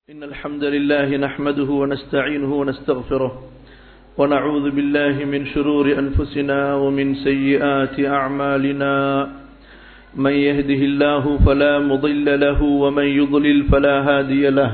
إن الحمد لله نحمده ونستعينه ونستغفره ونعوذ بالله من شرور أنفسنا ومن سيئات أعمالنا من يهده الله فلا مضل له ومن يضلل فلا هادي له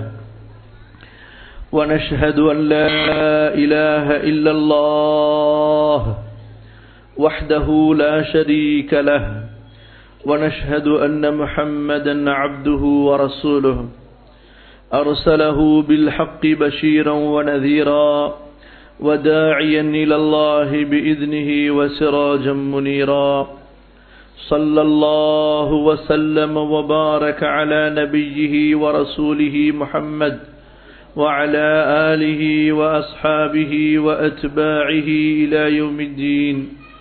ونشهد أن لا إله إلا الله وحده لا شريك له ونشهد أن محمدا عبده ورسوله أرسله بالحق بشيرا ونذيرا وداعيا إلى الله بإذنه وسراجا منيرا صلى الله وسلم وبارك على نبيه ورسوله محمد وعلى آله وأصحابه وأتباعه إلى يوم الدين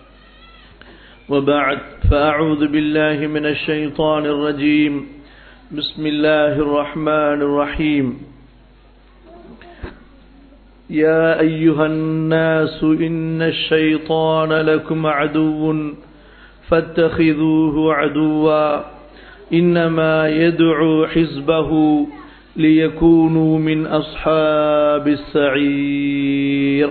وبعد فأعوذ بالله من الشيطان الرجيم بسم الله الرحمن الرحيم يا أيها الناس إن الشيطان لكم عدو فاتخذوه عدوا إنما يدعو حزبه ليكونوا من أصحاب السعير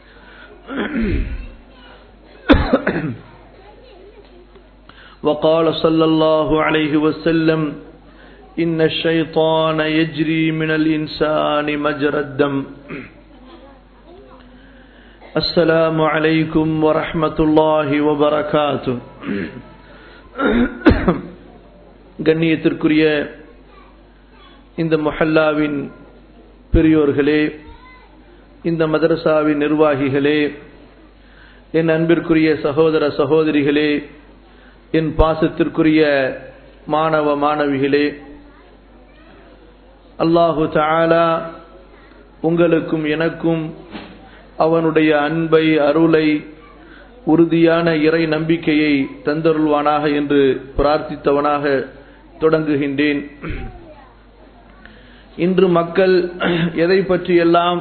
وقال صلى الله عليه وسلم إن الشيطان يجري من الإنسان مجرى الدم السلام عليكم ورحمة الله وبركاته கண்ணியத்திற்குரிய இந்த மொஹல்லாவின் பெரியோர்களே இந்த மதரசாவின் நிர்வாகிகளே என் அன்பிற்குரிய சகோதர சகோதரிகளே என் பாசத்திற்குரிய மாணவ மாணவிகளே அல்லாஹு தாலா உங்களுக்கும் எனக்கும் அவனுடைய அன்பை அருளை உறுதியான இறை நம்பிக்கையை தந்தருள்வானாக என்று பிரார்த்தித்தவனாக தொடங்குகின்றேன் இன்று மக்கள் எதை பற்றியெல்லாம்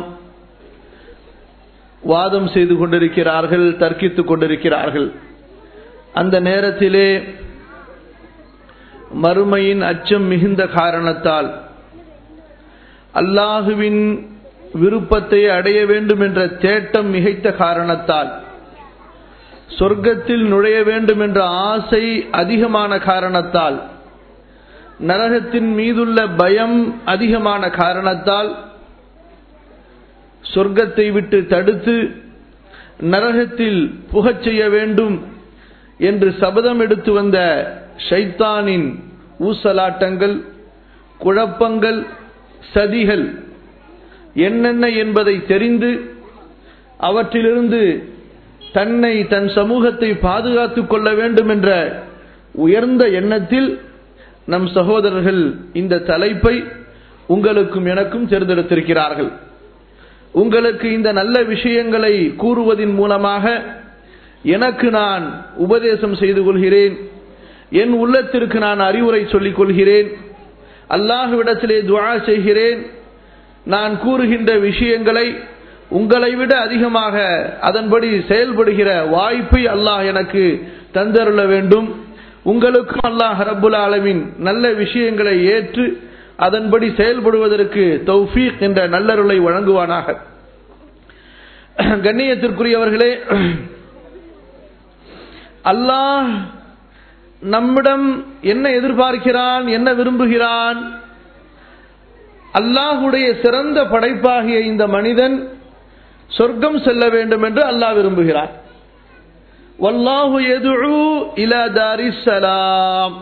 வாதம் செய்து கொண்டிருக்கிறார்கள் தர்க்கித்துக் கொண்டிருக்கிறார்கள் அந்த நேரத்திலே மறுமையின் அச்சம் மிகுந்த காரணத்தால் அல்லாஹுவின் விருப்பத்தை அடைய வேண்டும் என்ற தேட்டம் மிகைத்த காரணத்தால் சொர்க்கத்தில் நுழைய வேண்டும் என்ற ஆசை அதிகமான காரணத்தால் நரகத்தின் மீதுள்ள பயம் அதிகமான காரணத்தால் சொர்க்கத்தை விட்டு தடுத்து நரகத்தில் புகச் செய்ய வேண்டும் என்று சபதம் எடுத்து வந்த ஷைத்தானின் ஊசலாட்டங்கள் குழப்பங்கள் சதிகள் என்னென்ன என்பதை தெரிந்து அவற்றிலிருந்து தன்னை தன் சமூகத்தை பாதுகாத்துக் கொள்ள வேண்டும் என்ற உயர்ந்த எண்ணத்தில் நம் சகோதரர்கள் இந்த தலைப்பை உங்களுக்கும் எனக்கும் தேர்ந்தெடுத்திருக்கிறார்கள் உங்களுக்கு இந்த நல்ல விஷயங்களை கூறுவதன் மூலமாக எனக்கு நான் உபதேசம் செய்து கொள்கிறேன் என் உள்ளத்திற்கு நான் அறிவுரை சொல்லிக் கொள்கிறேன் அல்லாஹுவிடத்திலே துவா செய்கிறேன் நான் கூறுகின்ற விஷயங்களை உங்களை விட அதிகமாக அதன்படி செயல்படுகிற வாய்ப்பை அல்லாஹ் எனக்கு தந்தருள வேண்டும் உங்களுக்கும் அல்லாஹ் ரபுல் ஆலமின் நல்ல விஷயங்களை ஏற்று அதன்படி செயல்படுவதற்கு தௌஃபீக் என்ற நல்லருளை வழங்குவானாக கண்ணியத்திற்குரியவர்களே அல்லாஹ் நம்மிடம் என்ன எதிர்பார்க்கிறான் என்ன விரும்புகிறான் அல்லாஹுடைய சிறந்த படைப்பாகிய இந்த மனிதன் சொர்க்கம் செல்ல வேண்டும் என்று அல்லாஹ் விரும்புகிறான் வல்லாஹு எதுழு இல தாரிசலாம்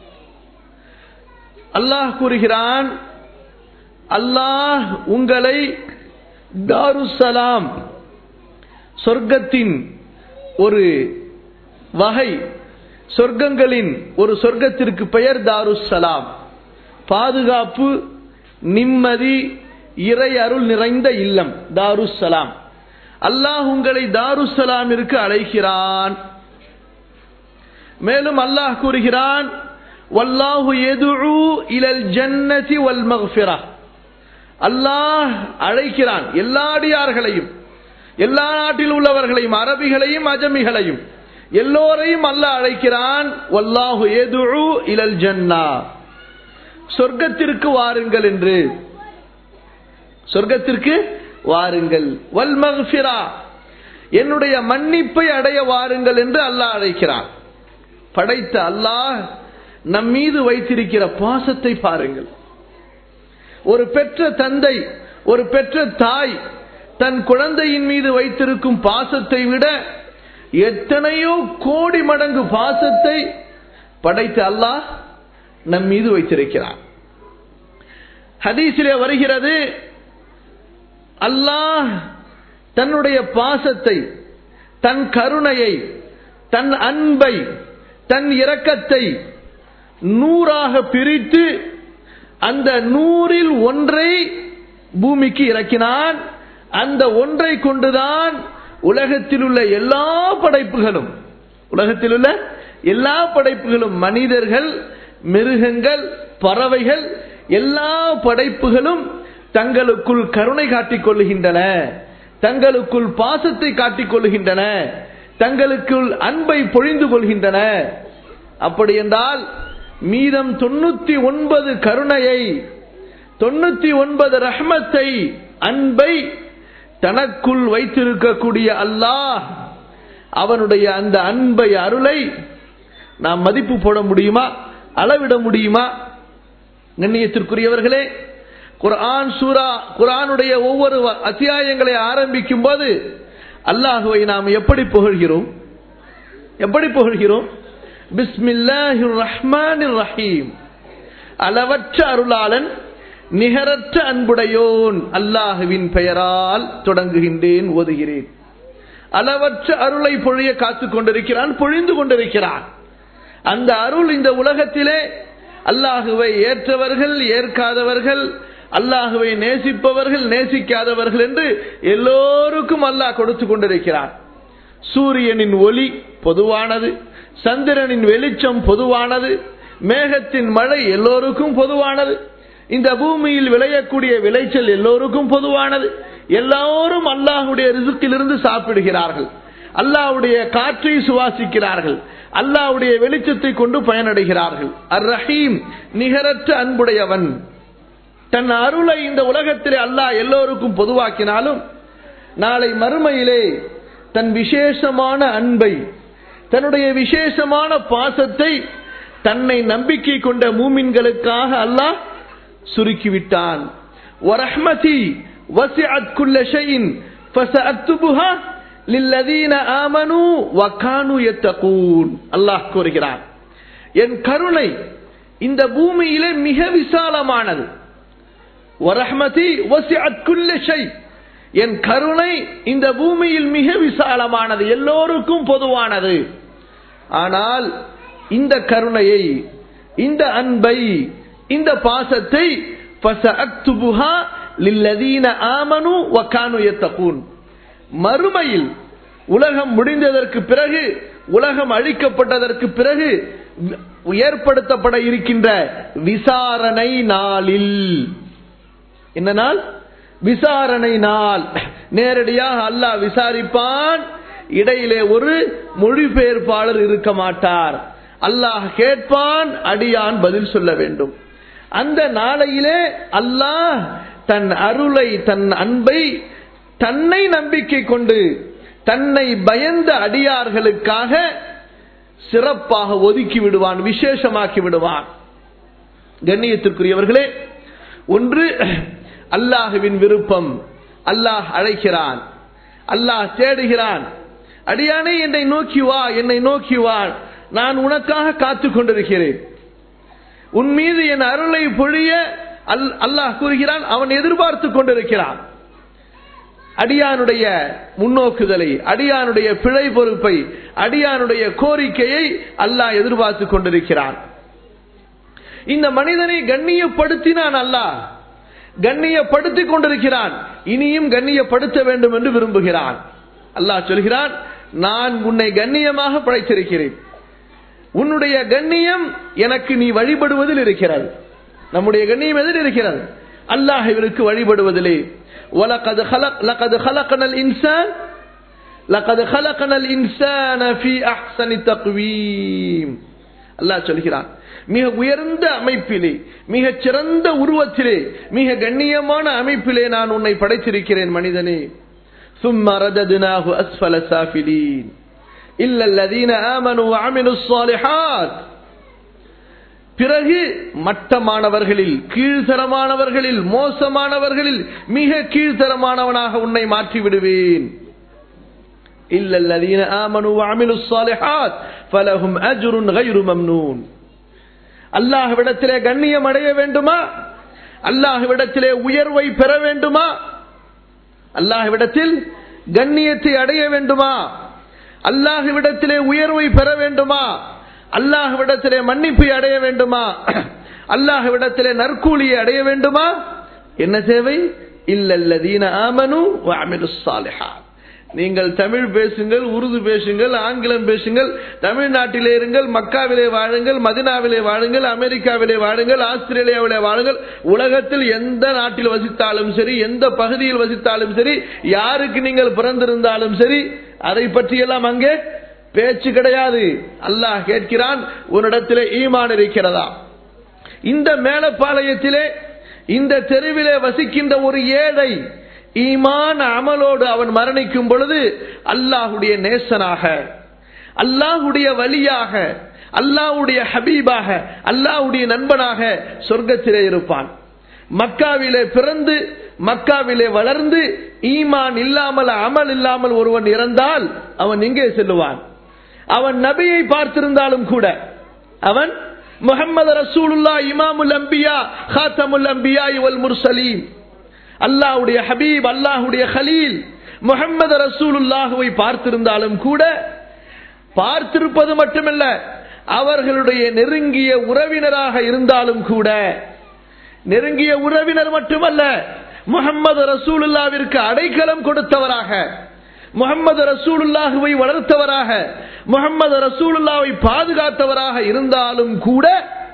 அல்லாஹ் கூறுகிறான் அல்லாஹ் உங்களை தாருசலாம் சொர்க்கத்தின் ஒரு வகை சொர்க்கங்களின் ஒரு சொர்க்கத்திற்கு பெயர் தாருசலாம் பாதுகாப்பு நிம்மதி இறை அருள் நிறைந்த இல்லம் தாருசலாம் அல்லாஹ் உங்களை தாருசலாமிற்கு அழைக்கிறான் மேலும் அல்லாஹ் கூறுகிறான் வல்லாஹு எதுழு இலல் ஜன்னதி வல் மக்ஃபிரா அல்லாஹ் அழைக்கிறான் எல்லா அடியார்களையும் எல்லா நாட்டில் உள்ளவர்களையும் அரபிகளையும் அஜமிகளையும் எல்லோரையும் அல்லாஹ் அழைக்கிறான் வல்லாஹு எதுழு இலல் ஜன்னா சொர்க்கத்திற்கு வாருங்கள் என்று சொர்க்கத்திற்கு வாருங்கள் வல் மக்ஃபிரா என்னுடைய மன்னிப்பை அடைய வாருங்கள் என்று அல்லாஹ் அழைக்கிறான் படைத்த அல்லாஹ் நம் மீது வைத்திருக்கிற பாசத்தை பாருங்கள் ஒரு பெற்ற தந்தை ஒரு பெற்ற தாய் தன் குழந்தையின் மீது வைத்திருக்கும் பாசத்தை விட எத்தனையோ கோடி மடங்கு பாசத்தை படைத்த அல்லாஹ் நம் மீது வைத்திருக்கிறான் ஹதீஸிலே வருகிறது அல்லாஹ் தன்னுடைய பாசத்தை தன் கருணையை தன் அன்பை தன் இரக்கத்தை நூறாக பிரித்து அந்த நூறில் ஒன்றை பூமிக்கு இறக்கினான் அந்த ஒன்றை கொண்டுதான் உலகத்தில் உள்ள எல்லா படைப்புகளும் உலகத்தில் உள்ள எல்லா படைப்புகளும் மனிதர்கள் மிருகங்கள் பறவைகள் எல்லா படைப்புகளும் தங்களுக்குள் கருணை காட்டிக் கொள்ளுகின்றன தங்களுக்குள் பாசத்தை காட்டிக் கொள்ளுகின்றன தங்களுக்குள் அன்பை பொழிந்து கொள்கின்றன அப்படி என்றால் மீதம் தொண்ணூத்தி ஒன்பது கருணையை தொண்ணூத்தி ஒன்பது ரஹ்மத்தை அன்பை தனக்குள் வைத்திருக்கக்கூடிய அல்லாஹ் அவனுடைய அந்த அன்பை அருளை நாம் மதிப்பு போட முடியுமா அளவிட முடியுமா கண்ணியத்திற்குரியவர்களே குர்ஆன் சூரா குர்ஆனுடைய ஒவ்வொரு அத்தியாயங்களை ஆரம்பிக்கும் போது அல்லாஹுவை நாம் எப்படி புகழ்கிறோம் எப்படி புகழ்கிறோம் பிஸ்மில்லாஹிர் ரஹ்மானிர் ரஹீம் அளவற்ற அருளாளன் நிகரற்ற அன்புடையோன் அல்லாஹுவின் பெயரால் தொடங்குகின்றேன் ஓதுகிறேன் அளவற்ற அருளை பொழிய காத்துக் கொண்டிருக்கிறான் பொழிந்து கொண்டிருக்கிறான் அந்த அருள் இந்த உலகத்திலே அல்லாஹுவை ஏற்றவர்கள் ஏற்காதவர்கள் அல்லாஹுவை நேசிப்பவர்கள் நேசிக்காதவர்கள் என்று எல்லோருக்கும் அல்லாஹ் கொடுத்து கொண்டிருக்கிறார் சூரியனின் ஒளி பொதுவானது சந்திரனின் வெளிச்சம் பொதுவானது மேகத்தின் மழை எல்லோருக்கும் பொதுவானது இந்த பூமியில் விளையக்கூடிய விளைச்சல் எல்லோருக்கும் பொதுவானது எல்லோரும் அல்லாஹுடைய ரிசுக்கிலிருந்து சாப்பிடுகிறார்கள் அல்லாஹுடைய காற்றை சுவாசிக்கிறார்கள் அல்லாஹுடைய வெளிச்சத்தை கொண்டு பயனடைகிறார்கள் அர் ரஹீம் நிகரற்ற அன்புடையவன் தன் அருளை இந்த உலகத்திலே அல்லாஹ் எல்லோருக்கும் பொதுவாக்கினாலும் நாளை மறுமையிலே தன் விசேஷமான அன்பை தன்னுடைய விசேஷமான பாசத்தை தன்னை நம்பிக்கை கொண்ட மூமின்களுக்காக அல்லாஹ் சுருக்கிவிட்டான் வரஹ்மதி வசிஅத் குல்ல ஷைஇன் ஃபசஅக்துபுஹா லில்லதீன ஆமனு வகானு யத்தகூன் அல்லாஹ் கூறுகிறான் என் கருணை இந்த பூமியிலே மிக விசாலமானது வரஹ்மதி வசிஅத் குல்ல ஷை என் கருணை இந்த பூமியில் மிக விசாலமானது எல்லோருக்கும் பொதுவானது ஆனால் இந்த கருணையை இந்த அன்பை இந்த பாசத்தை மறுமையில் உலகம் முடிந்ததற்கு பிறகு உலகம் அழிக்கப்பட்டதற்கு பிறகு ஏற்படுத்தப்பட இருக்கின்ற விசாரணை நாளில் என்ன நாள் விசாரணை நாள் நேரடியாக அல்லாஹ் விசாரிப்பான் இடையிலே ஒரு மொழிபெயர்ப்பாளர் இருக்க மாட்டார் அல்லாஹ் கேட்பான் அடியான் பதில் சொல்ல வேண்டும் அந்த நாளையிலே அல்லாஹ் தன் அருளை தன் அன்பை தன்னை நம்பிக்கை கொண்டு தன்னை பயந்த அடியார்களுக்காக சிறப்பாக ஒதுக்கி விடுவான் விசேஷமாக்கி விடுவான் கண்ணியத்திற்குரியவர்களே ஒன்று அல்லாஹுவின் விருப்பம் அல்லாஹ் அழைக்கிறான் அல்லாஹ் தேடுகிறான் அடியானே என்னை நோக்கி வா என்னை நோக்கி வா நான் உனக்காக காத்து கொண்டிருக்கிறேன் உன் மீது என் அருளை பொழிய அல்லாஹ் கூறுகிறான் அவன் எதிர்பார்த்து கொண்டிருக்கிறான் அடியானுடைய முன்னோக்குதலை அடியானுடைய பிழை பொறுப்பை அடியானுடைய கோரிக்கையை அல்லாஹ் எதிர்பார்த்து கொண்டிருக்கிறான் இந்த மனிதனை கண்ணியப்படுத்தினான் அல்லாஹ் கண்ணியப்படுத்திக் கொண்டிருக்கிறான் இனியும் கண்ணியப்படுத்த வேண்டும் என்று விரும்புகிறான் அல்லாஹ் சொல்கிறான் நான் உன்னை கண்ணியமாக படைத்திருக்கிறேன் உன்னுடைய கண்ணியம் எனக்கு நீ வழிபடுவதில் இருக்கிறது நம்முடைய கண்ணியம் எதில் இருக்கிறது அல்லாஹ் இவருக்கு வழிபடுவதிலே وَلَقَدْ خَلَقْ لَقَدْ خَلَقْنَا الْإِنسَانَ لَقَدْ خَلَقْنَا الْإِنسَانَ فِي أَحْسَنِ تَقْوِيمٍ அல்லாஹ் சொல்கிறான் மிக உயர்ந்த அமைப்பிலே மிக சிறந்த உருவத்திலே மிக கண்ணியமான அமைப்பிலே நான் உன்னை படைத்திருக்கிறேன் மனிதனே ثم رددناه أسفل سافلين إلا الذين آمنوا وعملوا الصالحات பிறகு மட்டமானவர்களில் கீழ்த்தரமானவர்களில் மோசமானவர்களில் மிக கீழ்த்தரமானவனாக உன்னை மாற்றி விடுவேன் إلا الذين آمنوا وعملوا الصالحات فلهم أجر غير ممنون அல்லாஹ்விடத்திலே கண்ணியம் அடைய வேண்டுமா அல்லாஹ்விடத்திலே உயர்வை பெற வேண்டுமா அல்லாஹ்விடத்தில் கண்ணியத்தை அடைய வேண்டுமா அல்லாஹ்விடத்திலே உயர்வை பெற வேண்டுமா அல்லாஹ்விடத்திலே மன்னிப்பை அடைய வேண்டுமா அல்லாஹ்விடத்திலே நற்கூலியை அடைய வேண்டுமா என்ன தேவை இல்லல்லதீன ஆமனு வஅமிலு ஸாலிஹாத் நீங்கள் தமிழ் பேசுங்கள் உருது பேசுங்கள் ஆங்கிலம் பேசுங்கள் தமிழ்நாட்டிலே இருங்கள் மக்காவிலே வாழுங்கள் மதினாவிலே வாழுங்கள் அமெரிக்காவிலே வாழுங்கள் ஆஸ்திரேலியாவிலே வாழுங்கள் உலகத்தில் எந்த நாட்டில் வசித்தாலும் சரி எந்த பகுதியில் வசித்தாலும் சரி யாருக்கு நீங்கள் பிறந்திருந்தாலும் சரி அதை பற்றியெல்லாம் அங்கே பேச்சு கிடையாது அல்லாஹ் கேட்கிறான் உன்னிடத்திலே ஈமான் இருக்கிறதா இந்த மேலப்பாளையத்திலே இந்த தெருவிலே வசிக்கின்ற ஒரு ஏழை ஈமான் அமலோடு அவன் மரணிக்கும் பொழுது அல்லாஹுடைய நேசனாக அல்லாஹுடைய வழியாக அல்லாஹுடைய ஹபீபாக அல்லாஹுடைய நண்பனாக சொர்க்கத்திலே இருப்பான் மக்காவிலே பிறந்து மக்காவிலே வளர்ந்து ஈமான் இல்லாமல் அமல் இல்லாமல் ஒருவன் இறந்தால் அவன் எங்கே செல்லுவான் அவன் நபியை பார்த்திருந்தாலும் கூட அவன் முகமது ரசூலுல்லா இமாமுல் அம்பியா ஹாத்தமுல் அம்பியா இவல் முர்சலீம் அல்லாஹுடைய ஹபீப் அல்லாஹுடைய ஹலீல் முகமது ரசூலுல்லாஹுவை பார்த்திருந்தாலும் கூட பார்த்திருப்பது மட்டுமல்ல அவர்களுடைய நெருங்கிய உறவினராக இருந்தாலும் கூட நெருங்கிய உறவினர் மட்டுமல்ல முகமது ரசூலுல்லாவிற்கு அடைக்கலம் கொடுத்தவராக முகமது ரசூலுல்லாஹுவை வளர்த்தவராக முகமது ரசூலுல்லாவை பாதுகாத்தவராக இருந்தாலும் கூட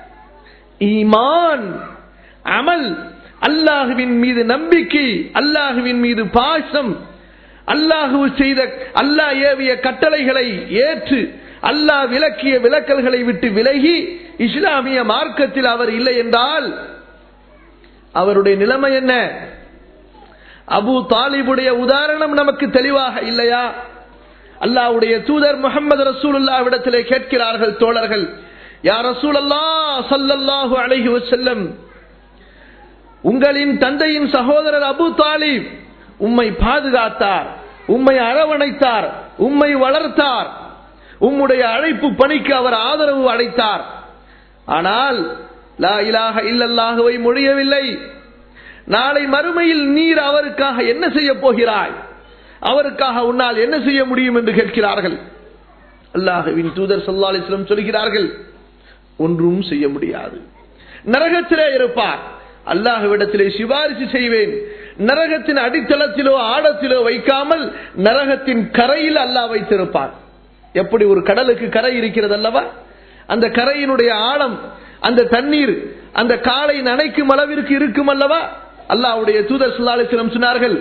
ஈமான் அமல் அல்லாஹுவின் மீது நம்பிக்கை அல்லாஹுவின் மீது பாசம் அல்லாஹு செய்த அல்லாஹ் ஏவிய கட்டளைகளை ஏற்று அல்லாஹ் விளக்கிய விளக்கல்களை விட்டு விலகி இஸ்லாமிய மார்க்கத்தில் அவர் இல்லை என்றால் அவருடைய நிலைமை என்ன அபு தாலிபுடைய உதாரணம் நமக்கு தெளிவாக இல்லையா அல்லாவுடைய தூதர் முகமது ரசூலுல்லாவிடத்திலே கேட்கிறார்கள் தோழர்கள் யார் ரசூல் அல்லா சல்லல்லாஹு அலைஹி வசல்லம் உங்களின் தந்தையின் சகோதரர் அபு தாலிப் உம்மை பாதுகாத்தார் உம்மை அரவணைத்தார் உம்மை வளர்த்தார் உம்முடைய அழைப்பு பணிக்கு அவர் ஆதரவு அடைத்தார் ஆனால் லா இலாக இல்லல்லாகவை மொழியவில்லை நாளை மறுமையில் நீர் அவருக்காக என்ன செய்ய போகிறாய் அவருக்காக உன்னால் என்ன செய்ய முடியும் என்று கேட்கிறார்கள் அல்லாஹுவின் தூதர் சல்லாலிஸ்லம் சொல்கிறார்கள் ஒன்றும் செய்ய முடியாது நரகத்திலே இருப்பார் அல்லாஹுவிடத்திலே சிபாரிசு செய்வேன் நரகத்தின் அடித்தளத்திலோ ஆழத்திலோ வைக்காமல் நரகத்தின் கரையில் அல்லாஹ் வைத்திருப்பார் எப்படி ஒரு கடலுக்கு கரை இருக்கிறது அல்லவா அந்த கரையினுடைய ஆழம் அந்த தண்ணீர் அந்த காலை நனைக்கும் அளவிற்கு இருக்கும் அல்லவா அல்லாவுடைய தூதர் சுல்லாலிசிலம் சொன்னார்கள்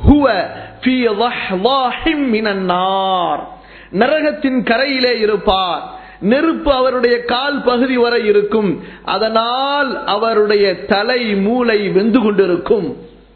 நரகத்தின் கரையிலே இருப்பார் நெருப்பு அவருடைய கால் பகுதி வரை இருக்கும் அதனால் அவருடைய தலை மூளை வெந்து கொண்டிருக்கும்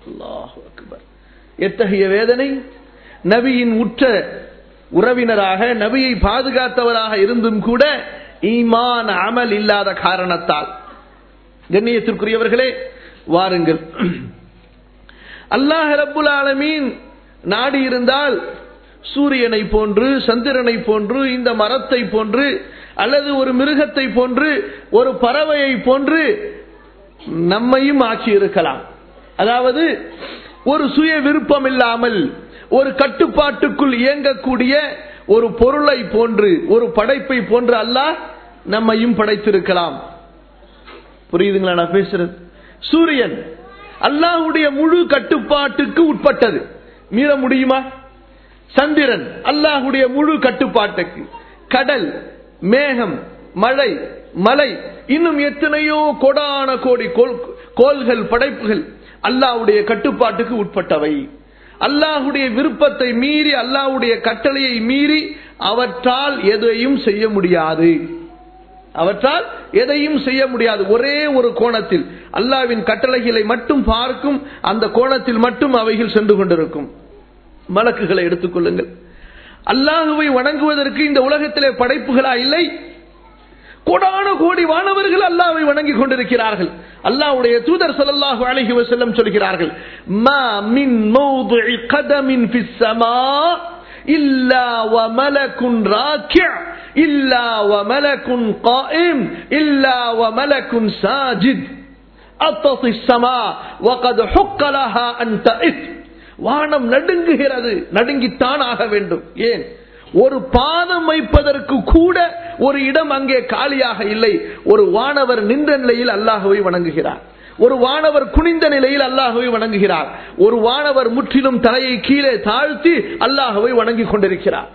எத்தகைய வேதனை நபியின் உற்ற உறவினராக நபியை பாதுகாத்தவராக இருந்தும் கூட ஈமான் அமல் இல்லாத காரணத்தால் கண்ணியத்திற்குரியவர்களே வாருங்கள் அல்லாஹ் ரப்புல் ஆலமீன் நாடி இருந்தால் சூரியனை போன்று சந்திரனை போன்று இந்த மரத்தை போன்று அல்லது ஒரு மிருகத்தை போன்று ஒரு பறவையை போன்று நம்மையும் ஆக்கி இருக்கலாம் அதாவது ஒரு சுய விருப்பம் இல்லாமல் ஒரு கட்டுப்பாட்டுக்குள் இயங்கக்கூடிய ஒரு பொருளை போன்று ஒரு படைப்பை போன்று அல்லாஹ் நம்மையும் படைத்திருக்கலாம் புரியுதுங்களா நான் பேசுறது சூரியன் அல்லாஹுடைய முழு கட்டுப்பாட்டுக்கு உட்பட்டது மீற முடியுமா சந்திரன் அல்லாஹுடைய முழு கட்டுப்பாட்டுக்கு கடல் மேகம் மழை மலை இன்னும் எத்தனையோ கொடான கோடி கோள்கள் படைப்புகள் அல்லாஹுடைய கட்டுப்பாட்டுக்கு உட்பட்டவை அல்லாஹுடைய விருப்பத்தை மீறி அல்லாஹுடைய கட்டளையை மீறி அவற்றால் எதையும் செய்ய முடியாது அவற்றால் எதையும் செய்ய முடியாது ஒரே ஒரு கோணத்தில் அல்லாவின் கட்டளைகளை மட்டும் பார்க்கும் அந்த கோணத்தில் மட்டும் அவைகள் சென்று கொண்டிருக்கும் மலக்குகளை எடுத்துக்கொள்ளுங்கள் அல்லாஹுவை வணங்குவதற்கு இந்த உலகத்திலே படைப்புகளா இல்லை கோடான கோடி வானவர்கள் அல்லாவை வணங்கிக் கொண்டிருக்கிறார்கள் அல்லாஹ்வுடைய தூதர் ஸல்லல்லாஹு அலைஹி வஸல்லம் சொல்கிறார்கள் மா மின் மௌதுஇ கதமின் ஃபிஸ் ஸமா இல்லா வ மலக்குன் ராக்கிஅ இல்லா வ மலக்குன் காயிம் இல்லா வ மலக்குன் சாஜித் அத்தசி ஸமா வகத் ஹுக்க லஹா அன் தஇத் வானம் நடுங்குகிறது நடுங்கித்தான் ஆக வேண்டும் ஏன் ஒரு பாதம் வைப்பதற்கு கூட ஒரு இடம் அங்கே காலியாக இல்லை ஒரு வானவர் நின்ற நிலையில் அல்லாஹுவை வணங்குகிறார் ஒரு வானவர் குனிந்த நிலையில் அல்லாஹுவை வணங்குகிறார் ஒரு வானவர் முற்றிலும் தலையை கீழே தாழ்த்தி அல்லாஹுவை வணங்கிக் கொண்டிருக்கிறார்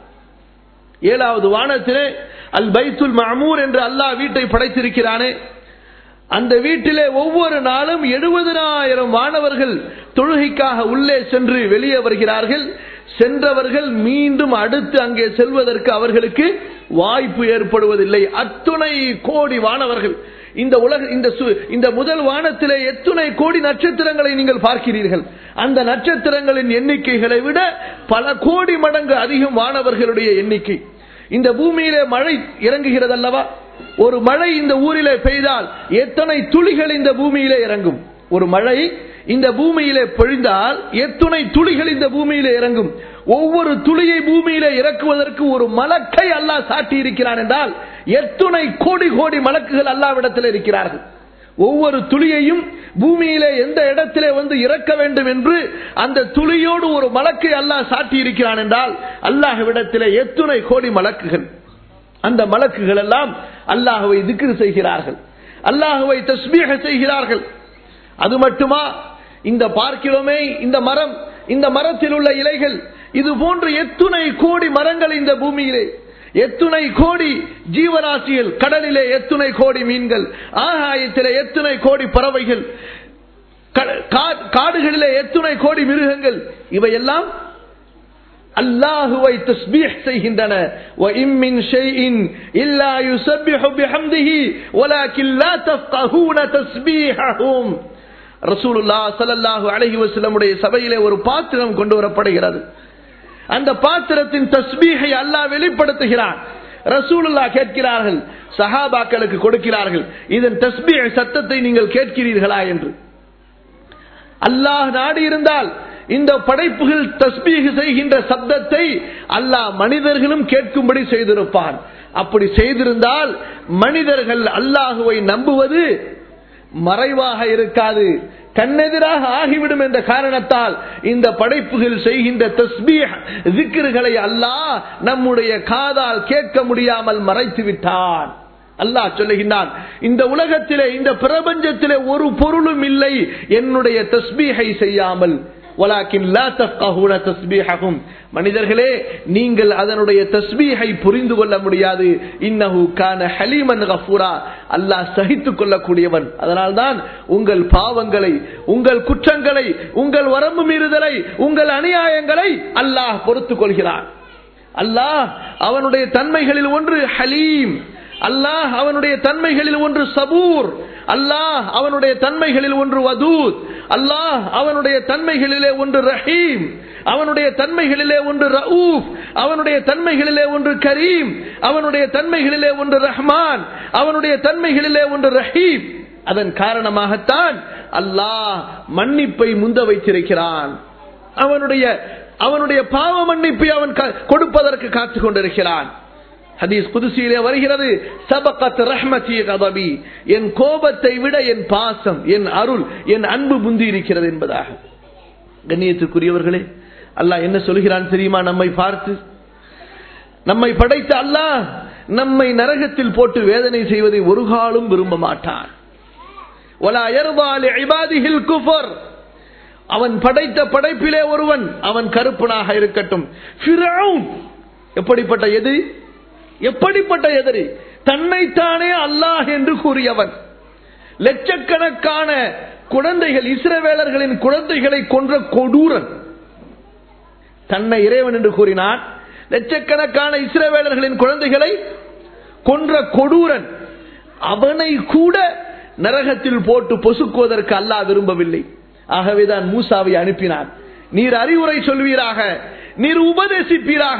ஏழாவது வானத்திலே அல் பைத்துல் மஅமூர் என்று அல்லாஹ் வீட்டை படைத்திருக்கிறானே அந்த வீட்டிலே ஒவ்வொரு நாளும் எழுபதனாயிரம் மாணவர்கள் தொழுகைக்காக உள்ளே சென்று வெளியே வருகிறார்கள் சென்றவர்கள் மீண்டும் அடுத்து அங்கே செல்வதற்கு அவர்களுக்கு வாய்ப்பு ஏற்படுவதில்லை அத்துணை கோடி வானவர்கள் இந்த உலக இந்த சு- இந்த முதல் வானத்திலே எத்துணை கோடி நட்சத்திரங்களை நீங்கள் பார்க்கிறீர்கள் அந்த நட்சத்திரங்களின் எண்ணிக்கைகளை விட பல கோடி மடங்கு அதிகம் வானவர்களுடைய எண்ணிக்கை இந்த பூமியிலே மழை இறங்குகிறது அல்லவா ஒரு மழை இந்த ஊரிலே பெய்தால் எத்தனை துளிகள் இந்த பூமியிலே இறங்கும் ஒரு மழை இந்த பூமியிலே பொழிந்தால் எத்துணை துளிகள் இந்த பூமியிலே இறங்கும் ஒவ்வொரு துளியை பூமியிலே இறக்குவதற்கு ஒரு மலக்கை அல்லாஹ் சாட்டி இருக்கிறான் என்றால் எத்துணை கோடி கோடி மலக்குகள் அல்லாவிடத்தில் இருக்கிறார்கள் ஒவ்வொரு துளியையும் பூமியிலே எந்த இடத்திலே வந்து இறக்க வேண்டும் என்று அந்த துளியோடு ஒரு மலக்கை அல்லாஹ் சாட்டி இருக்கிறான் என்றால் அல்லாஹ்விடத்திலே எத்துணை கோடி மலக்குகள் அந்த மலக்குகள் எல்லாம் அல்லாஹுவை திக்ரு செய்கிறார்கள் அல்லாஹுவை தஸ்மீக செய்கிறார்கள் அது மட்டுமா இந்த பார்க்கிறோமே இந்த மரம் இந்த மரத்தில் உள்ள இலைகள் இது போன்று எத்துணை கோடி மரங்கள் இந்த பூமியிலே எத்துணை கோடி ஜீவராசிகள் கடலிலே எத்துணை கோடி மீன்கள் ஆகாயத்திலே எத்துணை கோடி பறவைகள் க- கா- காடுகளிலே எத்துணை கோடி மிருகங்கள் இவையெல்லாம் அல்லாஹுவை தஸ்பீஹ் செய்கின்றன وَإِن مِّن شَيْءٍ إِلَّا يُسَبِّحُ بِحَمْدِهِ وَلَكِن لَّا تَفْقَهُونَ تَسْبِيحَهُمْ ரசூலுல்லாஹ் ஸல்லல்லாஹு அலைஹி வஸல்லமுடைய சபையிலே ஒரு பாத்திரம் கொண்டு வரப்படுகிறது அந்த பாத்திரத்தின் தஸ்பீஹை அல்லாஹ் வெளிப்படுத்துகிறான் ரசூலுல்லாஹ் கேட்கிறார்கள் சஹாபாக்களுக்கு கொடுக்கிறார்கள் இதன் தஸ்பீஹ் சத்தத்தை நீங்கள் கேட்கிறீர்களா என்று அல்லாஹ் நாடி இருந்தால் இந்த படைப்புகள் தஸ்பீக செய்கின்ற சப்தத்தை அல்லாஹ் மனிதர்களும் கேட்கும்படி செய்திருப்பான் அப்படி செய்திருந்தால் மனிதர்கள் அல்லாஹுவை நம்புவது மறைவாக இருக்காது கண்ணெதிராக ஆகிவிடும் என்ற காரணத்தால் இந்த படைப்புகள் செய்கின்ற தஸ்பீஹ் திக்ருகளை அல்லாஹ் நம்முடைய காதால் கேட்க முடியாமல் மறைத்து விட்டான் அல்லாஹ் சொல்லுகின்றான் இந்த உலகத்திலே இந்த பிரபஞ்சத்திலே ஒரு பொருளும் இல்லை என்னுடைய தஸ்பீஹை செய்யாமல் வலாக்கின் லா தஃப்கஹூன தஸ்பீஹகும் மனிதர்களே நீங்கள் அதனுடைய தஸ்பீஹை புரிந்து கொள்ள முடியாது இன்னஹு கான ஹலீமன் கஃபூரா அல்லாஹ் சகித்துக் கொள்ளக்கூடியவன் அதனால்தான் உங்கள் பாவங்களை உங்கள் குற்றங்களை உங்கள் வரம்பு மீறுதலை உங்கள் அநியாயங்களை அல்லாஹ் பொறுத்துக் கொள்கிறான் அல்லாஹ் அவனுடைய தன்மைகளில் ஒன்று ஹலீம் அல்லாஹ் அவனுடைய தன்மைகளில் ஒன்று சபூர் அல்லாஹ் அவனுடைய தன்மைகளில் ஒன்று வதூத் அல்லாஹ் அவனுடைய தன்மைகளிலே ஒன்று ரஹீம் அவனுடைய தன்மைகளிலே ஒன்று ரவுஃப் அவனுடைய தன்மைகளிலே ஒன்று கரீம் அவனுடைய தன்மைகளிலே ஒன்று ரஹ்மான் அவனுடைய தன்மைகளிலே ஒன்று ரஹீம் அதன் காரணமாகத்தான் அல்லாஹ் மன்னிப்பை முந்த வைத்திருக்கிறான் அவனுடைய அவனுடைய பாவ மன்னிப்பை அவன் க- கொடுப்பதற்கு காத்துக் கொண்டிருக்கிறான் ஹதீஸ் குதிசியிலே வருகிறது சபகத் ரஹ்மதி கதபி என் கோபத்தை விட என் பாசம் என் அருள் என் அன்பு முந்தி இருக்கிறது என்பதாக கண்ணியத்துக்குரியவர்களே அல்லாஹ் என்ன சொல்கிறான் தெரியுமா நம்மை பார்த்து நம்மை படைத்த அல்லாஹ் நம்மை நரகத்தில் போட்டு வேதனை செய்வதை ஒரு காலும் விரும்ப மாட்டான் وَلَا يَرْضَى لِعِبَادِهِ الْكُفْرَ அவன் படைத்த படைப்பிலே ஒருவன் அவன் கருப்பனாக இருக்கட்டும் ஃபிரௌன் எப்படிப்பட்ட எதிரி எப்படிப்பட்ட எதிரி தன்னைத்தானே அல்லாஹ் என்று கூறியவன் லட்சக்கணக்கான குழந்தைகள் இஸ்ரவேலர்களின் குழந்தைகளை கொன்ற கொடூரன் தன்னை இறைவன் என்று கூறினான் லட்சக்கணக்கான இஸ்ரவேலர்களின் குழந்தைகளை கொன்ற கொடூரன் அவனை கூட நரகத்தில் போட்டு பொசுக்குவதற்கு அல்லாஹ் விரும்பவில்லை ஆகவேதான் மூசாவை அனுப்பினார் நீர் அறிவுரை சொல்வீராக நீர் உபதேசிப்பீராக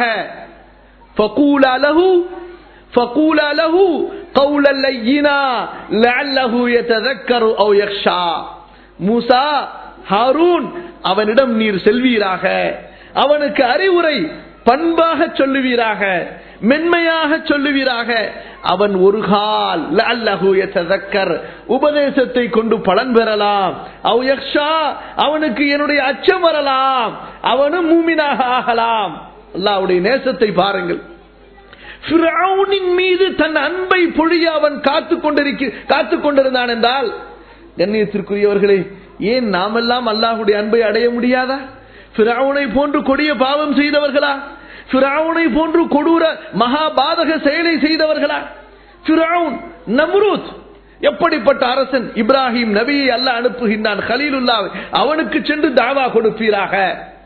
فقولا له فقولا له قولا لينا لعله يتذكر او يخشى மூசா ஹாரூன் அவனிடம் நீர் செல்வீராக அவனுக்கு அறிவுரை பண்பாக சொல்லுவீராக மென்மையாக சொல்லுவீராக அவன் ஒரு கால் லஅல்லஹு யததக்கர் உபதேசத்தை கொண்டு பலன் பெறலாம் அவ் யக்ஷா அவனுக்கு என்னுடைய அச்சம் வரலாம் அவனும் மூமினாக ஆகலாம் அல்லாஹ்வுடைய நேசத்தை பாருங்கள் ஃபிரௌனின் மீது தன் அன்பை பொழிய அவன் காத்துக் கொண்டிருக்க காத்துக் கொண்டிருந்தான் என்றால் கண்ணியத்திற்குரியவர்களே ஏன் நாமெல்லாம் அல்லாஹுடைய அன்பை அடைய முடியாதா ஃபிரௌனை போன்று கொடிய பாவம் செய்தவர்களா ஃபிரௌனை போன்று கொடூர மகாபாதக செயலை செய்தவர்களா ஃபிரௌன் நம்ரூத் எப்படிப்பட்ட அரசன் இப்ராஹிம் நபியை அல்ல அனுப்புகின்றான் ஹலீலுல்லா அவனுக்கு சென்று தாவா கொடுப்பீராக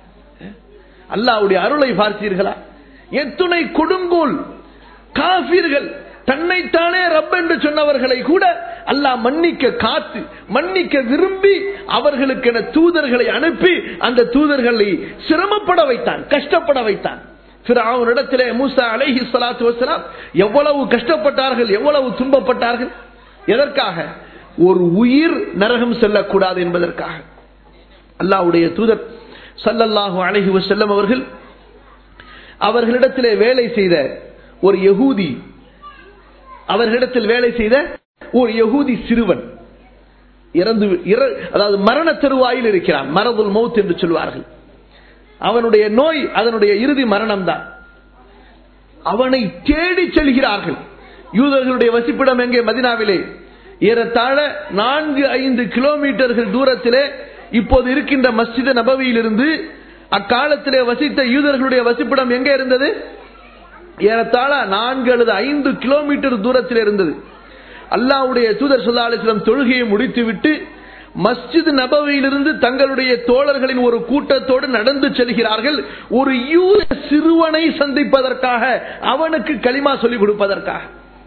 அல்லாவுடைய அருளை பார்த்தீர்களா எத்துணை கொடுங்கோல் காபீர்கள் தன்னைத்தானே ரப் என்று சொன்னவர்களை கூட அல்லாஹ் மன்னிக்க காத்து மன்னிக்க விரும்பி அவர்களுக்கென தூதர்களை அனுப்பி அந்த தூதர்களை சிரமப்பட வைத்தான் கஷ்டப்பட வைத்தான் இடத்திலே மூசா அலைஹி சலாத்து வசலாம் எவ்வளவு கஷ்டப்பட்டார்கள் எவ்வளவு துன்பப்பட்டார்கள் எதற்காக ஒரு உயிர் நரகம் செல்லக்கூடாது என்பதற்காக அல்லாவுடைய தூதர் சல்லல்லாஹு அலைஹி வசல்லம் அவர்கள் அவர்களிடத்திலே வேலை செய்த ஒரு யகூதி அவர்களிடத்தில் வேலை செய்த ஒரு யகூதி சிறுவன் இறந்து அதாவது மரண தருவாயில் இருக்கிறான் மரபுல் மௌத் என்று சொல்வார்கள் அவனுடைய நோய் அதனுடைய இறுதி மரணம் தான் அவனை தேடி செல்கிறார்கள் யூதர்களுடைய வசிப்பிடம் எங்கே மதினாவிலே ஏறத்தாழ நான்கு ஐந்து கிலோமீட்டர்கள் தூரத்திலே இப்போது இருக்கின்ற மஸ்ஜித நபவியிலிருந்து அக்காலத்திலே வசித்த யூதர்களுடைய வசிப்பிடம் எங்கே இருந்தது ஏறத்தாழ நான்கு அல்லது ஐந்து கிலோமீட்டர் தூரத்தில் இருந்தது அல்லாவுடைய தூதர் சொல்லா அலிஸ்லாம் தொழுகையை முடித்துவிட்டு மஸ்ஜித் நபவியிலிருந்து தங்களுடைய தோழர்களின் ஒரு கூட்டத்தோடு நடந்து செல்கிறார்கள் ஒரு யூத சிறுவனை சந்திப்பதற்காக அவனுக்கு களிமா சொல்லிக் கொடுப்பதற்காக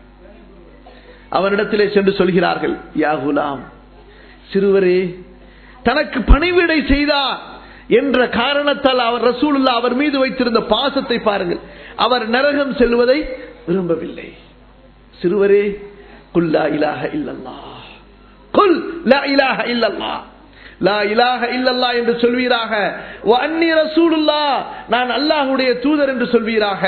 அவனிடத்திலே சென்று சொல்கிறார்கள் யாகுலாம் சிறுவரே தனக்கு பணிவிடை செய்தார் என்ற காரணத்தால் அவர் ரசூலுல்லா அவர் மீது வைத்திருந்த பாசத்தை பாருங்கள் அவர் நரகம் செல்வதை விரும்பவில்லை சிறுவரே குல்லா இலாக இல்லல்லா குல் லா இலாக இல்லல்லா லா இலாக இல்லல்லா என்று சொல்வீராக அன்னி ரசூலுல்லா நான் அல்லாஹுடைய தூதர் என்று சொல்வீராக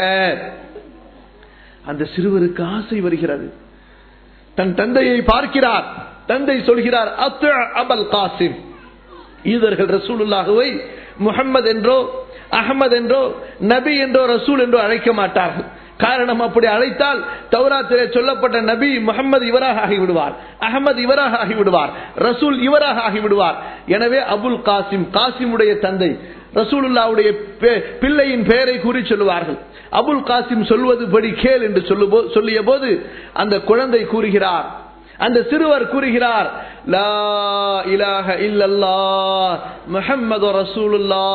அந்த சிறுவருக்கு ஆசை வருகிறது தன் தந்தையை பார்க்கிறார் தந்தை சொல்கிறார் அபல் காசிம் ஈதர்கள் ரசூலுல்லாஹுவை முகம்மது என்றோ அகமது என்றோ நபி என்றோ ரசூல் என்றோ அழைக்க மாட்டார்கள் காரணம் அப்படி அழைத்தால் தௌராத்திலே சொல்லப்பட்ட நபி முகமது இவராக ஆகிவிடுவார் அகமது இவராக ஆகிவிடுவார் ரசூல் இவராக ஆகிவிடுவார் எனவே அபுல் காசிம் காசிமுடைய தந்தை ரசூலுல்லாவுடைய பிள்ளையின் பெயரை கூறி சொல்லுவார்கள் அபுல் காசிம் சொல்வது படி கேள் என்று சொல்லிய போது அந்த குழந்தை கூறுகிறார் அந்த சிறுவர் கூறுகிறார் லா இலாஹ இல்லல்லா முஹம்மது ரசூலுல்லா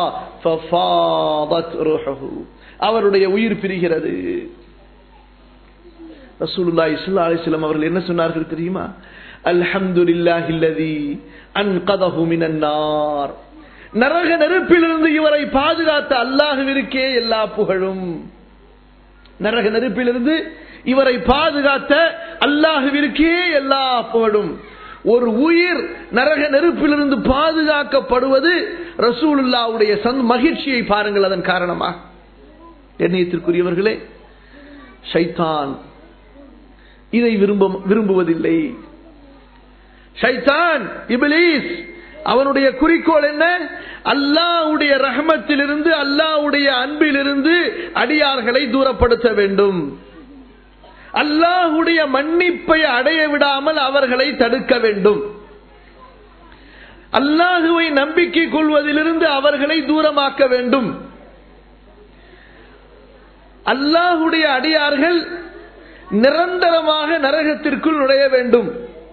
ஃபஃபாதத் ரூஹு அவருடைய உயிர் பிரிகிறது ரசூலுல்லா இஸ்லா அலிஸ்லாம் அவர்கள் என்ன சொன்னார்கள் தெரியுமா அல்ஹம்துலில்லாஹி அல்லதி அன்கதஹு மினன் நார் நரக நெருப்பிலிருந்து இவரை பாதுகாத்த அல்லாஹுவிற்கே எல்லா புகழும் நரக நெருப்பிலிருந்து இவரை பாதுகாத்த அல்லாஹுவிற்கே எல்லா புகழும் ஒரு உயிர் நரக நெருப்பிலிருந்து பாதுகாக்கப்படுவது ரசூலுல்லாவுடைய மகிழ்ச்சியை பாருங்கள் அதன் காரணமாக எண்ணயத்திற்குரியவர்களே ஷைத்தான் இதை விரும்ப விரும்புவதில்லை ஷைத்தான் இபிலீஸ் அவனுடைய குறிக்கோள் என்ன அல்லாவுடைய ரஹமத்திலிருந்து அல்லாவுடைய அன்பிலிருந்து அடியார்களை தூரப்படுத்த வேண்டும் அல்லாஹுடைய மன்னிப்பை அடைய விடாமல் அவர்களை தடுக்க வேண்டும் அல்லாஹுவை நம்பிக்கை கொள்வதிலிருந்து அவர்களை தூரமாக்க வேண்டும் அல்லாஹுடைய அடியார்கள் நிரந்தரமாக நரகத்திற்குள் நுழைய வேண்டும்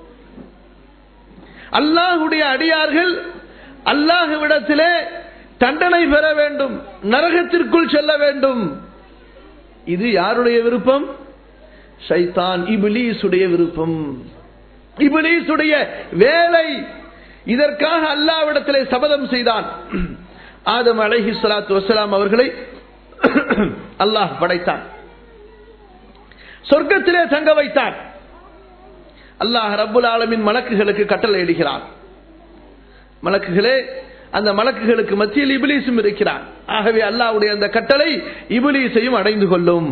அல்லாஹுடைய அடியார்கள் அல்லாஹுவிடத்திலே தண்டனை பெற வேண்டும் நரகத்திற்குள் செல்ல வேண்டும் இது யாருடைய விருப்பம் ஷைத்தான் இபிலீசுடைய விருப்பம் இபிலீசுடைய வேலை இதற்காக அல்லாவிடத்திலே சபதம் செய்தான் ஆதம் அலைஹி ஸலாத்து வஸலாம் அவர்களை அல்லாஹ் படைத்தான் சொர்க்கத்திலே தங்க வைத்தான் அல்லாஹ் ரப்புல் ஆலமின் மலக்குகளுக்கு கட்டளை இடுகிறான் மலக்குகளே அந்த மலக்குகளுக்கு மத்தியில் இபிலீசும் இருக்கிறான் ஆகவே அல்லாஹ்வுடைய அந்த கட்டளை இபிலீசையும் அடைந்து கொள்ளும்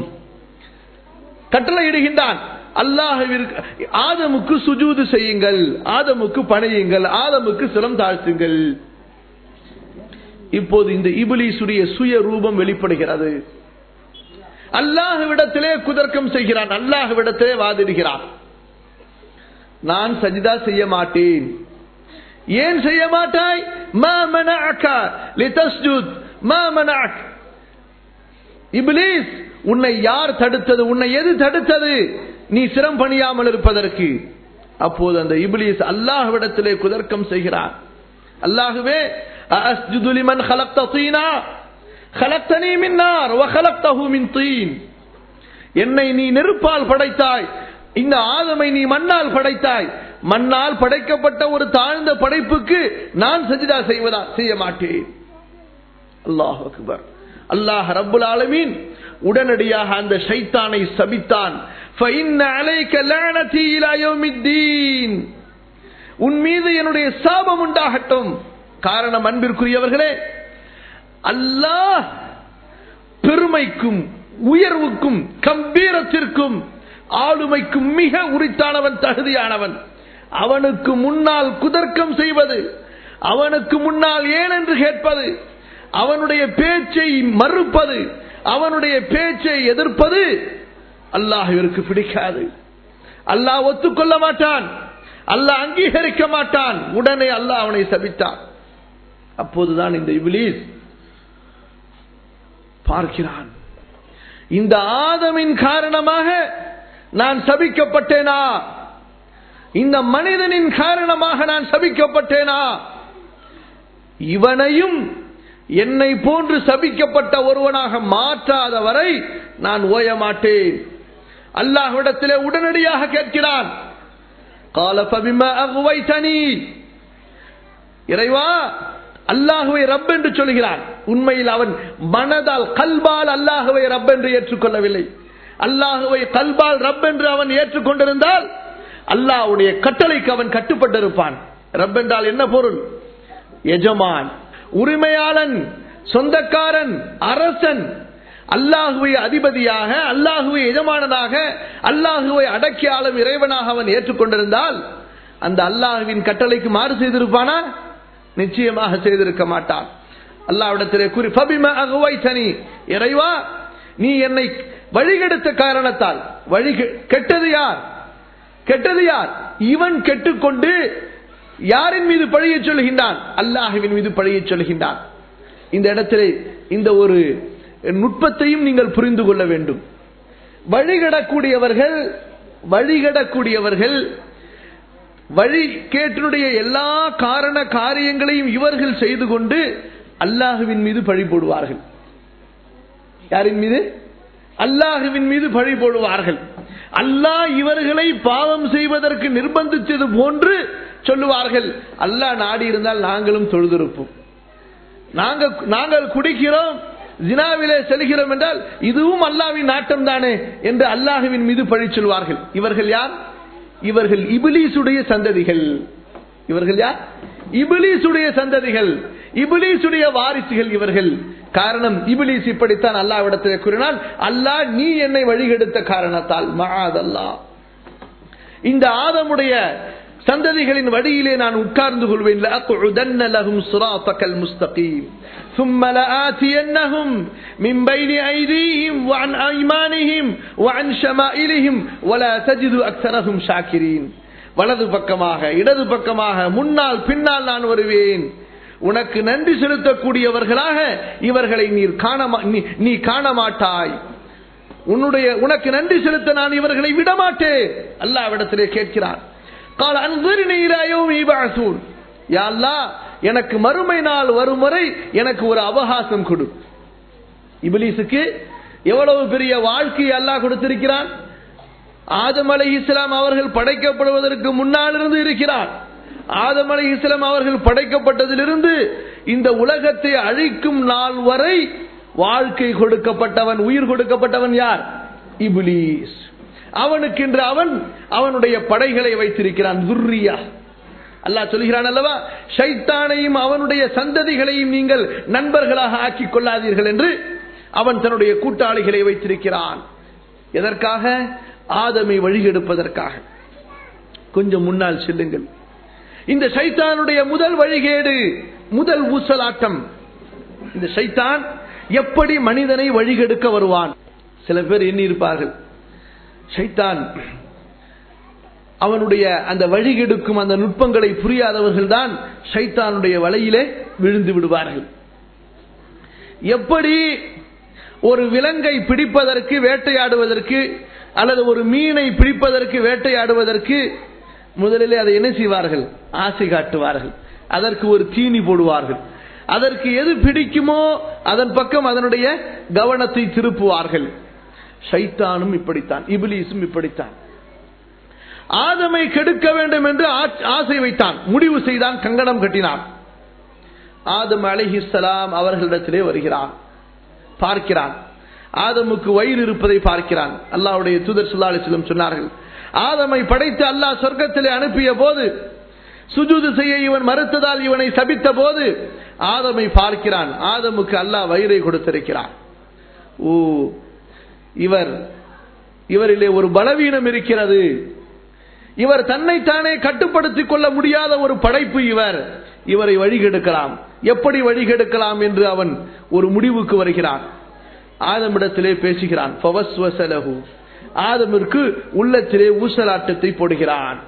கட்டளை இடுகின்றான் அல்லாஹவிற்கு ஆதமுக்கு சுஜூது செய்யுங்கள் ஆதமுக்கு பணியுங்கள் ஆதமுக்கு சிரம் தாழ்த்துங்கள் இப்போது இந்த இபிலிசுடைய சுய ரூபம் வெளிப்படுகிறது அல்லாஹ்விடத்திலே குதர்க்கம் செய்கிறான் அல்லாஹ்விடத்திலே வாதிடுகிறான் நான் சஜிதா செய்ய மாட்டேன் ஏன் செய்ய மாட்டாய் மா மனஅக லிதஸ்ஜுத் மா மனஅக் இப்லீஸ் உன்னை யார் தடுத்தது உன்னை எது தடுத்தது நீ சிரம் பணியாமல் இருப்பதற்கு அப்போது அந்த இப்லீஸ் அல்லாஹ்விடத்திலே குதர்க்கம் செய்கிறார் அல்லாஹுவே அஸ்ஜுது லிமன் خلقت طينا خلقتني من نار وخلقته من طين என்னை நீ நெருப்பால் படைத்தாய் இந்த ஆதமை நீ மண்ணால் படைத்தாய் மண்ணால் படைக்கப்பட்ட ஒரு தாழ்ந்த படைப்புக்கு நான் சஜிதா செய்வதா செய்ய மாட்டேன் அல்லாஹ் அக்பர் அல்லாஹ் ரப்புல் ஆலமீன் உடனடியாக அந்த ஷைத்தானை சபித்தான் فَإِنَّ عَلَيْكَ لَعْنَتِي إِلَى يَوْمِ الدِّينِ உன் மீது என்னுடைய சாபம் உண்டாகட்டும் காரணம் அன்பிற்குரியவர்களே அல்லாஹ் பெருமைக்கும் உயர்வுக்கும் கம்பீரத்திற்கும் ஆளுமைக்கும் மிக உரித்தானவன் தகுதியானவன் அவனுக்கு முன்னால் குதர்க்கம் செய்வது அவனுக்கு முன்னால் ஏன் என்று கேட்பது அவனுடைய பேச்சை மறுப்பது அவனுடைய பேச்சை எதிர்ப்பது அல்லாஹிற்கு பிடிக்காது அல்லாஹ் ஒத்துக்கொள்ள மாட்டான் அல்லாஹ் அங்கீகரிக்க மாட்டான் உடனே அல்லாஹ் அவனை சபித்தான் அப்போதுதான் இந்த இபிலீஸ் பார்க்கிறான் இந்த ஆதமின் காரணமாக நான் சபிக்கப்பட்டேனா இந்த மனிதனின் காரணமாக நான் சபிக்கப்பட்டேனா இவனையும் என்னை போன்று சபிக்கப்பட்ட ஒருவனாக மாற்றாத வரை நான் ஓய மாட்டேன் அல்லாஹ்விடத்திலே உடனடியாக கேட்கிறான் قال فبما أغويتني இறைவா அல்லாஹுவை ரப் என்று சொல்கிறான் உண்மையில் அவன் மனதால் கல்பால் அல்லாஹுவை ரப் என்று ஏற்றுக்கொள்ளவில்லை அல்லாஹுவை கல்பால் ரப் என்று அவன் ஏற்றுக்கொண்டிருந்தால் அல்லாஹ்வுடைய கட்டளைக்கு அவன் கட்டுப்பட்டிருப்பான் ரப் என்றால் என்ன பொருள் எஜமான் உரிமையாளன் சொந்தக்காரன் அரசன் அல்லாஹுவை அதிபதியாக அல்லாஹுவை எஜமானனாக அல்லாஹுவை அடக்கியாலும் இறைவனாக அவன் ஏற்றுக்கொண்டிருந்தால் அந்த அல்லாஹுவின் கட்டளைக்கு மாறு செய்திருப்பானா நிச்சயமாக செய்திருக்க மாட்டான் அல்லாவிடத்திலே கூறி "ஃபபிம அகுவைத்தனி?" இறைவா நீ என்னை வழிகெடுத்த காரணத்தால் வழி கெ- கெட்டது யார் கெட்டது யார் இவன் கெட்டுக்கொண்டு யாரின் மீது பழியை சொல்கின்றான் அல்லாஹுவின் மீது பழியை சொல்கின்றான் இந்த இடத்திலே இந்த ஒரு நுட்பத்தையும் நீங்கள் புரிந்து கொள்ள வேண்டும் வழிகடக்கூடியவர்கள் வழிகடக்கூடியவர்கள் வழி கேட்டினுடைய எல்லா காரண காரியங்களையும் இவர்கள் செய்து கொண்டு அல்லாஹுவின் மீது பழி போடுவார்கள் யாரின் மீது அல்லாஹுவின் மீது பழி போடுவார்கள் அல்லாஹ் இவர்களை பாவம் செய்வதற்கு நிர்பந்தித்தது போன்று சொல்லுவார்கள் அல்லாஹ் நாடி இருந்தால் நாங்களும் தொழுதிருப்போம் நாங்கள் நாங்கள் குடிக்கிறோம் ஜினாவிலே செல்கிறோம் என்றால் இதுவும் அல்லாவின் நாட்டம் தானே என்று அல்லாஹுவின் மீது பழி சொல்வார்கள் இவர்கள் யார் இவர்கள் இபிலீசுடைய சந்ததிகள் இவர்கள் யார் இபிலீசுடைய சந்ததிகள் இபிலீசுடைய வாரிசுகள் இவர்கள் காரணம் இபிலீஸ் இப்படித்தான் அல்லாவிடத்திலே கூறினால் அல்லாஹ் நீ என்னை வழிகெடுத்த காரணத்தால் மகாதல்லா இந்த ஆதமுடைய சந்ததிகளின் வழியிலே நான் உட்கார்ந்து கொள்வேன் لأقعدن لهم صراطك المستقيم ثم لآتينهم من بين أيديهم وعن أيمانهم وعن شمائلهم ولا تجد أكثرهم شاكرين வலது பக்கமாக இடது பக்கமாக முன்னால் பின்னால் நான் வருவேன் உனக்கு நன்றி செலுத்தக்கூடியவர்களாக இவர்களை நீர் காண மா- நீ- நீ காண மாட்டாய் உன்னுடைய உனக்கு நன்றி செலுத்த நான் இவர்களை விடமாட்டேன் அல்லாவிடத்திலே கேட்கிறான் قال انظرني الى يوم يبعثون யா அல்லாஹ் எனக்கு மறுமை நாள் வரும் வரை எனக்கு ஒரு அவகாசம் கொடு இபிலிசுக்கு எவ்வளவு பெரிய வாழ்க்கையை அல்லாஹ் கொடுத்திருக்கிறான் ஆதம் அலை இஸ்லாம் அவர்கள் படைக்கப்படுவதற்கு முன்னால் இருந்து இருக்கிறான் ஆதம் அலை இஸ்லாம் அவர்கள் படைக்கப்பட்டதிலிருந்து இந்த உலகத்தை அழிக்கும் நாள் வரை வாழ்க்கை கொடுக்கப்பட்டவன் உயிர் கொடுக்கப்பட்டவன் யார் இபுலீஸ் அவனுக்கு இன்று அவன் அவனுடைய படைகளை வைத்திருக்கிறான் துர்ரியா அல்லாஹ் சொல்கிறான் அல்லவா ஷைத்தானையும் அவனுடைய சந்ததிகளையும் நீங்கள் நண்பர்களாக ஆக்கிக் கொள்ளாதீர்கள் என்று அவன் தன்னுடைய கூட்டாளிகளை வைத்திருக்கிறான் எதற்காக ஆதமை வழிகெடுப்பதற்காக கொஞ்சம் முன்னால் செல்லுங்கள் இந்த சைத்தானுடைய முதல் வழிகேடு முதல் ஊசலாட்டம் இந்த சைத்தான் எப்படி மனிதனை வழிகெடுக்க வருவான் சில பேர் எண்ணி இருப்பார்கள் சைத்தான் அவனுடைய அந்த வழிகெடுக்கும் அந்த நுட்பங்களை புரியாதவர்கள் தான் சைத்தானுடைய வலையிலே விழுந்து விடுவார்கள் எப்படி ஒரு விலங்கை பிடிப்பதற்கு வேட்டையாடுவதற்கு அல்லது ஒரு மீனை பிடிப்பதற்கு வேட்டையாடுவதற்கு முதலிலே அதை என்ன செய்வார்கள் ஆசை காட்டுவார்கள் அதற்கு ஒரு தீனி போடுவார்கள் அதற்கு எது பிடிக்குமோ அதன் பக்கம் அதனுடைய கவனத்தை திருப்புவார்கள் சைத்தானும் இப்படித்தான் இபிலீஸும் இப்படித்தான் ஆதமை கெடுக்க வேண்டும் என்று ஆசை வைத்தான் முடிவு செய்தான் கங்கணம் கட்டினான் ஆதம் அலிஹிஸ்லாம் அவர்களிடத்திலே வருகிறான் பார்க்கிறான் ஆதமுக்கு வயிறு இருப்பதை பார்க்கிறான் அல்லாவுடைய தூதர் சுல்லா அலிஸ்லம் சொன்னார்கள் ஆதமை படைத்து அல்லாஹ் சொர்க்கத்திலே அனுப்பிய போது சுஜூது செய்ய இவன் மறுத்ததால் இவனை சபித்த போது ஆதமை பார்க்கிறான் ஆதமுக்கு அல்லாஹ் வயிறை கொடுத்திருக்கிறான் ஓ இவர் இவரிலே ஒரு பலவீனம் இருக்கிறது இவர் தன்னைத்தானே கட்டுப்படுத்திக் கொள்ள முடியாத ஒரு படைப்பு இவர் இவரை வழிகெடுக்கலாம் எப்படி வழிகெடுக்கலாம் என்று அவன் ஒரு முடிவுக்கு வருகிறான் ஆதமிடத்திலே பேசுகிறான் ஆதமிற்கு உள்ளத்திலே ஊசலாட்டத்தை போடுகிறான்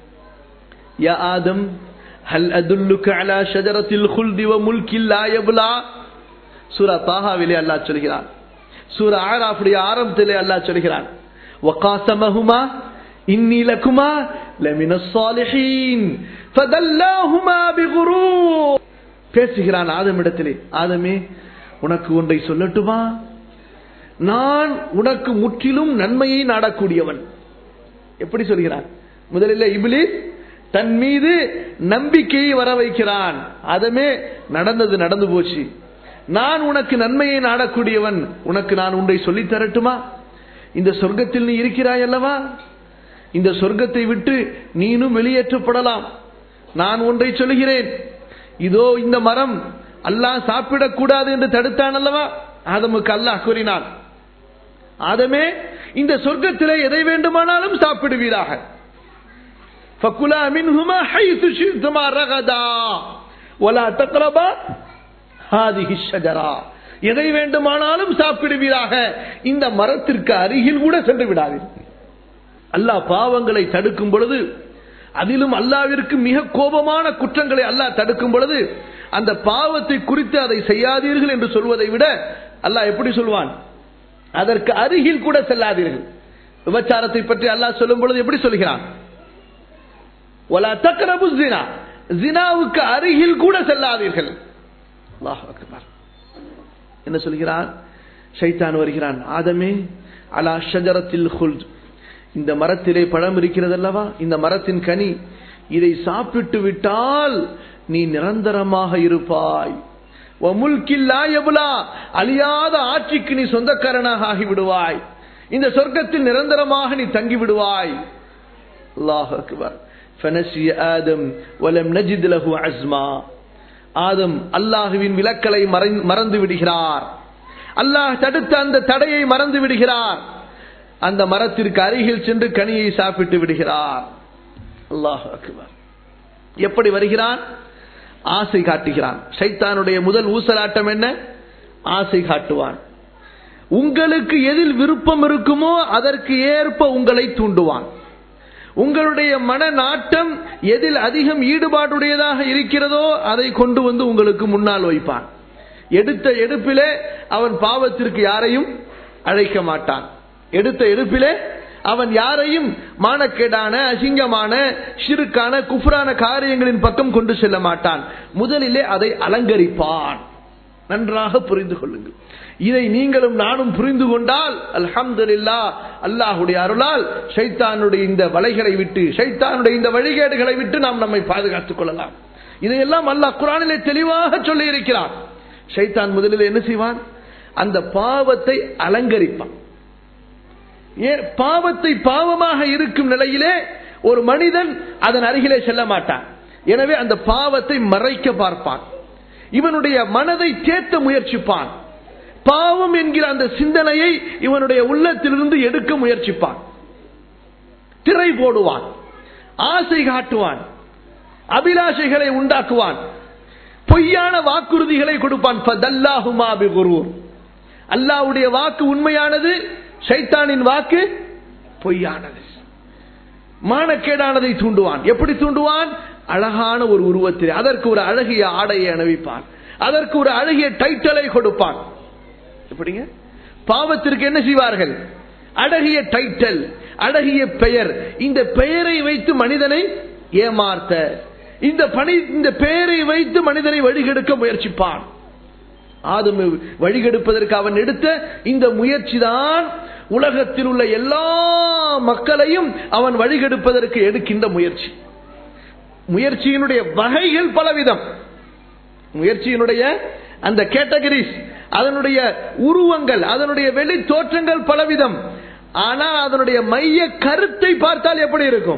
யா ஆதம் ஹல் அதுல்லுக்கு அலா ஷஜரத்தில் குல்தி வ முல்கில் லா யப்லா சூரா தாஹாவிலே அல்லாஹ் சொல்கிறான் சூரா ஆராஃபுடைய ஆரம்பத்திலே அல்லாஹ் சொல்கிறான் وقاسمهما إني لكما لمن الصالحين فدلاهما بغرور பேசுகிறான் ஆதமிடத்திலே ஆதமே உனக்கு ஒன்றை சொல்லட்டுமா நான் உனக்கு முற்றிலும் நன்மையை நாடக்கூடியவன் எப்படி சொல்கிறான் முதலில் இபிலிஸ் தன் மீது நம்பிக்கையை வர வைக்கிறான் அதமே நடந்தது நடந்து போச்சு நான் உனக்கு நன்மையை நாடக்கூடியவன் உனக்கு நான் உன்னை சொல்லித் தரட்டுமா இந்த சொர்க்கத்தில் நீ இருக்கிறாய் அல்லவா இந்த சொர்க்கத்தை விட்டு நீனும் வெளியேற்றப்படலாம் நான் ஒன்றை சொல்கிறேன் இதோ இந்த மரம் அல்லாஹ் சாப்பிடக்கூடாது என்று தடுத்தான் அல்லவா ஆதமுக்கு அல்லாஹ் கூறினான் ஆதமே இந்த சொர்க்கத்திலே எதை வேண்டுமானாலும் சாப்பிடுவீராக فكلا منهما حيث شئتما رغدا ولا تقربا هذه الشجرة எதை வேண்டுமானாலும் சாப்பிடுவீராக இந்த மரத்திற்கு அருகில் கூட சென்று விடாதீர்கள் அல்லாஹ் பாவங்களை தடுக்கும் பொழுது அதிலும் அல்லாவிற்கு மிக கோபமான குற்றங்களை அல்லாஹ் தடுக்கும் பொழுது அந்த பாவத்தை குறித்து அதை செய்யாதீர்கள் என்று சொல்வதை விட அல்லாஹ் எப்படி சொல்வான் அதற்கு அருகில் கூட செல்லாதீர்கள் விபச்சாரத்தை பற்றி அல்லாஹ் சொல்லும் பொழுது எப்படி சொல்கிறான் ஒலா தக்கரபு ஜினா ஜினாவுக்கு அருகில் கூட செல்லாதீர்கள் அல்லாஹ் அக்பர் என்ன சொல்கிறான் ஷைத்தான் வருகிறான் ஆதமே அலா ஷஜரத்தில் ஹுல்த் இந்த மரத்திலே பழம் இருக்கிறது அல்லவா இந்த மரத்தின் கனி இதை சாப்பிட்டு விட்டால் நீ நிரந்தரமாக இருப்பாய் அழியாத ஆட்சிக்கு நீ சொந்தக்காரனாக ஆகிவிடுவாய் இந்த சொர்க்கத்தில் நிரந்தரமாக நீ தங்கி விடுவாய் அல்லாஹ் அக்பர் فنسي آدم ولم نجد له عزما ஆதம் அல்லாஹுவின் விலக்கலை மறந்து விடுகிறார் அல்லாஹ் தடுத்த அந்த தடையை மறந்து விடுகிறார் அந்த மரத்திற்கு அருகில் சென்று கனியை சாப்பிட்டு விடுகிறார் அல்லாஹ் அக்பர் எப்படி வருகிறான் ஆசை காட்டுகிறான் சைத்தானுடைய முதல் ஊசலாட்டம் என்ன ஆசை காட்டுவான் உங்களுக்கு எதில் விருப்பம் இருக்குமோ அதற்கு ஏற்ப உங்களை தூண்டுவான் உங்களுடைய மன நாட்டம் எதில் அதிகம் ஈடுபாடுடையதாக இருக்கிறதோ அதை கொண்டு வந்து உங்களுக்கு முன்னால் வைப்பான் எடுத்த எடுப்பிலே அவன் பாவத்திற்கு யாரையும் அழைக்க மாட்டான் எடுத்த எடுப்பிலே அவன் யாரையும் மானக்கேடான அசிங்கமான சிறுக்கான குஃப்ரான காரியங்களின் பக்கம் கொண்டு செல்ல மாட்டான் முதலிலே அதை அலங்கரிப்பான் நன்றாக புரிந்து கொள்ளுங்கள் இதை நீங்களும் நானும் புரிந்து கொண்டால் அல்ஹம்துலில்லா அல்லாஹுடைய அருளால் ஷைத்தானுடைய இந்த வலைகளை விட்டு ஷைத்தானுடைய இந்த வழிகேடுகளை விட்டு நாம் நம்மை பாதுகாத்துக் கொள்ளலாம் இதையெல்லாம் அல்லாஹ் குரானிலே தெளிவாக சொல்லி இருக்கிறான் ஷைத்தான் முதலில் என்ன செய்வான் அந்த பாவத்தை அலங்கரிப்பான் ஏன் பாவத்தை பாவமாக இருக்கும் நிலையிலே ஒரு மனிதன் அதன் அருகிலே செல்ல மாட்டான் எனவே அந்த பாவத்தை மறைக்க பார்ப்பான் இவனுடைய மனதை தேத்த முயற்சிப்பான் பாவம் என்கிற அந்த சிந்தனையை இவனுடைய உள்ளத்திலிருந்து எடுக்க முயற்சிப்பான் திரை போடுவான் ஆசை காட்டுவான் அபிலாஷைகளை உண்டாக்குவான் பொய்யான வாக்குறுதிகளை கொடுப்பான் ஃபதல்லாஹுமா பிகுரூர். அல்லாஹ்வுடைய வாக்கு உண்மையானது ஷைத்தானின் வாக்கு பொய்யானது மானக்கேடானதை தூண்டுவான் எப்படி தூண்டுவான் அழகான ஒரு உருவத்தில் அதற்கு ஒரு அழகிய ஆடையை அணிவிப்பான் அதற்கு ஒரு அழகிய டைட்டலை கொடுப்பான் எப்படிங்க பாவத்திற்கு என்ன செய்வார்கள் அழகிய டைட்டல் அழகிய பெயர் இந்த பெயரை வைத்து மனிதனை ஏமாற்ற இந்த பணி இந்த பெயரை வைத்து மனிதனை வழிகெடுக்க முயற்சிப்பான் ஆதம் வழிகெடுப்பதற்கு அவன் எடுத்த இந்த முயற்சி தான் உலகத்தில் உள்ள எல்லா மக்களையும் அவன் வழிகெடுப்பதற்கு எடுக்கின்ற முயற்சி முயற்சியினுடைய வகைகள் பலவிதம் முயற்சியினுடைய அந்த கேட்டகரிஸ் அதனுடைய உருவங்கள் அதனுடைய வெளி தோற்றங்கள் பலவிதம் ஆனால் அதனுடைய மைய கருத்தை பார்த்தால் எப்படி இருக்கும்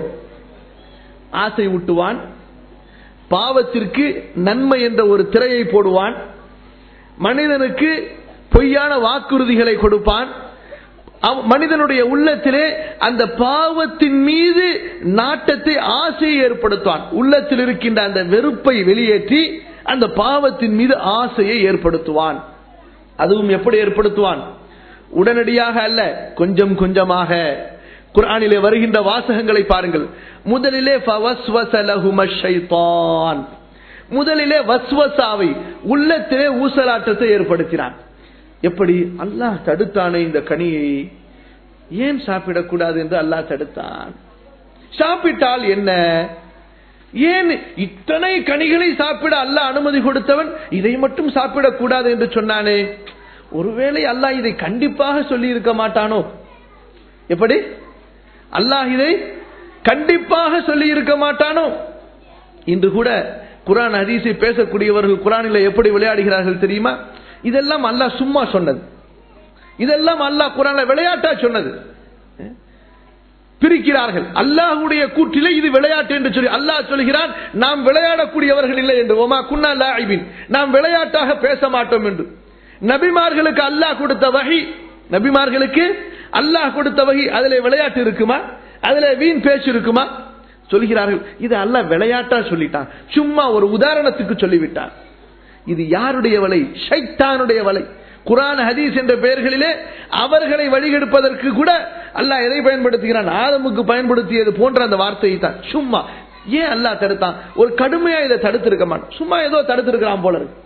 ஆசை ஊட்டுவான் பாவத்திற்கு நன்மை என்ற ஒரு திரையை போடுவான் மனிதனுக்கு பொய்யான வாக்குறுதிகளை கொடுப்பான் அவ- மனிதனுடைய உள்ளத்திலே அந்த பாவத்தின் மீது நாட்டத்தை ஆசையை ஏற்படுத்துவான் உள்ளத்தில் இருக்கின்ற அந்த வெறுப்பை வெளியேற்றி அந்த பாவத்தின் மீது ஆசையை ஏற்படுத்துவான் அதுவும் எப்படி ஏற்படுத்துவான் உடனடியாக அல்ல கொஞ்சம் கொஞ்சமாக குர்ஆனிலே வருகின்ற வாசகங்களை பாருங்கள் முதலிலே ஃபவஸ்வஸ லஹும ஷைத்தான். முதலிலே வஸ்வசாவை உள்ளத்திலே ஊசலாட்டத்தை ஏற்படுத்தினான் எப்படி அல்லாஹ் தடுத்தானே இந்த கனியை ஏன் சாப்பிடக்கூடாது என்று அல்லாஹ் தடுத்தான் சாப்பிட்டால் என்ன ஏன் இத்தனை கனிகளை சாப்பிட அல்லாஹ் அனுமதி கொடுத்தவன் இதை மட்டும் சாப்பிடக்கூடாது என்று சொன்னானே ஒருவேளை அல்லாஹ் இதை கண்டிப்பாக சொல்லி இருக்க மாட்டானோ எப்படி அல்லாஹ் இதை கண்டிப்பாக சொல்லி இருக்க மாட்டானோ இன்று கூட குரான் ஹதீஸை பேசக்கூடியவர்கள் குரானில் எப்படி விளையாடுகிறார்கள் தெரியுமா இதெல்லாம் அல்லாஹ் சும்மா சொன்னது இதெல்லாம் அல்லாஹ் குரான்ல விளையாட்டா சொன்னது பிரிக்கிறார்கள் அல்லாஹ்வுடைய கூற்றிலே இது விளையாட்டு என்று சொல்லி அல்லாஹ் சொல்கிறான் நாம் விளையாடக்கூடியவர்கள் இல்லை என்று ஓமா குன்னா லாயிபின் நாம் விளையாட்டாக பேச மாட்டோம் என்று நபிமார்களுக்கு அல்லாஹ் கொடுத்த வகை நபிமார்களுக்கு அல்லாஹ் கொடுத்த வகை அதிலே விளையாட்டு இருக்குமா அதிலே வீண் பேச்சு இருக்குமா சொல்கிறார்கள் இது அல்லாஹ் விளையாட்டா சொல்லிட்டான் சும்மா ஒரு உதாரணத்துக்கு சொல்லிவிட்டான் இது யாருடைய வலை ஷைத்தானுடைய வலை குரான் ஹதீஸ் என்ற பெயர்களிலே அவர்களை வழிகெடுப்பதற்கு கூட அல்லாஹ் எதை பயன்படுத்துகிறான் ஆதமுக்கு பயன்படுத்தியது போன்ற அந்த வார்த்தையை தான் சும்மா ஏன் அல்லாஹ் தடுத்தான் ஒரு கடுமையா இதை தடுத்திருக்க மாட்டான் சும்மா ஏதோ தடுத்திருக்கிறான் போல இருக்கு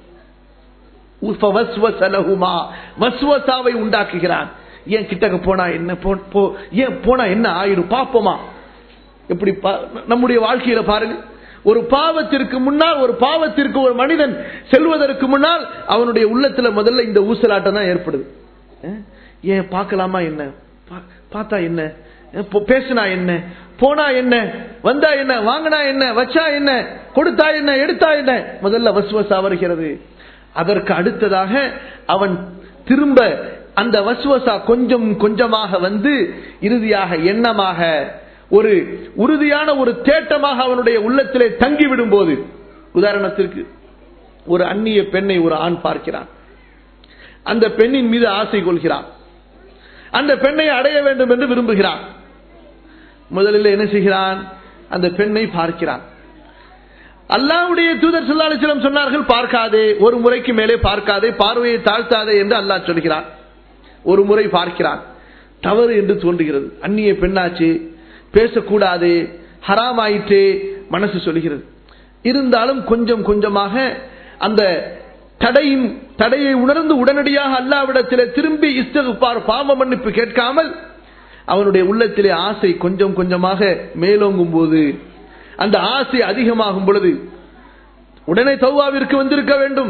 ஃபவஸ்வஸ லஹுமா. வஸ்வசாவை உண்டாக்குகிறான் ஏன் கிட்டக்க போனா என்ன போ- போ- ஏன் போனா என்ன ஆயிடும் பாப்போமா எப்படி பா- நம்முடைய வாழ்க்கையில பாருங்க ஒரு பாவத்திற்கு முன்னால் ஒரு பாவத்திற்கு ஒரு மனிதன் செல்வதற்கு முன்னால் அவனுடைய உள்ளத்துல முதல்ல இந்த ஊசலாட்டம் தான் ஏற்படுது அஹ், ஏன் பார்க்கலாமா என்ன பா- பார்த்தா என்ன அஹ், போ- பேசினா என்ன போனா என்ன வந்தா என்ன வாங்கினா என்ன வச்சா என்ன கொடுத்தா என்ன எடுத்தா என்ன முதல்ல வசுவசா வருகிறது அதற்கு அடுத்ததாக அவன் திரும்ப அந்த வசுவசா கொஞ்சம் கொஞ்சமாக வந்து இறுதியாக எண்ணமாக ஒரு உறுதியான ஒரு தேட்டமாக அவனுடைய உள்ளத்திலே தங்கிவிடும் போது உதாரணத்திற்கு ஒரு அந்நிய பெண்ணை ஒரு ஆண் பார்க்கிறான் அந்த பெண்ணின் மீது ஆசை கொள்கிறான் அந்த பெண்ணை அடைய வேண்டும் என்று விரும்புகிறான் முதலில் என்ன செய்கிறான் அந்த பெண்ணை பார்க்கிறான் அல்லாஹ்வுடைய தூதர் ஸல்லல்லாஹு அலைஹி வஸல்லம் சொன்னார்கள் பார்க்காதே ஒரு முறைக்கு மேலே பார்க்காதே பார்வையை தாழ்த்தாதே என்று அல்லாஹ் சொல்கிறான் ஒரு முறை பார்க்கிறான் தவறு என்று தோன்றுகிறது அந்நிய பெண்ணாச்சு பேசக்கூடாது ஹராம் ஆயிற்றே மனசு சொல்கிறது இருந்தாலும் கொஞ்சம் கொஞ்சமாக அந்த தடையின் தடையை உணர்ந்து உடனடியாக அல்லாவிடத்திலே திரும்பி இஸ்தகுப்பார் பாவ மன்னிப்பு கேட்காமல் அவனுடைய உள்ளத்திலே ஆசை கொஞ்சம் கொஞ்சமாக மேலோங்கும் போது அந்த ஆசை அதிகமாகும் பொழுது உடனே தௌவாவிற்கு வந்திருக்க வேண்டும்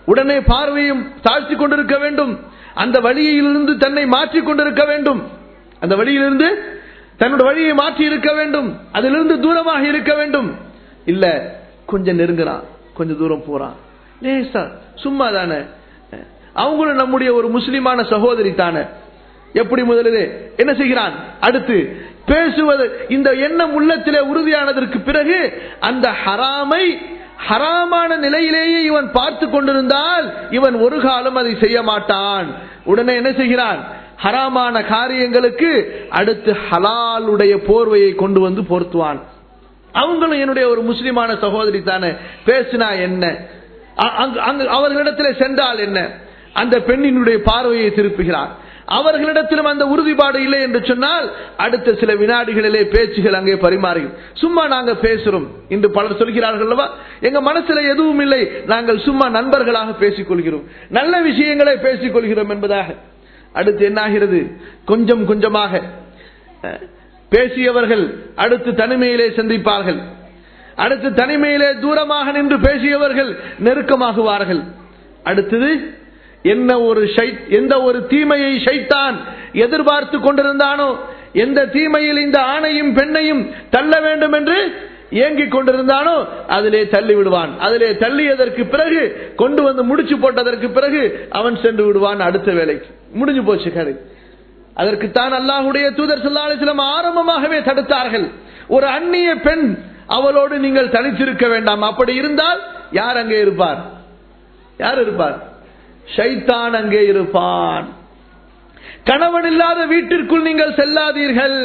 உடனே பார்வையும் தாழ்த்தி கொண்டிருக்க வேண்டும் அந்த வழியிலிருந்து தன்னை மாற்றிக் கொண்டிருக்க வேண்டும் அந்த வழியிலிருந்து தன்னோட வழியை மாற்றி இருக்க வேண்டும் அதிலிருந்து தூரமாக இருக்க வேண்டும் இல்ல கொஞ்சம் நெருங்குறான் கொஞ்சம் தூரம் போறான் லேசா சும்மா தானே அவங்களும் நம்முடைய ஒரு முஸ்லிமான சகோதரி தானே எப்படி முதலிலே என்ன செய்கிறான் அடுத்து பேசுவது இந்த எண்ணம் உள்ளத்திலே உறுதியானதற்கு பிறகு அந்த ஹராமை ஹராமான நிலையிலேயே இவன் பார்த்து கொண்டிருந்தால் இவன் ஒரு காலம் அதை செய்ய மாட்டான் உடனே என்ன செய்கிறான் ஹராமான காரியங்களுக்கு அடுத்து ஹலாலுடைய போர்வையை கொண்டு வந்து போர்த்துவான் அவங்களும் என்னுடைய ஒரு முஸ்லிமான சகோதரி தானே பேசினா என்ன அவர்களிடத்தில் சென்றால் என்ன அந்த பெண்ணினுடைய பார்வையை திருப்புகிறான் அவர்களிடத்திலும் அந்த உறுதிப்பாடு இல்லை என்று சொன்னால் அடுத்த சில வினாடிகளிலே பேச்சுகள் அங்கே பரிமாறுகிறோம் சும்மா நாங்க பேசுறோம் இன்று பலர் சொல்கிறார்கள் அல்லவா எங்க மனசுல எதுவும் இல்லை நாங்கள் சும்மா நண்பர்களாக பேசிக் கொள்கிறோம் நல்ல விஷயங்களை பேசிக் கொள்கிறோம் என்பதாக அடுத்து என்னாகிறது கொஞ்சம் கொஞ்சமாக பேசியவர்கள் அடுத்து தனிமையிலே சந்திப்பார்கள் அடுத்து தனிமையிலே தூரமாக நின்று பேசியவர்கள் நெருக்கமாகுவார்கள் அடுத்தது என்ன ஒரு எந்த ஒரு தீமையை ஷைத்தான் எதிர்பார்த்து கொண்டிருந்தானோ எந்த தீமையில் இந்த ஆணையும் பெண்ணையும் தள்ள வேண்டும் என்று ஏங்கிக் கொண்டிருந்தானோ அதிலே தள்ளி விடுவான் அதிலே தள்ளியதற்கு பிறகு கொண்டு வந்து முடிச்சு போட்டதற்கு பிறகு அவன் சென்று விடுவான் அடுத்த வேலைக்கு முடிஞ்சு போச்சு கதை அதற்குத்தான் அல்லாஹுடைய தூதர் சொல்லாலிசிலம் ஆரம்பமாகவே தடுத்தார்கள் ஒரு அந்நிய பெண் அவளோடு நீங்கள் தனித்திருக்க வேண்டாம் அப்படி இருந்தால் யார் அங்கே இருப்பார் யார் இருப்பார் ஷைத்தான் அங்கே இருப்பான் கணவன் இல்லாத வீட்டிற்குள் நீங்கள் செல்லாதீர்கள்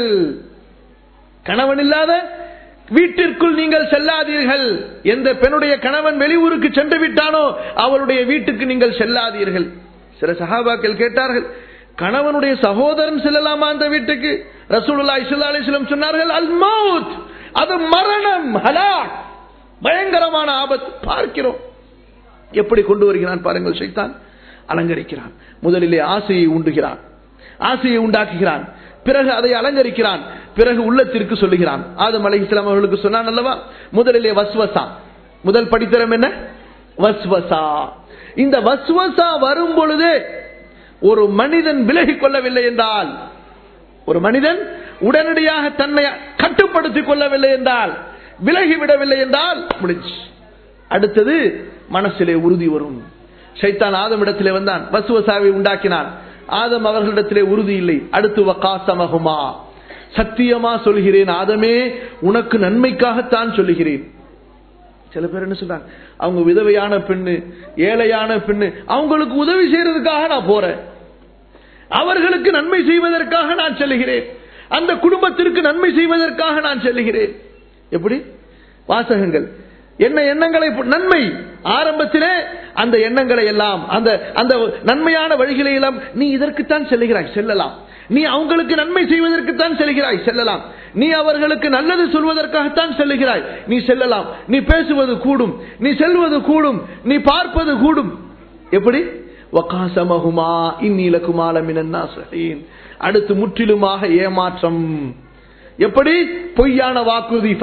கணவன் இல்லாத வீட்டிற்குள் நீங்கள் செல்லாதீர்கள் எந்த பெண்ணுடைய கணவன் வெளியூருக்கு சென்று விட்டானோ அவளுடைய வீட்டுக்கு நீங்கள் செல்லாதீர்கள் சில சகாபாக்கள் கேட்டார்கள் கணவனுடைய சகோதரன் செல்லலாமா அந்த வீட்டுக்கு ரசூலுல்லா இஸ்லா அலிஸ்லம் சொன்னார்கள் அல் மவுத் அது மரணம் ஹலாக் பயங்கரமான ஆபத்து பார்க்கிறோம் எப்படி கொண்டு வருகிறான் பாருங்கள் சைத்தான் அலங்கரிக்கிறான் முதலிலே ஆசையை உண்டுகிறான் ஆசையை உண்டாக்குகிறான் பிறகு அதை அலங்கரிக்கிறான் பிறகு உள்ளத்திற்கு சொல்லுகிறான் ஆதம் அலை இஸ்லாம் அவர்களுக்கு சொன்னான் அல்லவா முதலிலே வஸ்வசா முதல் படித்தரம் என்ன வஸ்வசா இந்த வஸ்வசா வரும் பொழுதே ஒரு மனிதன் விலகிக் கொள்ளவில்லை என்றால் ஒரு மனிதன் உடனடியாக தன்னை கட்டுப்படுத்திக் கொள்ளவில்லை என்றால் விலகிவிடவில்லை என்றால் முடிஞ்சு அடுத்தது மனசிலே உறுதி வரும் சைத்தான் ஆதம் இடத்திலே வந்தான் வசுவசாவை உண்டாக்கினான் ஆதம் அவர்களிடத்திலே உறுதி இல்லை அடுத்து வக்காசமகுமா சத்தியமா சொல்கிறேன் ஆதமே உனக்கு நன்மைக்காகத்தான் சொல்லுகிறேன் சில பேர் என்ன சொல்றாங்க அவங்க விதவையான பெண்ணு ஏழையான பெண்ணு அவங்களுக்கு உதவி செய்யறதுக்காக நான் போறேன் அவர்களுக்கு நன்மை செய்வதற்காக நான் செல்லுகிறேன் அந்த குடும்பத்திற்கு நன்மை செய்வதற்காக நான் செல்லுகிறேன் எப்படி வாசகங்கள் என்ன எண்ணங்களை நன்மை ஆரம்பத்திலே அந்த எண்ணங்களை எல்லாம் அந்த அந்த நன்மையான வழிகளை எல்லாம் நீ இதற்குத்தான் செல்லுகிறாய் செல்லலாம் நீ அவங்களுக்கு நன்மை செய்வதற்குத்தான் செல்கிறாய் செல்லலாம் நீ அவர்களுக்கு நல்லது சொல்வதற்காகத்தான் செல்லுகிறாய் நீ செல்லலாம் நீ பேசுவது கூடும் நீ செல்வது கூடும் நீ பார்ப்பது கூடும் எப்படி வகாசமகுமா இந்நீலகுமாலமினா அடுத்து முற்றிலுமாக ஏமாற்றம் எப்படி பொய்யான வாக்குறுதி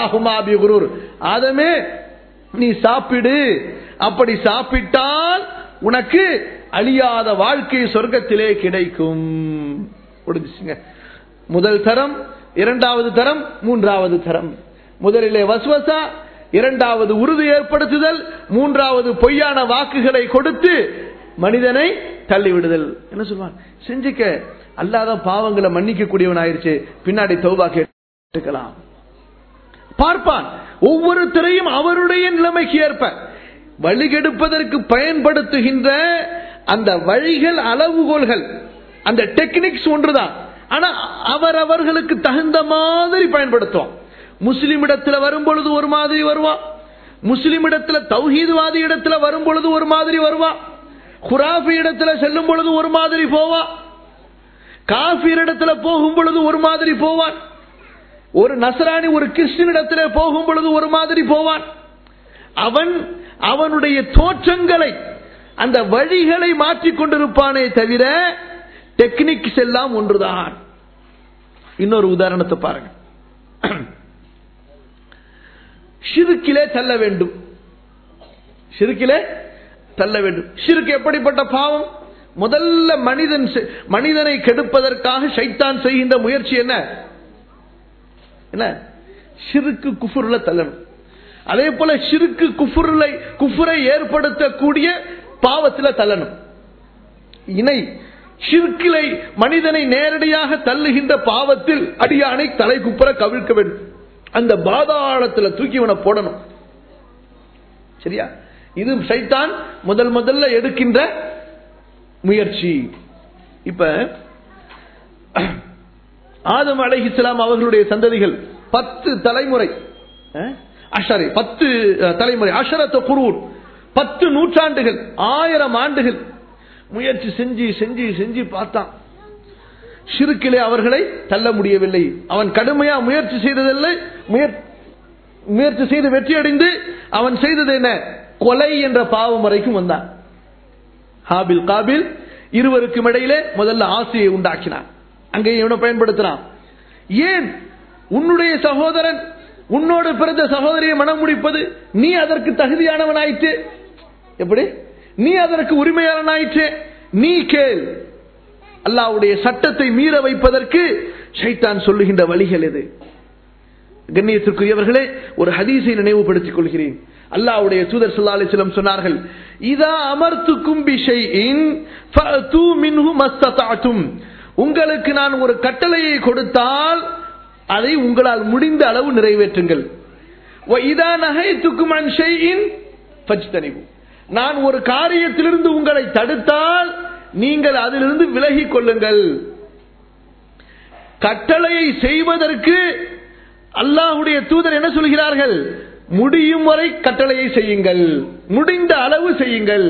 ஆதமே நீ சாப்பிடு அப்படி சாப்பிட்டால் உனக்கு அழியாத வாழ்க்கை சொர்க்கத்திலே கிடைக்கும் முடிஞ்சுங்க முதல் தரம் இரண்டாவது தரம் மூன்றாவது தரம் முதலிலே வஸ்வசா இரண்டாவது உறுதி ஏற்படுத்துதல் மூன்றாவது பொய்யான வாக்குகளை கொடுத்து மனிதனை தள்ளிவிடுதல் என்ன சொல்லுவான் செஞ்சுக்க அல்லாத பாவங்களை மன்னிக்க கூடியவன் ஆயிருச்சு பின்னாடி தௌபா கேட்டுக்கலாம் பார்ப்பான் ஒவ்வொருத்தரையும் அவருடைய நிலைமைக்கு ஏற்ப வழிகெடுப்பதற்கு பயன்படுத்துகின்ற அந்த வழிகள் அளவுகோல்கள் அந்த டெக்னிக்ஸ் ஒன்றுதான் ஆனா அவரவர்களுக்கு தகுந்த மாதிரி பயன்படுத்துவோம் முஸ்லிம் இடத்துல வரும் பொழுது ஒரு மாதிரி வருவான் முஸ்லிம் இடத்துல தௌஹீத்வாதி இடத்துல வரும் பொழுது ஒரு மாதிரி வருவான் குராஃபி இடத்துல செல்லும் பொழுது ஒரு மாதிரி போவான் காஃபிர் இடத்துல போகும் பொழுது ஒரு மாதிரி போவான் ஒரு நசராணி ஒரு கிறிஸ்டின் இடத்துல போகும் பொழுது ஒரு மாதிரி போவான் அவன் அவனுடைய தோற்றங்களை அந்த வழிகளை மாற்றிக் கொண்டிருப்பானே தவிர டெக்னிக்ஸ் எல்லாம் ஒன்றுதான் இன்னொரு உதாரணத்தை பாருங்க ஷிருக்கிலே செல்ல வேண்டும் ஷிருக்கிலே தள்ள வேண்டும் ஷிர்க் எப்படிப்பட்ட பாவம் முதல்ல மனிதன் செ- மனிதனை கெடுப்பதற்காக ஷைத்தான் செய்கின்ற முயற்சி என்ன என்ன ஷிருக்கு குஃபுர்ல தள்ளணும் அதே போல ஷிருக்கு குஃபுர்லை குஃபுரை ஏற்படுத்தக்கூடிய பாவத்தில் தள்ளணும் இணை ஷிர்கிலை மனிதனை நேரடியாக தள்ளுகின்ற பாவத்தில் அடியானை தலை குப்புற கவிழ்க்க வேண்டும் அந்த பாதாளத்தில் தூக்கி இவனை போடணும் சரியா இது சைத்தான் முதல் முதல்ல எடுக்கின்ற முயற்சி இப்ப ஆதம் அலைஹிஸ்ஸலாம் அவர்களுடைய சந்ததிகள் பத்து தலைமுறை அஹ், அஷரை பத்து அஹ், தலைமுறை அஷரத்த குரூர் பத்து நூற்றாண்டுகள் ஆயிரம் ஆண்டுகள் முயற்சி செஞ்சு செஞ்சு செஞ்சு பார்த்தான் ஷிருக்கிலே அவர்களை தள்ள முடியவில்லை அவன் கடுமையா முயற்சி செய்ததில்லை முயற்- முயற்சி செய்து வெற்றியடைந்து அவன் செய்தது என்ன கொலை என்ற பாவம் வரைக்கும் வந்தான் ஹாபில் காபில் இருவருக்கும் இடையிலே முதல்ல ஆசையை உண்டாக்கினான் அங்கே இவனை பயன்படுத்தினான் ஏன் உன்னுடைய சகோதரன் உன்னோடு பிறந்த சகோதரியை மனம் முடிப்பது நீ அதற்கு தகுதியானவனாயிற்று எப்படி நீ அதற்கு உரிமையாளனாயிற்று நீ கேள் அல்லாவுடைய சட்டத்தை மீற வைப்பதற்கு ஷைத்தான் சொல்லுகின்ற வழிகள் எது கண்ணியத்திற்குரியவர்களே ஒரு ஹதீஸை நினைவுபடுத்திக் கொள்கிறேன் அல்லாஹ்வுடைய தூதர் ஸல்லல்லாஹு அலைஹி வஸல்லம் சொன்னார்கள் இதா அமர்த்துக்கும் பிஷைஇன் ஃபஅது மின்ஹு மஸ்ததஅதும் உங்களுக்கு நான் ஒரு கட்டளையை கொடுத்தால் அதை உங்களால் முடிந்த அளவு நிறைவேற்றுங்கள் வ இதா நஹைத்துக்கும் அன் ஷைஇன் ஃபஜ்தனிபு நான் ஒரு காரியத்திலிருந்து உங்களை தடுத்தால் நீங்கள் அதிலிருந்து விலகிக் கொள்ளுங்கள் கட்டளையை செய்வதற்கு அல்லாஹுடைய தூதர் என்ன சொல்கிறார்கள் முடியும் வரை கட்டளையை செய்யுங்கள் முடிந்த அளவு செய்யுங்கள்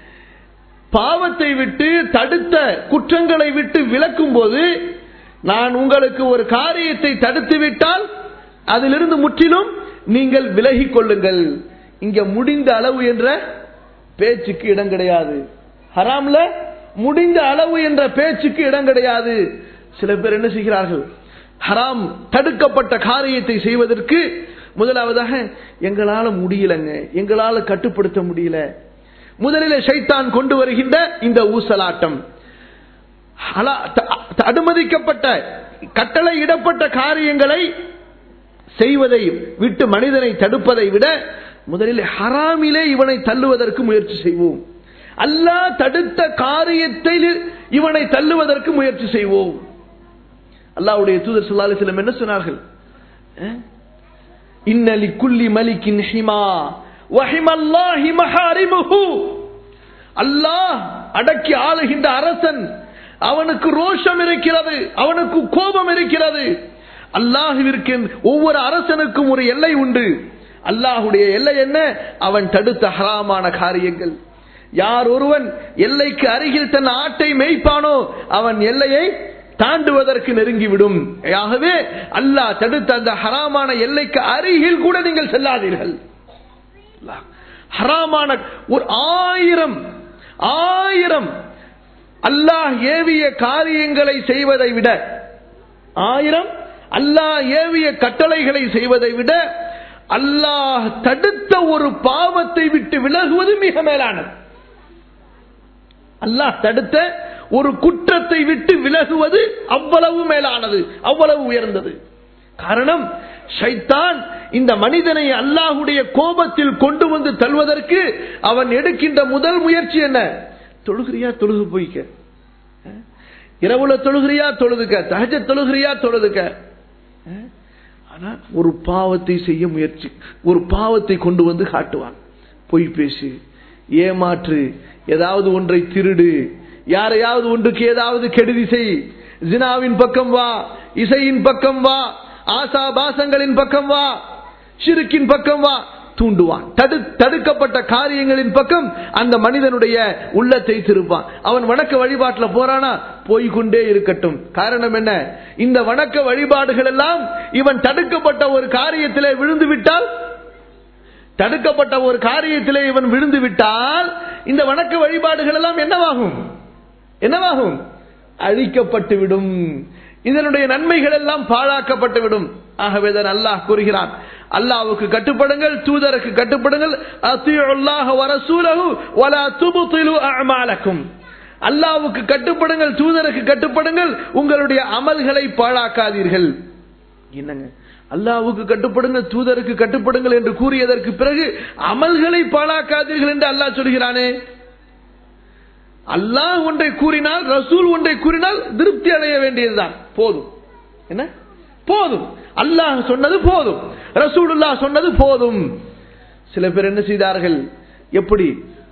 பாவத்தை விட்டு தடுத்த குற்றங்களை விட்டு விலக்கும் போது நான் உங்களுக்கு ஒரு காரியத்தை தடுத்து விட்டால் அதிலிருந்து முற்றிலும் நீங்கள் விலகிக் கொள்ளுங்கள் இங்க முடிந்த அளவு என்ற பேச்சுக்கு இடம் கிடையாது ஹராம்ல முடிந்த அளவு என்ற பேச்சுக்கு இடம் கிடையாது சில பேர் என்ன செய்கிறார்கள் ஹராம் தடுக்கப்பட்ட காரியத்தை செய்வதற்கு முதலாவதாக எங்களால முடியலங்க எங்களால கட்டுப்படுத்த முடியல முதலில் ஷைத்தான் கொண்டு வருகின்ற இந்த ஊசலாட்டம் ஹலா- த- த- அனுமதிக்கப்பட்ட கட்டளை இடப்பட்ட காரியங்களை செய்வதை விட்டு மனிதனை தடுப்பதை விட முதலில் ஹராமிலே இவனை தள்ளுவதற்கு முயற்சி செய்வோம் அல்லாஹ் தடுத்த காரியத்தை இவனை தள்ளுவதற்கு முயற்சி செய்வோம் அல்லாஹ்வுடைய தூதர் ஸல்லல்லாஹு அலைஹி வஸல்லம் என்ன சொன்னார்கள் அஹ்? இன்னலி குல்லி மலிக்கின் ஹிமா வஹிமல்லாஹி மஹாரிமுஹு அல்லாஹ் அடக்கி ஆளுகின்ற அரசன் அவனுக்கு ரோஷம் இருக்கிறது அவனுக்கு கோபம் இருக்கிறது அல்லாஹுவிற்கு ஒவ்வொரு அரசனுக்கும் ஒரு எல்லை உண்டு அல்லாஹுடைய எல்லை என்ன அவன் தடுத்த ஹராமான காரியங்கள் யார் ஒருவன் எல்லைக்கு அருகில் தன் ஆட்டை மேய்ப்பானோ அவன் எல்லையை தாண்டுவதற்கு நெருங்கிவிடும் ஆகவே அல்லாஹ் தடுத்த அந்த ஹராமான எல்லைக்கு அருகில் கூட நீங்கள் செல்லாதீர்கள் அல்லாஹ் ஹராமான ஒரு ஆயிரம் ஆயிரம் அல்லாஹ் ஏவிய காரியங்களை செய்வதை விட ஆயிரம் அல்லாஹ் ஏவிய கட்டளைகளை செய்வதை விட அல்லாஹ் தடுத்த ஒரு பாவத்தை விட்டு விலகுவது மிக மேலானது அல்லாஹ் தடுத்த ஒரு குற்றத்தை விட்டு விலகுவது அவ்வளவு மேலானது அவ்வளவு உயர்ந்தது காரணம் ஷைத்தான் இந்த மனிதனை அல்லாஹுடைய கோபத்தில் கொண்டு வந்து தள்ளுவதற்கு அவன் எடுக்கின்ற முதல் முயற்சி என்ன தொழுகிறியா தொழுகு போய்க்க அஹ்? இரவுல தொழுகிறியா தொழுதுக்க தகஜ தொழுகிறியா தொழுதுக்க அஹ்? ஆனா ஒரு பாவத்தை செய்ய முயற்சி ஒரு பாவத்தை கொண்டு வந்து காட்டுவான் பொய் பேசு ஏமாற்று ஏதாவது ஒன்றை திருடு யாரையாவது ஒன்றுக்கு ஏதாவது கெடுதி செய் ஜினாவின் பக்கம் வா இசையின் பக்கம் வா ஆசா பாசங்களின் பக்கம் வா ஷிருக்கின் பக்கம் வா தூண்டுவான் தடு தடுக்கப்பட்ட காரியங்களின் பக்கம் அந்த மனிதனுடைய உள்ளத்தை திருப்பான் அவன் வணக்க வழிபாட்டில் போறானா போய்கொண்டே இருக்கட்டும் காரணம் என்ன இந்த வணக்க வழிபாடுகள் எல்லாம் இவன் தடுக்கப்பட்ட ஒரு காரியத்திலே விழுந்து விட்டால் தடுக்கப்பட்ட ஒரு காரியத்திலே இவன் விழுந்து விட்டால் இந்த வணக்க வழிபாடுகள் எல்லாம் என்னவாகும் என்னவாகும் அழிக்கப்பட்டு விடும் இதனுடைய நன்மைகள் எல்லாம் பாழாக்கப்பட்டு விடும் ஆகவேதான் அல்லாஹ் கூறுகிறான் அல்லாஹ்வுக்கு கட்டுப்படுங்கள் தூதருக்கு கட்டுப்படுங்கள் அத்தியுல்லாஹ வரசூலஹு வலா துபுதிலு அஅமாலக்கும் அல்லாஹ்வுக்கு கட்டுப்படுங்கள் தூதருக்கு கட்டுப்படுங்கள் உங்களுடைய அமல்களை பாழாக்காதீர்கள் என்னங்க அல்லாஹ்வுக்கு கட்டுப்படுங்கள் தூதருக்கு கட்டுப்படுங்கள் என்று கூறியதற்கு பிறகு அமல்களை பாழாக்காதீர்கள் என்று அல்லாஹ் சொல்கிறானே அல்லாஹ் ஒன்றை கூறினால் ரசூல் ஒன்றை கூறினால் திருப்தி அடைய வேண்டியதுதான் போதும் என்ன போதும் அல்லாஹ் சொன்னது போதும் ரசூலுல்லாஹ் சொன்னது போதும் சில பேர் என்ன செய்தார்கள் எப்படி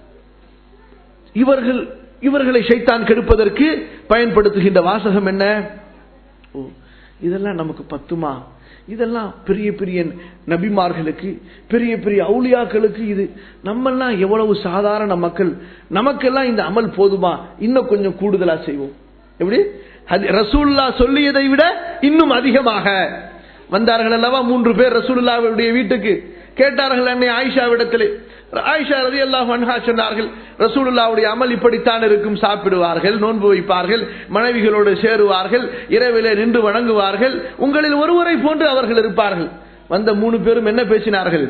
இவர்கள் இவர்களை ஷைத்தான் கெடுப்பதற்கு பயன்படுத்துகின்ற வாசகம் என்ன ஓ இதெல்லாம் நமக்கு பத்துமா இதெல்லாம் பெரிய பெரிய நபிமார்களுக்கு பெரிய பெரிய அவுளியாக்களுக்கு இது நம்மெல்லாம் எவ்வளவு சாதாரண மக்கள் நமக்கெல்லாம் இந்த அமல் போதுமா இன்னும் கொஞ்சம் கூடுதலா செய்வோம் எப்படி அது ரசூல்லா சொல்லியதை விட இன்னும் அதிகமாக வந்தார்கள் அல்லவா மூன்று பேர் ரசூலுல்லாவுடைய வீட்டுக்கு கேட்டார்கள் அன்னை ஆயிஷாவிடத்திலே ஆயிஷா ரதி அல்லாஹ் அன்ஹா சொன்னார்கள் ரசூலுல்லாவுடைய அமல் இப்படித்தான் இருக்கும் சாப்பிடுவார்கள் நோன்பு வைப்பார்கள் மனைவிகளோடு சேருவார்கள் இரவிலே நின்று வணங்குவார்கள் உங்களில் ஒருவரை போன்று அவர்கள் இருப்பார்கள் வந்த மூணு பேரும் என்ன பேசினார்கள்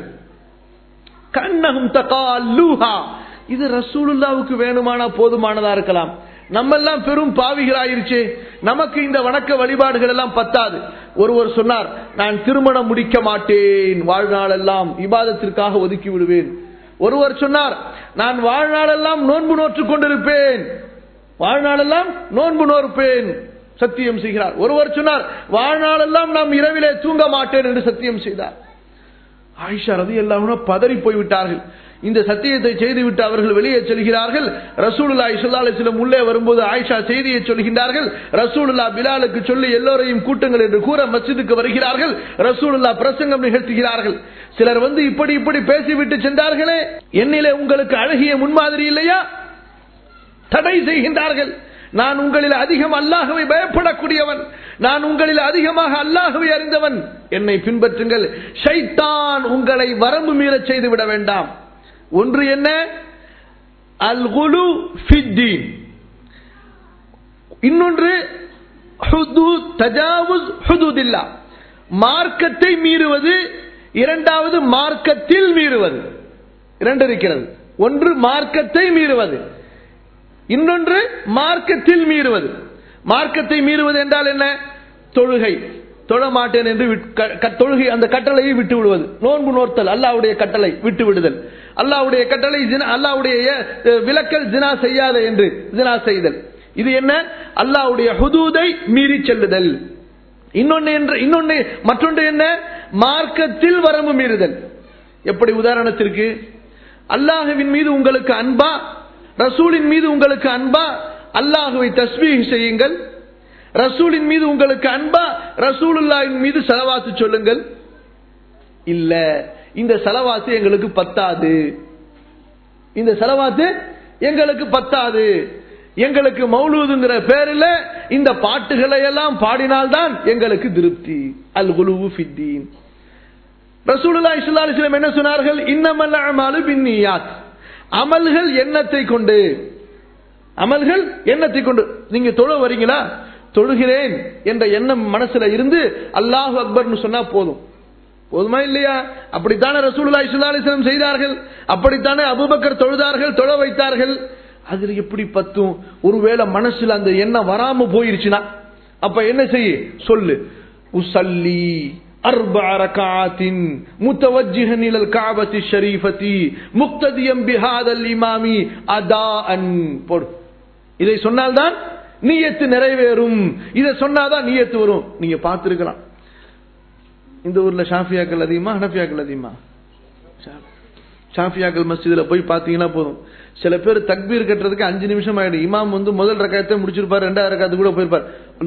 கண்ணகம் தகாலூஹா இது ரசூலுல்லாவுக்கு வேணுமானா போதுமானதா இருக்கலாம் நம்மெல்லாம் பெரும் பாவிகளாயிருச்சே நமக்கு இந்த வணக்க வழிபாடுகள் எல்லாம் பத்தாது ஒருவர் சொன்னார் நான் திருமணம் முடிக்க மாட்டேன் வாழ்நாளெல்லாம் இபாதத்திற்காக ஒதுக்கி விடுவேன் ஒருவர் சொன்னார் நான் வாழ்நாளெல்லாம் நோன்பு நோற்றுக் கொண்டிருப்பேன் வாழ்நாளெல்லாம் நோன்பு நோற்பேன் சத்தியம் செய்கிறார் ஒருவர் சொன்னார் வாழ்நாளெல்லாம் நாம் இரவிலே தூங்க மாட்டேன் என்று சத்தியம் செய்தார் ஆயிஷா ரதி எல்லாம் பதறி போய்விட்டார்கள் இந்த சத்தியத்தை செய்துவிட்டு அவர்கள் வெளியே செல்கிறார்கள் ரசூலுல்லா இசுல்லா அலிஸ்லம் உள்ளே வரும்போது ஆயிஷா செய்தியை சொல்கின்றார்கள் ரசூலுல்லா பிலாலுக்கு சொல்லி எல்லோரையும் கூட்டுங்கள் என்று கூற மஸ்ஜிதுக்கு வருகிறார்கள் ரசூலுல்லா பிரசங்கம் நிகழ்த்துகிறார்கள் சிலர் வந்து இப்படி இப்படி பேசிவிட்டு சென்றார்களே என்னிலே உங்களுக்கு அழகிய முன்மாதிரி இல்லையா தடை செய்கின்றார்கள் நான் உங்களில் அதிகம் அல்லாஹவை பயப்படக்கூடியவன் நான் உங்களில் அதிகமாக அல்லாஹவை அறிந்தவன் என்னை பின்பற்றுங்கள் ஷைத்தான் உங்களை வரம்பு மீறச் செய்து விட வேண்டாம் ஒன்று என்ன அல் குலு ஃபித்தீன் இன்னொன்று ஹுதூத் தஜாவுஸ் ஹுதூதில்லா மார்க்கத்தை மீறுவது இரண்டாவது மார்க்கத்தில் மீறுவது இரண்டு இருக்கிறது ஒன்று மார்க்கத்தை மீறுவது இன்னொன்று மார்க்கத்தில் மீறுவது மார்க்கத்தை மீறுவது என்றால் என்ன தொழுகை தொழ மாட்டேன் என்று தொழுகை அந்த கட்டளையை விட்டு விடுவது நோன்பு நோர்த்தல் அல்லாவுடைய கட்டளை விட்டு விடுதல் அல்லாவுடைய கட்டளை அல்லாவுடைய விலக்கல் ஜினா செய்யாத என்று ஜினா செய்தல் இது என்ன அல்லாவுடைய ஹுதூதை மீறி செல்லுதல் இன்னொன்னு என்று இன்னொன்னு மற்றொன்று என்ன மார்க்கத்தில் வரம்பு மீறுதல் எப்படி உதாரணத்திற்கு அல்லாஹுவின் மீது உங்களுக்கு அன்பா ரசூலின் மீது உங்களுக்கு அன்பா அல்லாஹுவை தஸ்மீக செய்யுங்கள் ரசூலின் மீது உங்களுக்கு அன்பா ரசூலுல்லாவின் மீது செலவாத்து சொல்லுங்கள் இல்ல இந்த செலவாத்து எங்களுக்கு பத்தாது இந்த செலவாத்து எங்களுக்கு பத்தாது எங்களுக்கு மௌலூதுங்கிற பேரில் இந்த பாட்டுகளை எல்லாம் பாடினால்தான் எங்களுக்கு திருப்தி அல் குலுவு ஃபித்தீன் ரசூலுல்லா இஸ்லாலிஸ்லம் என்ன சொன்னார்கள் இன்னமல்ல அமாலு பின்னியாத் அமல்கள் எண்ணத்தை கொண்டு அமல்கள் எண்ணத்தை கொண்டு நீங்க தொழ வரீங்களா தொழுகிறேன் என்ற எண்ணம் மனசுல இருந்து அல்லாஹ் அக்பர்னு சொன்னா போதும் போதுமா இல்லையா அப்படித்தானே ரசூலுல்லா இஸ்லாலிஸ்லம் செய்தார்கள் அப்படித்தானே அபுபக்கர் தொழுதார்கள் தொழ வைத்தார்கள் அதுல எப்படி பத்தும் ஒருவேளை மனசுல அந்த எண்ணம் வராம போயிருச்சுன்னா அப்ப என்ன செய்ய சொல்லு உசல்லி أربع ركعات متوجها إلى الكعبة الشريفة مقتديا بهذا الإمام أداء போடு இதை சொன்னால்தான் நீயத்து நிறைவேறும் இதை சொன்னாதான் நீயத்து வரும் நீங்க பார்த்திருக்கலாம் இந்த ஊர்ல ஷாஃபியாக்கள் அதிகமா ஹனஃபியாக்கள் அதிகமா ஷாஃபியாக்கள் மஸ்ஜிதுல போய் பாத்தீங்கன்னா போதும் சில பேர் தக்பீர் கட்டுறதுக்கு அஞ்சு நிமிஷம் ஆயிடும் இமாம் வந்து முதல் ரக்காயத்தை முடிச்சிருப்பாரு ரெண்டாவது ரக்காயத்து கூட போயிருப்பார்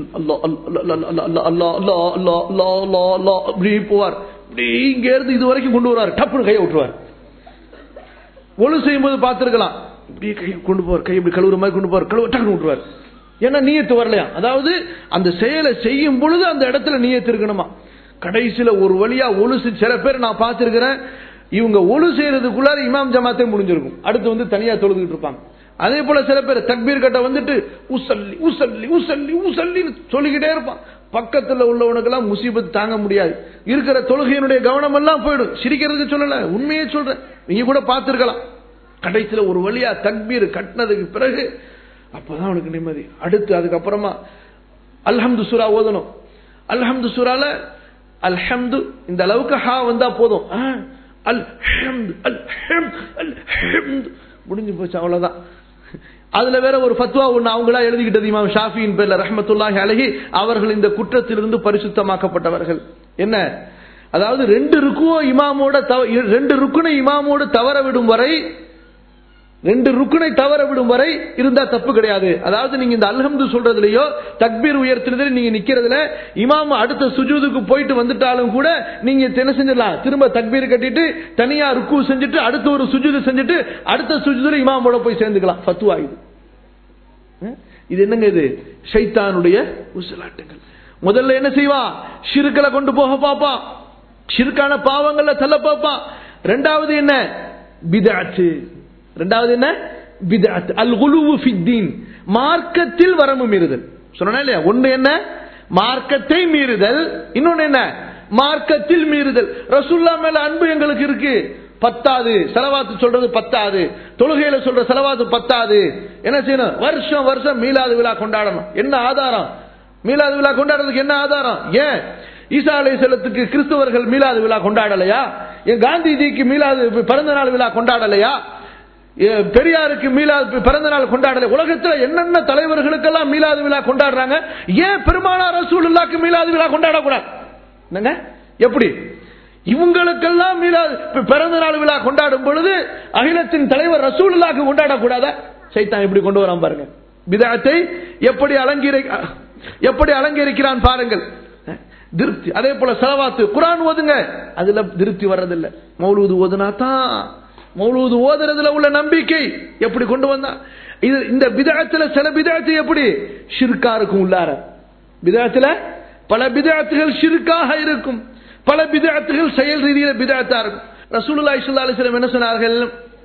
அப்படி போவார் இப்படி இங்க இருந்து இது வரைக்கும் கொண்டு வருவார் டப்புனு கையை விட்டுருவார் ஒழு செய்யும் போது பார்த்திருக்கலாம் இப்படி கை கொண்டு போவார் கை இப்படி கழுவுற மாதிரி கொண்டு போவார் கழுவு டக்குனு விட்டுருவார் ஏன்னா நீயத்து வரலையா அதாவது அந்த செயலை செய்யும் பொழுது அந்த இடத்துல நீயத்து இருக்கணுமா கடைசியில ஒரு வழியா ஒழுசு சில பேர் நான் பார்த்திருக்கிறேன் இவங்க ஒழு செய்யறதுக்குள்ளார இமாம் ஜமாத்தே முடிஞ்சிருக்கும் அடுத்து வந்து தனியா தொழுதுகிட்டு இருப்பாங்க அதே போல சில பேர் தக்பீர் கட்ட வந்துட்டு உசல்லி உசல்லி உசல்லி உசல்லின்னு சொல்லிக்கிட்டே இருப்பான் பக்கத்துல உள்ளவனுக்கெல்லாம் முசீபத் தாங்க முடியாது இருக்கிற தொழுகையினுடைய கவனம் எல்லாம் போயிடும் சிரிக்கிறதுக்கு சொல்லல உண்மையே சொல்றேன் நீங்க கூட பார்த்திருக்கலாம் கடைசியில ஒரு வழியா தக்பீர் கட்டினதுக்கு பிறகு அப்பதான் அவனுக்கு நிம்மதி அடுத்து அதுக்கப்புறமா அல்ஹம்து சூரா ஓதணும் அல்ஹம்து சூரால அல்ஹம்து இந்த அளவுக்கு ஹா வந்தா போதும் ஆ, அல்ஹம்து அல்ஹம்து அல்ஹம்து முடிஞ்சு போச்சு அவ்வளவுதான் அதுல வேற ஒரு ஃபத்வா ஒண்ணு அவங்களா எழுதிக்கிட்டது இமாம் ஷாஃபியின் பேர்ல ரஹ்மத்துல்லாஹி அலைஹி அவர்கள் இந்த குற்றத்திலிருந்து பரிசுத்தமாக்கப்பட்டவர்கள் என்ன அதாவது ரெண்டு ருக்குவோ இமாமோட தவ- ரெண்டு ருக்குனை இமாமோடு தவற விடும் வரை ரெண்டு ருக்குனை தவற விடும் வரை இருந்தா தப்பு கிடையாது அதாவது நீங்க இந்த அல்ஹம்து சொல்றதுலயோ தக்பீர் உயர்த்துறதுல நீங்க நிக்கிறதுல இமாம் அடுத்த சுஜூதுக்கு போயிட்டு வந்துட்டாலும் கூட நீங்க என்ன செஞ்சிடலாம் திரும்ப தக்பீர் கட்டிட்டு தனியா ருக்கு செஞ்சுட்டு அடுத்த ஒரு சுஜூது செஞ்சுட்டு அடுத்த சுஜூதுல இமாமோட போய் சேர்ந்துக்கலாம் ஃபத்துவா இது அஹ்? இது என்னங்க இது ஷைத்தானுடைய உசலாட்டங்கள் முதல்ல என்ன செய்வான் ஷிருக்களை கொண்டு போக பார்ப்பான் ஷிருக்கான பாவங்கள்ல தள்ள பார்ப்பான் ரெண்டாவது என்ன பிதாத்து ரெண்டாவது என்ன பிதாத் அல் குலுவு ஃபித்தீன் மார்க்கத்தில் வரம்பு மீறுதல் சொன்னா இல்லையா ஒண்ணு என்ன மார்க்கத்தை மீறுதல் இன்னொன்னு என்ன மார்க்கத்தில் மீறுதல் ரசூல்லா மேல அன்பு எங்களுக்கு இருக்கு பத்தாது செலவாத்து சொல்றது பத்தாது தொழுகையில சொல்ற செலவாத்து பத்தாது என்ன செய்யணும் வருஷம் வருஷம் மீலாது விழா கொண்டாடணும் என்ன ஆதாரம் மீலாது விழா கொண்டாடுறதுக்கு என்ன ஆதாரம் ஏன் ஈசா அலை செல்லத்துக்கு கிறிஸ்தவர்கள் மீலாது விழா கொண்டாடலையா என் காந்திஜிக்கு மீலாது பிறந்த நாள் விழா கொண்டாடலையா ஏ, பெரியாருக்கு மீலாது பிறந்த நாள் கொண்டாடல உலகத்துல என்னென்ன தலைவர்களுக்கெல்லாம் மீலாது விழா கொண்டாடுறாங்க ஏன் பெருமானார் ரசூலுல்லாக்கு மீலாது விழா கொண்டாடக்கூடாது என்னங்க எப்படி இவங்களுக்கெல்லாம் மீலாது பி- பிறந்த நாள் விழா கொண்டாடும் பொழுது அகிலத்தின் தலைவர் ரசூலுல்லாக்கு கொண்டாடக்கூடாதா சைத்தான் எப்படி கொண்டு வரான் பாருங்க பிதாத்தை எப்படி அலங்கீரி எப்படி அலங்கரிக்கிறான் பாருங்கள் திருப்தி அதே போல செலவாத்து குரான் ஓதுங்க அதுல திருப்தி வர்றதில்லை மௌலூது ஓதுனா தான் மௌலூது ஓதுறதுல உள்ள நம்பிக்கை எப்படி கொண்டு வந்தா இது இந்த பிதாத்துல சில பிதாத்து எப்படி ஷிர்கா இருக்கும் உள்ளார பிதாத்துல பல பிதாத்துகள் ஷிர்காக இருக்கும் பல பிதாத்துகள் செயல் ரீதியில பிதாத்தா இருக்கும் ரசூலுல்லாஹி ஸல்லல்லாஹு அலைஹி வஸல்லம் என்ன சொன்னார்கள்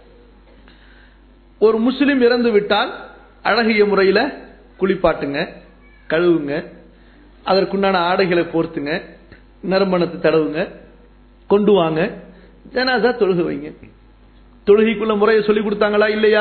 ஒரு முஸ்லிம் இறந்து விட்டால் அழகிய முறையில குளிப்பாட்டுங்க கழுவுங்க அதற்குண்டான ஆடைகளை போர்த்துங்க நறுமணத்தை தடவுங்க கொண்டு வாங்க ஜனாசா தொழுக வைங்க தொழுகைக்குள்ள முறையை சொல்லி கொடுத்தாங்களா இல்லையா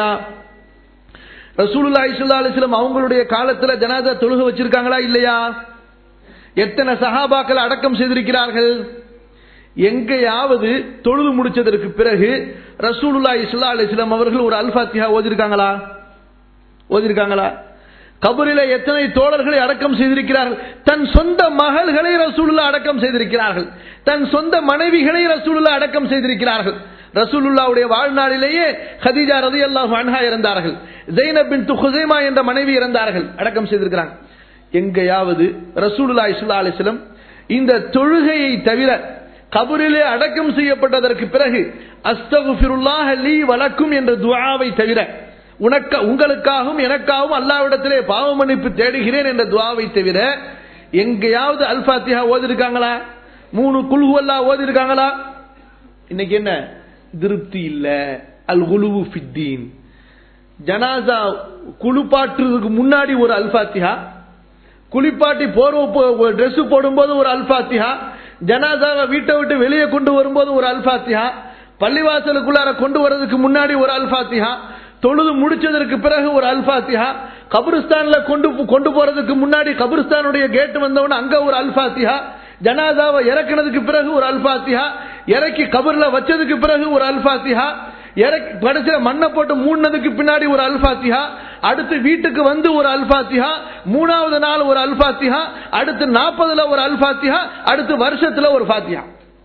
ரசூலுல்லாஹி ஸல்லல்லாஹு அலைஹி வஸல்லம் அவங்களுடைய காலத்துல ஜனாசா தொழுக வச்சிருக்காங்களா இல்லையா எத்தனை சஹாபாக்கள் அடக்கம் செய்திருக்கிறார்கள் எங்கேயாவது தொழுது முடிச்சதற்கு பிறகு ரசூலுல்லாஹி ஸல்லல்லாஹு அலைஹி வஸல்லம் அவர்கள் ஒரு அல்ஃபாத்திஹா ஓதிருக்காங்களா ஓதிருக்காங்களா கபரில எத்தனை தோழர்களை அடக்கம் செய்திருக்கிறார்கள் தன் சொந்த மகள்களை ரசூலுல்லா அடக்கம் செய்திருக்கிறார்கள் தன் சொந்த மனைவிகளை ரசூலுல்லா அடக்கம் செய்திருக்கிறார்கள் ரசூலுல்லாவுடைய வாழ்நாளிலேயே ஹதீஜா ரலியல்லாஹு அன்ஹா இறந்தார்கள் ஜெய்னப் பின் துஹுசைமா என்ற மனைவி இறந்தார்கள் அடக்கம் செய்திருக்கிறாங்க எங்கேயாவது ரசூலுல்லாஹி ஸல்லல்லாஹு அலைஹி வஸல்லம் இந்த தொழுகையை தவிர கபரிலே அடக்கம் செய்யப்பட்டதற்கு பிறகு அஸ்தகுஃபிருல்லாஹ் லீ வலக்கும் என்ற துஆவை தவிர உனக்க உங்களுக்காகவும் எனக்காகவும் அல்லாவிடத்திலே பாவ மன்னிப்பு தேடுகிறேன் என்ற துவாவை தவிர எங்கேயாவது அல்பாத்தியா ஓதிருக்காங்களா மூணு குல்ஹுவல்லா ஓதிருக்காங்களா இன்னைக்கு என்ன திருப்தி இல்ல அல் குலுவு ஃபித்தீன் ஜனாசா குளிப்பாட்டுறதுக்கு முன்னாடி ஒரு அல்பாத்தியா குளிப்பாட்டி போர்வ ட்ரெஸ் போடும்போது ஒரு அல்பாத்தியா ஜனாசாவை வீட்டை விட்டு வெளியே கொண்டு வரும்போது ஒரு அல்பாத்தியா பள்ளிவாசலுக்குள்ளார கொண்டு வர்றதுக்கு முன்னாடி ஒரு அல்பாத்தியா தொழுது முடிச்சதற்கு பிறகு ஒரு அல்பாத்தியா கபிரிஸ்தான்ல கொண்டு கொண்டு போறதுக்கு முன்னாடி கபிரிஸ்தானுடைய கேட் வந்தவன அங்க ஒரு அல்பாத்தியா ஜனாதாவை இறக்குனதுக்கு பிறகு ஒரு அல்பாத்தியா இறக்கி கபர்ல வச்சதுக்கு பிறகு ஒரு அல்பாத்தியா இறக்கி கடைசியில மண்ணை போட்டு மூடினதுக்கு பின்னாடி ஒரு அல்பாத்தியா அடுத்து வீட்டுக்கு வந்து ஒரு அல்பாத்தியா மூணாவது நாள் ஒரு அல்பாத்தியா அடுத்து நாற்பதுல ஒரு அல்பாத்தியா அடுத்து வருஷத்துல ஒரு பாத்தியா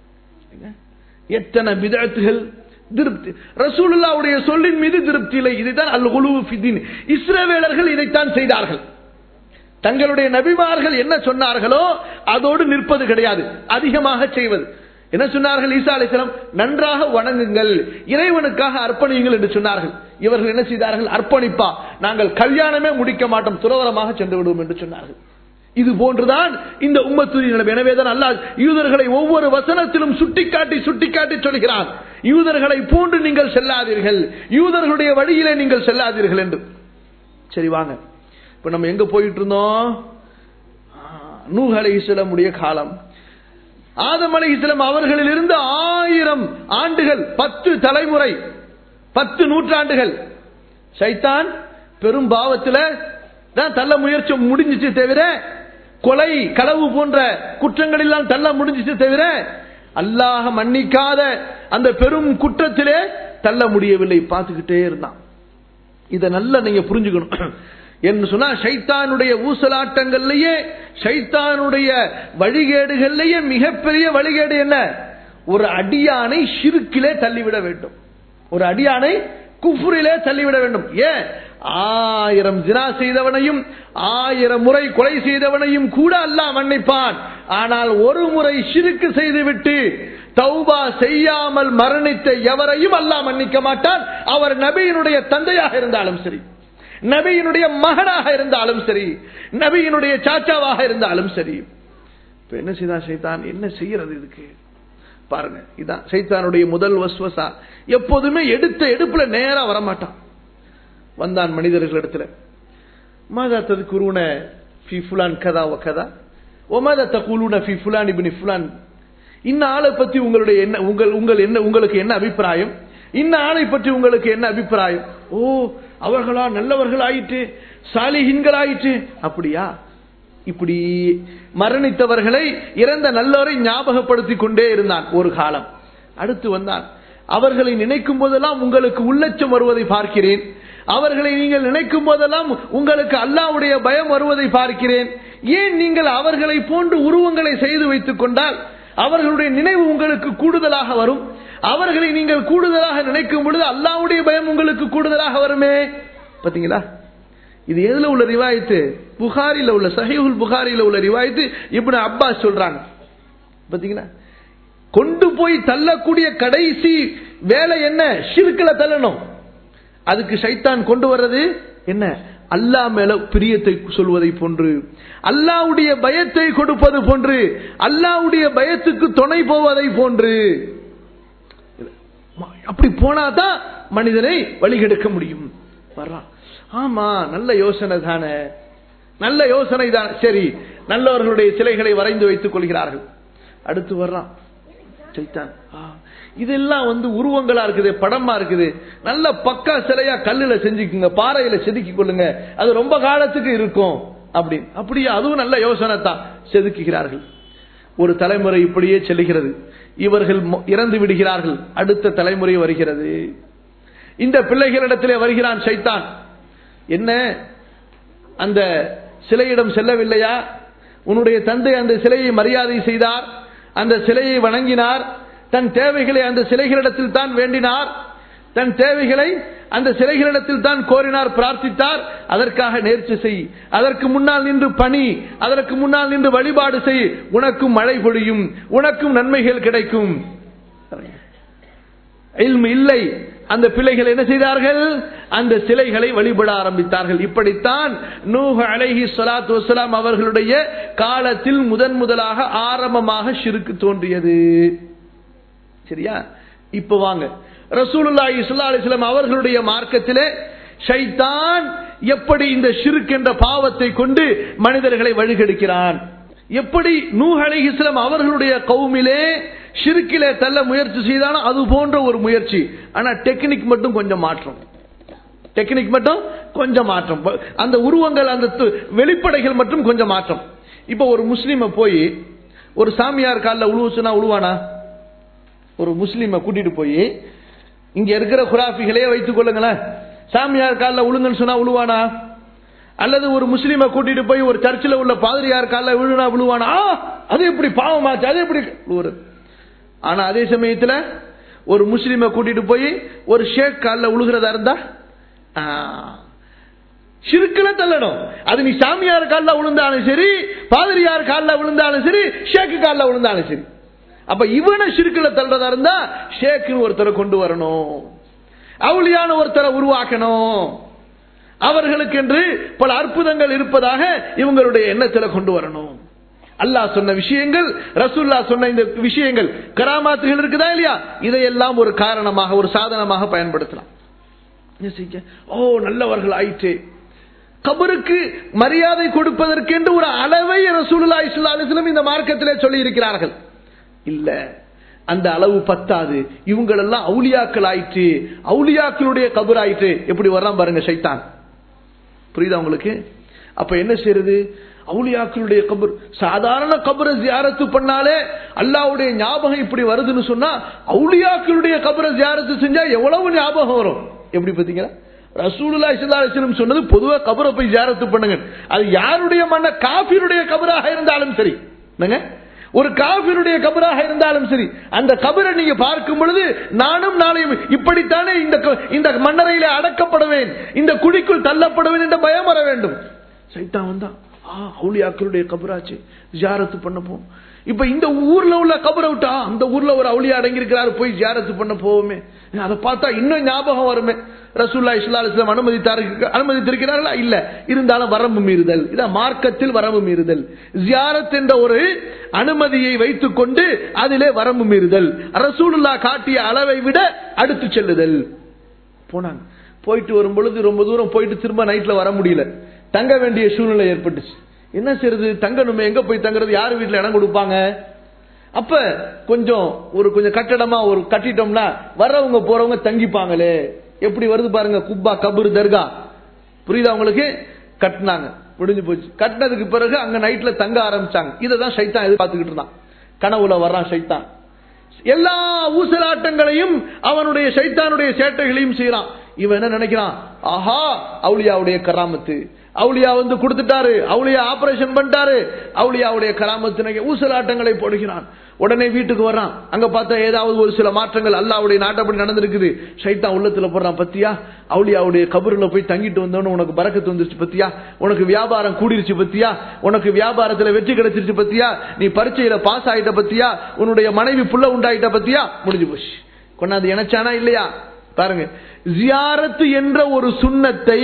எத்தனை விதத்துகள் திருப்தி ரசூலுல்லாவுடைய சொல்லின் மீது திருப்தி இல்லை இதுதான் அல் குலு ஃபிதீன் இஸ்ரவேலர்கள் இதைத்தான் செய்தார்கள் தங்களுடைய நபிமார்கள் என்ன சொன்னார்களோ அதோடு நிற்பது கிடையாது அதிகமாக செய்வது என்ன சொன்னார்கள் ஈசா அலிஸ்லாம் நன்றாக வணங்குங்கள் இறைவனுக்காக அர்ப்பணியுங்கள் என்று சொன்னார்கள் இவர்கள் என்ன செய்தார்கள் அர்ப்பணிப்பா நாங்கள் கல்யாணமே முடிக்க மாட்டோம் துறவரமாக சென்று விடுவோம் என்று சொன்னார்கள் இது போன்றுதான் இந்த உம்மத்துடைய நிலைமை எனவேதான் அல்லாஹ் யூதர்களை ஒவ்வொரு வசனத்திலும் சுட்டிக்காட்டி சுட்டிக்காட்டி சொல்கிறான் யூதர்களை போன்று நீங்கள் செல்லாதீர்கள் யூதர்களுடைய வழியிலே நீங்கள் செல்லாதீர்கள் என்று சரி வாங்க இப்ப நம்ம எங்க போயிட்டு இருந்தோம் நூஹ் அலைஹிஸ்ஸலாமுடைய காலம் ஆதம் அலைஹிஸ்ஸலாம் அவர்களிலிருந்து ஆயிரம் ஆண்டுகள் பத்து தலைமுறை பத்து நூற்றாண்டுகள் சைத்தான் பெரும் பாவத்துல தான் தள்ள முயற்சி முடிஞ்சிச்சு தவிர கொலை களவு போன்ற குற்றங்கள் எல்லாம் தள்ள முடிஞ்சிச்சு தவிர அல்லாஹ் மன்னிக்காத அந்த பெரும் குற்றத்திலே தள்ள முடியவில்லை பார்த்துக்கிட்டே இருந்தான் இதை நல்லா நீங்க புரிஞ்சுக்கணும் என்று சொன்னா சைத்தானுடைய ஊசலாட்டங்கள்லயே சைத்தானுடைய வழிகேடுகள்லயே மிகப்பெரிய வழிகேடு என்ன ஒரு அடியானை ஷிருக்கிலே தள்ளிவிட வேண்டும் ஒரு அடியானை குஃபுரிலே தள்ளிவிட வேண்டும் ஏன் ஆயிரம் ஜினா செய்தவனையும் ஆயிரம் முறை கொலை செய்தவனையும் கூட அல்லாஹ் மன்னிப்பான் ஆனால் ஒரு முறை ஷிருக்கு செய்துவிட்டு தௌபா செய்யாமல் மரணித்த எவரையும் அல்லாஹ் மன்னிக்க மாட்டான் அவர் நபியினுடைய தந்தையாக இருந்தாலும் சரி நபியினுடைய மகனாக இருந்தாலும் சரி நபியினுடைய சாச்சாவாக இருந்தாலும் சரி இப்ப என்ன செய்தான் சைத்தான் என்ன செய்யறது இதுக்கு பாருங்க இதான் சைத்தானுடைய முதல் வஸ்வசா எப்போதுமே எடுத்த எடுப்புல நேரா வரமாட்டான் வந்தான் மனிதர்களிடத்துல மாதா ததுக்குருன ஃபி ஃபுலான் கதா வ கதா ஒமாதா தகுலுன ஃபி ஃபுலான் இப்னி ஃபுலான் இன்ன ஆளை பத்தி உங்களுடைய என்ன உங்கள் உங்கள் என்ன உங்களுக்கு என்ன அபிப்பிராயம் இன்ன ஆளை பற்றி உங்களுக்கு என்ன அபிப்பிராயம் ஓ அவர்களா நல்லவர்கள் ஆயிட்டு சாலிஹின்கள் ஆயிட்டு அப்படியா இப்படி மரணித்தவர்களை இறந்த நல்லோரை ஞாபகப்படுத்திக் கொண்டே இருந்தான் ஒரு காலம் அடுத்து வந்தான் அவர்களை நினைக்கும் போதெல்லாம் உங்களுக்கு உள்ளச்சம் வருவதை பார்க்கிறேன் அவர்களை நீங்கள் நினைக்கும் போதெல்லாம் உங்களுக்கு அல்லாவுடைய பயம் வருவதை பார்க்கிறேன் ஏன் நீங்கள் அவர்களை போன்று உருவங்களை செய்து வைத்துக் கொண்டால் அவர்களுடைய நினைவு உங்களுக்கு கூடுதலாக வரும் அவர்களை நீங்கள் கூடுதலாக நினைக்கும் பொழுது அல்லாவுடைய பயம் உங்களுக்கு கூடுதலாக வருமே பாத்தீங்களா இது எதுல உள்ள ரிவாயத்து புகாரில உள்ள சஹீஹுல் புகாரில உள்ள ரிவாயத்து இப்படி அப்பாஸ் சொல்றாங்க பாத்தீங்களா கொண்டு போய் தள்ளக்கூடிய கடைசி வேலை என்ன ஷிருக்கில தள்ளணும் அதுக்கு சைத்தான் கொண்டு வர்றது என்ன அல்லாஹ் மேல பிரியத்தை சொல்வதை போன்று அல்லாவுடைய பயத்தை கொடுப்பது போன்று அல்லாவுடைய பயத்துக்கு துணை போவதை போன்று அப்படி போனாதான் மனிதனை வழிகெடுக்க முடியும் வர்றான் ஆமா நல்ல யோசனை தானே நல்ல யோசனை தான் சரி நல்லவர்களுடைய சிலைகளை வரைந்து வைத்துக் கொள்கிறார்கள் அடுத்து வர்றான் சைத்தான் இதெல்லாம் வந்து உருவங்களா இருக்குது படமா இருக்குது நல்ல பக்கா சிலையா கல்லுல செஞ்சுக்குங்க பாறையில செதுக்கி கொள்ளுங்க அது ரொம்ப காலத்துக்கு இருக்கும் அப்படி அப்படியே அதுவும் நல்ல யோசனை தான் செதுக்குகிறார்கள் ஒரு தலைமுறை இப்படியே செல்லுகிறது இவர்கள் இறந்து விடுகிறார்கள் அடுத்த தலைமுறை வருகிறது இந்த பிள்ளைகளிடத்திலே வருகிறான் சைத்தான் என்ன அந்த சிலையிடம் செல்லவில்லையா உன்னுடைய தந்தை அந்த சிலையை மரியாதை செய்தார் அந்த சிலையை வணங்கினார் தன் தேவைகளை அந்த சிலைகளிடத்தில் தான் வேண்டினார் தன் தேவைகளை அந்த சிலைகளிடத்தில் தான் கோரினார் பிரார்த்தித்தார் அதற்காக நேர்ச்சி செய் அதற்கு முன்னால் நின்று பணி அதற்கு முன்னால் நின்று வழிபாடு செய் உனக்கும் மழை பொழியும் உனக்கும் நன்மைகள் கிடைக்கும் இல்லை அந்த பிள்ளைகள் என்ன செய்தார்கள் அந்த சிலைகளை வழிபட ஆரம்பித்தார்கள் இப்படித்தான் நூஹ அலைஹி சலாத்து வசலாம் அவர்களுடைய காலத்தில் முதன் முதலாக ஆரம்பமாக சிறுக்கு தோன்றியது சரியா இப்ப வாங்க ரசூலுல்லாஹி ஸல்லல்லாஹு அலைஹி வஸல்லம் அவர்களுடைய மார்க்கத்திலே ஷைத்தான் எப்படி இந்த ஷிர்க் என்ற பாவத்தை கொண்டு மனிதர்களை வழிகெடுக்கிறான் எப்படி நூஹ் அலைஹிஸ்ஸலாம் அவர்களுடைய கவுமிலே ஷிர்கிலே தள்ள முயற்சி செய்தானோ அது போன்ற ஒரு முயற்சி ஆனா டெக்னிக் மட்டும் கொஞ்சம் மாற்றம் டெக்னிக் மட்டும் கொஞ்சம் மாற்றம் அந்த உருவங்கள் அந்த வெளிப்படைகள் மட்டும் கொஞ்சம் மாற்றம் இப்ப ஒரு முஸ்லீம போய் ஒரு சாமியார் காலில் உழுவுச்சுன்னா உழுவானா ஒரு முஸ்லீமை கூட்டிட்டு போய் இங்க இருக்கிற குராஃபிகளே வைத்துக் கொள்ளுங்களேன் சாமியார் காலில் உழுங்கன்னு சொன்னா உழுவானா அல்லது ஒரு முஸ்லீமை கூட்டிட்டு போய் ஒரு சர்ச்சில் உள்ள பாதிரியார் காலில் விழுனா விழுவானா அது எப்படி பாவமாச்சு அது எப்படி விழுவுறது ஆனா அதே சமயத்துல ஒரு முஸ்லீமை கூட்டிட்டு போய் ஒரு ஷேக் காலில் உழுகிறதா இருந்தா சிறுக்குல தள்ளணும் அது நீ சாமியார் காலில் விழுந்தாலும் சரி பாதிரியார் காலில் விழுந்தாலும் சரி ஷேக்கு காலில் விழுந்தாலும் சரி அப்ப இவனை சிறுக்குல தள்ளுறதா இருந்தா ஷேக்குன்னு ஒருத்தரை கொண்டு வரணும் அவளியான ஒருத்தரை உருவாக்கணும் அவர்களுக்கு என்று பல அற்புதங்கள் இருப்பதாக இவங்களுடைய எண்ணத்துல கொண்டு வரணும் அல்லாஹ் சொன்ன விஷயங்கள் ரசூல்லா சொன்ன இந்த விஷயங்கள் கராமாத்துகள் இருக்குதா இல்லையா இதையெல்லாம் ஒரு காரணமாக ஒரு சாதனமாக பயன்படுத்தலாம் ஓ நல்லவர்கள் ஆயிற்று கபருக்கு மரியாதை கொடுப்பதற்கென்று ஒரு அளவை ரசூலுல்லா இஸ்லாமிஸ்லம் இந்த மார்க்கத்திலே சொல்லி இருக்கிறார்கள் இல்ல அந்த அளவு பத்தாது இவங்களெல்லாம் அவுலியாக்கள் ஆயிற்று அவுலியாக்களுடைய கபர் ஆயிற்று எப்படி வர்றான் பாருங்க சைத்தான் புரியுதா உங்களுக்கு அப்ப என்ன செய்யறது அவுலியாக்களுடைய கபர் சாதாரண கபரை ஜியாரத்து பண்ணாலே அல்லாவுடைய ஞாபகம் இப்படி வருதுன்னு சொன்னா அவுலியாக்களுடைய கபரை ஜியாரத்து செஞ்சா எவ்வளவு ஞாபகம் வரும் எப்படி பாத்தீங்களா ரசூலுல்லா இஸ்லாம் சொன்னது பொதுவா கபரை போய் ஜியாரத்து பண்ணுங்க அது யாருடைய மன்ன காபிருடைய கபராக இருந்தாலும் சரி என்னங்க ஒரு காபிருடைய கபராக இருந்தாலும் சரி அந்த கபரை நீங்க பார்க்கும் பொழுது நானும் நாளையும் இப்படித்தானே இந்த இந்த மன்னரையில அடக்கப்படுவேன் இந்த குழிக்குள் தள்ளப்படுவேன் என்ற பயம் வர வேண்டும் சைத்தான் வந்தான் அவுளியாக்களுடைய கபராச்சு ஜியாரத்து பண்ண போம் இப்ப இந்த ஊர்ல உள்ள கபரை விட்டா அந்த ஊர்ல ஒரு அவுளியா அடங்கியிருக்கிறாரு போய் ஜியாரத்து பண்ண போவோமே அதை பார்த்தா இன்னும் ஞாபகம் வருமே ரசூல்லா இஸ்லா இஸ்லாம் அனுமதித்தாரு அனுமதித்திருக்கிறார்களா இல்ல இருந்தாலும் வரம்பு மீறுதல் இதான் மார்க்கத்தில் வரம்பு மீறுதல் ஜியாரத் என்ற ஒரு அனுமதியை வைத்துக் கொண்டு அதிலே வரம்பு மீறுதல் ரசூலுல்லா காட்டிய அளவை விட அடுத்து செல்லுதல் போனாங்க போயிட்டு வரும் பொழுது ரொம்ப தூரம் போயிட்டு திரும்ப நைட்ல வர முடியல தங்க வேண்டிய சூழ்நிலை ஏற்பட்டுச்சு என்ன செய்யறது தங்கணுமே எங்க போய் தங்குறது யாரு வீட்டுல இடம் கொடுப்பாங்க அப்ப கொஞ்சம் ஒரு கொஞ்சம் கட்டடமா ஒரு கட்டிட்டோம்னா வர்றவங்க போறவங்க தங்கிப்பாங்களே எப்படி வருது பாருங்க குப்பா கபூர் தர்கா புரியுதா உங்களுக்கு கட்டினாங்க முடிஞ்சு போச்சு கட்டினதுக்கு பிறகு அங்க நைட்ல தங்க ஆரம்பிச்சாங்க இதை தான் சைத்தான் எதிர்பார்த்துக்கிட்டு இருந்தான் கனவுல வர்றான் சைத்தான் எல்லா ஊசலாட்டங்களையும் அவனுடைய சைத்தானுடைய சேட்டைகளையும் செய்யறான் இவன் என்ன நினைக்கிறான் ஆஹா அவுளியாவுடைய கராமத்து அவுளியா வந்து கொடுத்துட்டாரு அவுளியா ஆபரேஷன் பண்ணிட்டாரு அவுளியாவுடைய கராமத்து ஊசலாட்டங்களை போடுகிறான் உடனே வீட்டுக்கு வர்றான் அங்க பார்த்தா ஏதாவது ஒரு சில மாற்றங்கள் அல்லாவுடைய நாட்டப்படி நடந்திருக்குது சைத்தான் உள்ளத்துல போடுறான் பத்தியா அவுளியாவுடைய கபருல போய் தங்கிட்டு வந்தோன்னு உனக்கு பறக்கத்து வந்துருச்சு பத்தியா உனக்கு வியாபாரம் கூடிருச்சு பத்தியா உனக்கு வியாபாரத்துல வெற்றி கிடைச்சிருச்சு பத்தியா நீ பரீட்சையில பாஸ் ஆயிட்ட பத்தியா உன்னுடைய மனைவி புள்ள உண்டாயிட்ட பத்தியா முடிஞ்சு போச்சு கொண்டாந்து இணைச்சானா இல்லையா பாருங்க ஜியாரத்து என்ற ஒரு சுண்ணத்தை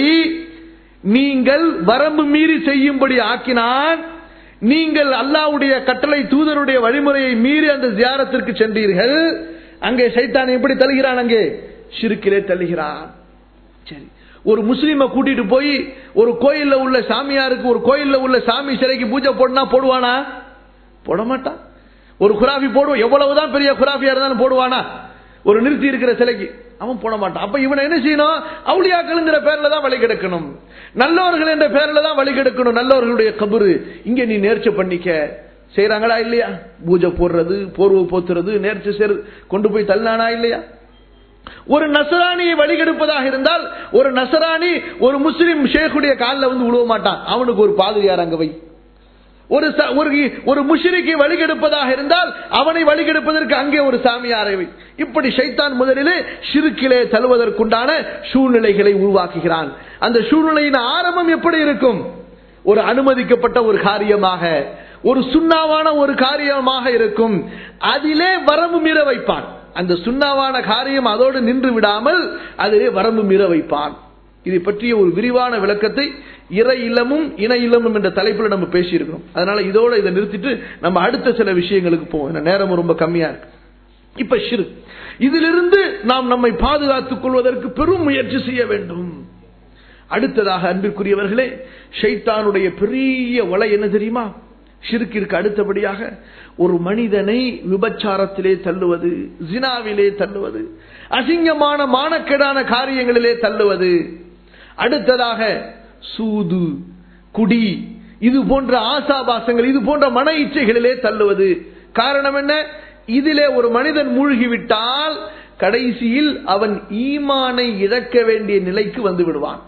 நீங்கள் வரம்பு மீறி செய்யும்படி ஆக்கினான் நீங்கள் அல்லாவுடைய கட்டளை தூதருடைய வழிமுறையை மீறி அந்த ஜியாரத்திற்கு சென்றீர்கள் அங்கே சைத்தான் எப்படி தருகிறான் அங்கே சிறுக்கிலே தள்ளுகிறான் சரி ஒரு முஸ்லீமை கூட்டிட்டு போய் ஒரு கோயில்ல உள்ள சாமியாருக்கு ஒரு கோயில்ல உள்ள சாமி சிலைக்கு பூஜை போடனா போடுவானா போட மாட்டான் ஒரு குராஃபி போடுவோம் எவ்வளவுதான் பெரிய குராஃபியா இருந்தாலும் போடுவானா ஒரு நிறுத்தி இருக்கிற சிலைக்கு அவன் போட மாட்டான் அப்ப இவனை என்ன செய்யணும் அவுளியாக்கள்ங்கிற பேர்ல தான் வழி கெடுக்கணும் நல்லவர்கள் என்ற பேர்ல தான் வழி கெடுக்கணும் நல்லவர்களுடைய கபரு இங்க நீ நேர்ச்சை பண்ணிக்க செய்யறாங்களா இல்லையா பூஜை போடுறது போர்வை போத்துறது நேர்ச்சி செய்றது கொண்டு போய் தள்ளானா இல்லையா ஒரு நசராணியை வழிகெடுப்பதாக இருந்தால் ஒரு நசராணி ஒரு முஸ்லிம் ஷேக்குடைய காலில் வந்து விழுவ மாட்டான் அவனுக்கு ஒரு பாதிரியார் அங்க வை ஒரு ஒரு ஒரு முஷிரிக்கை வழிகெடுப்பதாக இருந்தால் அவனை வழிகெடுப்பதற்கு அங்கே ஒரு சாமியாரை வை இப்படி ஷைத்தான் முதலிலே சிறுக்கிலே தழுவதற்குண்டான சூழ்நிலைகளை உருவாக்குகிறான் அந்த சூழ்நிலையின் ஆரம்பம் எப்படி இருக்கும் ஒரு அனுமதிக்கப்பட்ட ஒரு காரியமாக ஒரு சுண்ணாவான ஒரு காரியமாக இருக்கும் அதிலே வரம்பு மீற வைப்பான் அந்த சுண்ணாவான காரியம் அதோடு நின்று விடாமல் அதிலே வரம்பு மீற வைப்பான் இதை பற்றிய ஒரு விரிவான விளக்கத்தை இறை இல்லமும் இணை இல்லமும் என்ற தலைப்பில் நம்ம பேசியிருக்கிறோம் அதனால இதோட இதை நிறுத்திட்டு நம்ம அடுத்த சில விஷயங்களுக்கு போவோம் நேரம் ரொம்ப கம்மியா இருக்கு இப்ப ஷிரு இதிலிருந்து நாம் நம்மை பாதுகாத்துக் கொள்வதற்கு பெரும் முயற்சி செய்ய வேண்டும் அடுத்ததாக அன்பிற்குரியவர்களே ஷைத்தானுடைய பெரிய வலை என்ன தெரியுமா ஷிருக்கிற்கு அடுத்தபடியாக ஒரு மனிதனை விபச்சாரத்திலே தள்ளுவது ஜினாவிலே தள்ளுவது அசிங்கமான மானக்கேடான காரியங்களிலே தள்ளுவது அடுத்ததாக சூது குடி இது போன்ற ஆசாபாசங்கள் இது போன்ற மன இச்சைகளிலே தள்ளுவது காரணம் என்ன இதிலே ஒரு மனிதன் மூழ்கிவிட்டால் கடைசியில் அவன் ஈமானை இழக்க வேண்டிய நிலைக்கு வந்து விடுவான்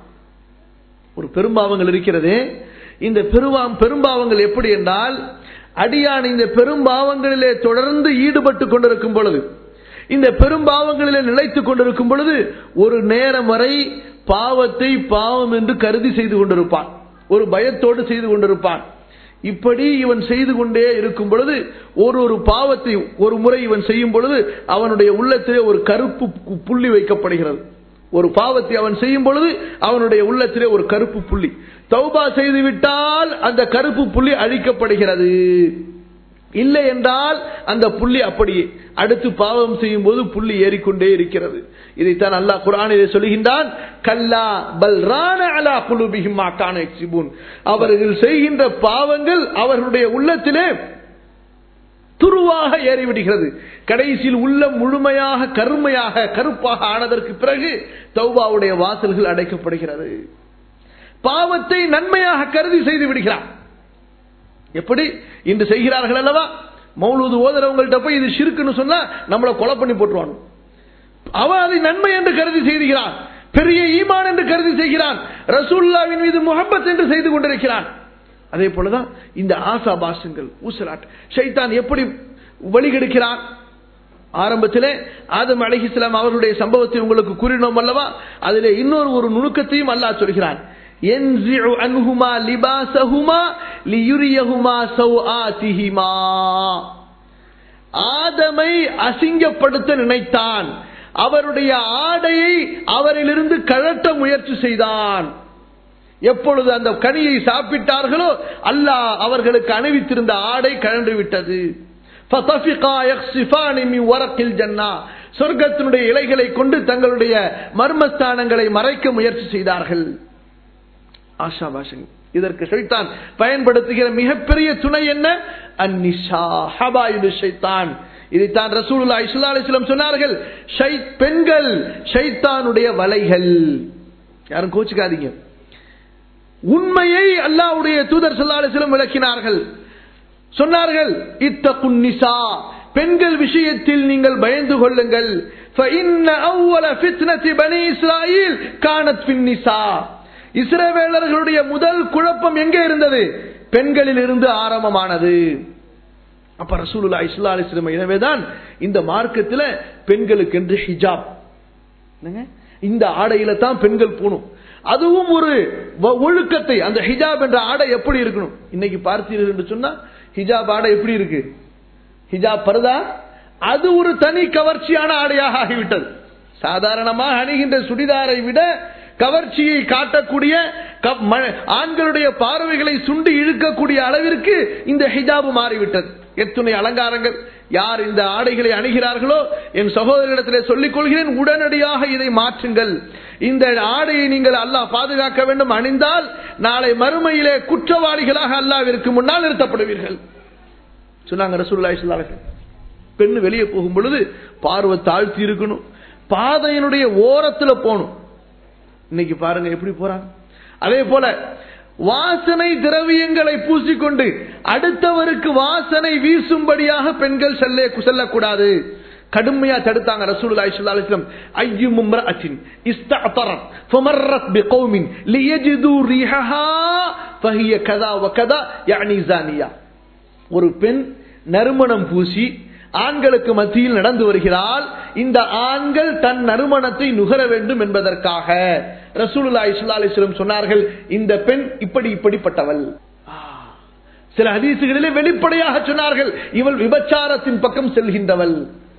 ஒரு பெரும்பாவங்கள் இருக்கிறது இந்த பெருவாம் பெரும்பாவங்கள் எப்படி என்றால் அடியான் இந்த பெரும்பாவங்களிலே தொடர்ந்து ஈடுபட்டு கொண்டிருக்கும் பொழுது இந்த பெரும்பாவங்களிலே நிலைத்துக் கொண்டிருக்கும் பொழுது ஒரு நேரம் வரை பாவத்தை பாவம் என்று கருதி செய்து கொண்டிருப்பான் ஒரு பயத்தோடு செய்து கொண்டிருப்பான் இப்படி இவன் செய்து கொண்டே இருக்கும் பொழுது ஒரு ஒரு பாவத்தை ஒரு முறை இவன் செய்யும் பொழுது அவனுடைய உள்ளத்திலே ஒரு கருப்பு புள்ளி வைக்கப்படுகிறது ஒரு பாவத்தை அவன் செய்யும் பொழுது அவனுடைய உள்ளத்திலே ஒரு கருப்பு புள்ளி தௌபா செய்து விட்டால் அந்த கருப்பு புள்ளி அழிக்கப்படுகிறது இல்லை என்றால் அந்த புள்ளி அப்படியே அடுத்து பாவம் செய்யும் போது புள்ளி ஏறிக்கொண்டே இருக்கிறது இதைத்தான் அல்லாஹ் குரானிலே சொல்கின்றான் கல்லா பல்ரான அலா குலுபிஹிம் மாக்கான எக்ஸிபூன் அவர்கள் செய்கின்ற பாவங்கள் அவர்களுடைய உள்ளத்திலே துருவாக ஏறிவிடுகிறது கடைசியில் உள்ளம் முழுமையாக கருமையாக கருப்பாக ஆனதற்கு பிறகு தௌபாவுடைய வாசல்கள் அடைக்கப்படுகிறது பாவத்தை நன்மையாக கருதி செய்து விடுகிறார் எப்படி இன்று செய்கிறார்கள் அல்லவா மௌலூது ஓதுறவங்கள்ட்ட போய் இது சிறுக்குன்னு சொன்னா நம்மளை கொலை பண்ணி போட்டுருவான் அவன் அதை நன்மை என்று கருதி செய்கிறான் பெரிய ஈமான் என்று கருதி செய்கிறான் ரசூல்லாவின் மீது முகப்பத் என்று செய்து கொண்டிருக்கிறான் அதே போலதான் இந்த ஆசா பாசங்கள் ஊசலாட் ஷைத்தான் எப்படி வழிகெடுக்கிறான் ஆரம்பத்திலே ஆதம் அலிஹிஸ்லாம் அவர்களுடைய சம்பவத்தை உங்களுக்கு கூறினோம் அல்லவா அதிலே இன்னொரு ஒரு நுணுக்கத்தையும் அல்லாஹ் சொல்கிறான் ينزع عنهما لباسهما ليريهما سوآتهما ஆதமை அசிங்கப்படுத்த நினைத்தான் அவருடைய ஆடையை அவரிலிருந்து கழட்ட முயற்சி செய்தான் எப்பொழுது அந்த கனியை சாப்பிட்டார்களோ அல்லாஹ் அவர்களுக்கு அணிவித்திருந்த ஆடை கழன்று விட்டது சொர்க்கத்தினுடைய இலைகளை கொண்டு தங்களுடைய மர்மஸ்தானங்களை மறைக்க முயற்சி செய்தார்கள் ஆஷா பாஷன் இதற்கு ஷைத்தான் பயன்படுத்துகிற மிகப்பெரிய துணை என்ன அந்நிஷா ஹபாயுடு ஷைத்தான் இதைத்தான் ரசூலுல்லா இஸ்லா அலிஸ்லம் சொன்னார்கள் பெண்கள் ஷைத்தானுடைய வலைகள் யாரும் கோச்சுக்காதீங்க உண்மையை அல்லாவுடைய தூதர் சல்லா அலிஸ்லம் விளக்கினார்கள் சொன்னார்கள் இத்த குன்னிசா பெண்கள் விஷயத்தில் நீங்கள் பயந்து கொள்ளுங்கள் இஸ்ரவேலர்களுடைய முதல் குழப்பம் எங்கே இருந்தது பெண்களில் இருந்து ஆரம்பமானது அப்ப ரசூலுல்லா இஸ்லா அலிஸ்லம் எனவேதான் இந்த மார்க்கத்தில் பெண்களுக்கு என்று ஹிஜாப் இந்த ஆடையில தான் பெண்கள் போகணும் அதுவும் ஒரு ஒழுக்கத்தை அந்த ஹிஜாப் என்ற ஆடை எப்படி இருக்கணும் இன்னைக்கு பார்த்தீர்கள் என்று சொன்னா ஹிஜாப் ஆடை எப்படி இருக்கு ஹிஜாப் பருதா அது ஒரு தனி கவர்ச்சியான ஆடையாக ஆகிவிட்டது சாதாரணமாக அணிகின்ற சுடிதாரை விட கவர்ச்சியை காட்டக்கூடிய ஆண்களுடைய பார்வைகளை சுண்டி இழுக்கக்கூடிய அளவிற்கு இந்த ஹிஜாபு மாறிவிட்டது எத்துணை அலங்காரங்கள் யார் இந்த ஆடைகளை அணுகிறார்களோ என் சகோதரிடத்திலே சொல்லிக் கொள்கிறேன் உடனடியாக இதை மாற்றுங்கள் இந்த ஆடையை நீங்கள் அல்லாஹ் பாதுகாக்க வேண்டும் அணிந்தால் நாளை மறுமையிலே குற்றவாளிகளாக அல்லாவிற்கு முன்னால் நிறுத்தப்படுவீர்கள் சொன்னாங்க ரசூல்லா பெண் வெளியே போகும் பொழுது பார்வை தாழ்த்தி இருக்கணும் பாதையினுடைய ஓரத்துல போகணும் இன்னைக்கு பாருங்க எப்படி போறாங்க அதே போல வாசனை திரவியங்களை பூசிக்கொண்டு அடுத்தவருக்கு வாசனை வீசும்படியாக பெண்கள் செல்ல செல்லக்கூடாது கடுமையா தடுத்தாங்க ரசூலுல்லாஹி ஸல்லல்லாஹு அலைஹி வஸல்லம் அய்யும் இம்ரஅத்தின் இஸ்தஅதரத் ஃபமர்ரத் பிகௌமின் லியஜிது ரிஹஹா ஃபஹிய கதா வ கதா يعني زانيه ஒரு பெண் நறுமணம் பூசி ஆண்களுக்கு மத்தியில் நடந்து வருகிறாள் இந்த ஆண்கள் தன் நறுமணத்தை நுகர வேண்டும் என்பதற்காக ரசூலுல்லா இஸ்லா அலிஸ்லம் சொன்னார்கள் இந்த பெண் இப்படி இப்படிப்பட்டவள் சில ஹதீசுகளிலே வெளிப்படையாக சொன்னார்கள் இவள் விபச்சாரத்தின் பக்கம் செல்கின்றவள்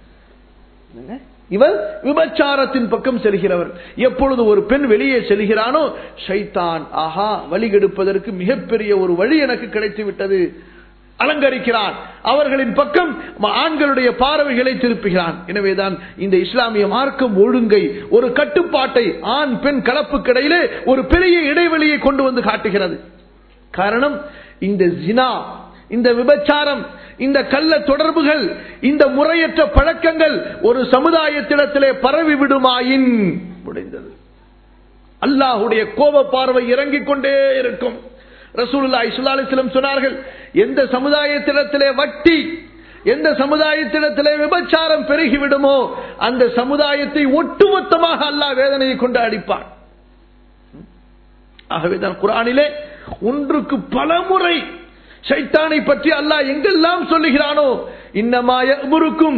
இவள் விபச்சாரத்தின் பக்கம் செல்கிறவர் எப்பொழுது ஒரு பெண் வெளியே செல்கிறானோ ஷைத்தான் ஆஹா வழிகெடுப்பதற்கு மிகப்பெரிய ஒரு வழி எனக்கு கிடைத்து விட்டது அலங்கரிக்கிறான் அவர்களின் பக்கம் ஆண்களுடைய பார்வைகளை திருப்புகிறான் எனவேதான் இந்த இஸ்லாமிய மார்க்கம் ஒழுங்கை ஒரு கட்டுப்பாட்டை ஆண் பெண் கலப்புக்கிடையிலே ஒரு பெரிய இடைவெளியை கொண்டு வந்து காட்டுகிறது காரணம் இந்த ஜினா இந்த விபச்சாரம் இந்த கள்ள தொடர்புகள் இந்த முறையற்ற பழக்கங்கள் ஒரு சமுதாயத்திடத்திலே பரவி விடுமாயின் முடிந்தது அல்லாஹுடைய கோப பார்வை இறங்கிக் கொண்டே இருக்கும் ரசூலுல்லா இஸ்லாலிஸ்லம் சொன்னார்கள் எந்த சமுதாயத்திடத்திலே வட்டி எந்த சமுதாயத்திடத்திலே விபச்சாரம் பெருகிவிடுமோ அந்த சமுதாயத்தை ஒட்டுமொத்தமாக அல்லாஹ் வேதனையை கொண்டு அடிப்பான் ஆகவேதான் குரானிலே ஒன்றுக்கு பல முறை சைத்தானை பற்றி அல்லாஹ் எங்கெல்லாம் சொல்லுகிறானோ இன்னமாய முறுக்கும்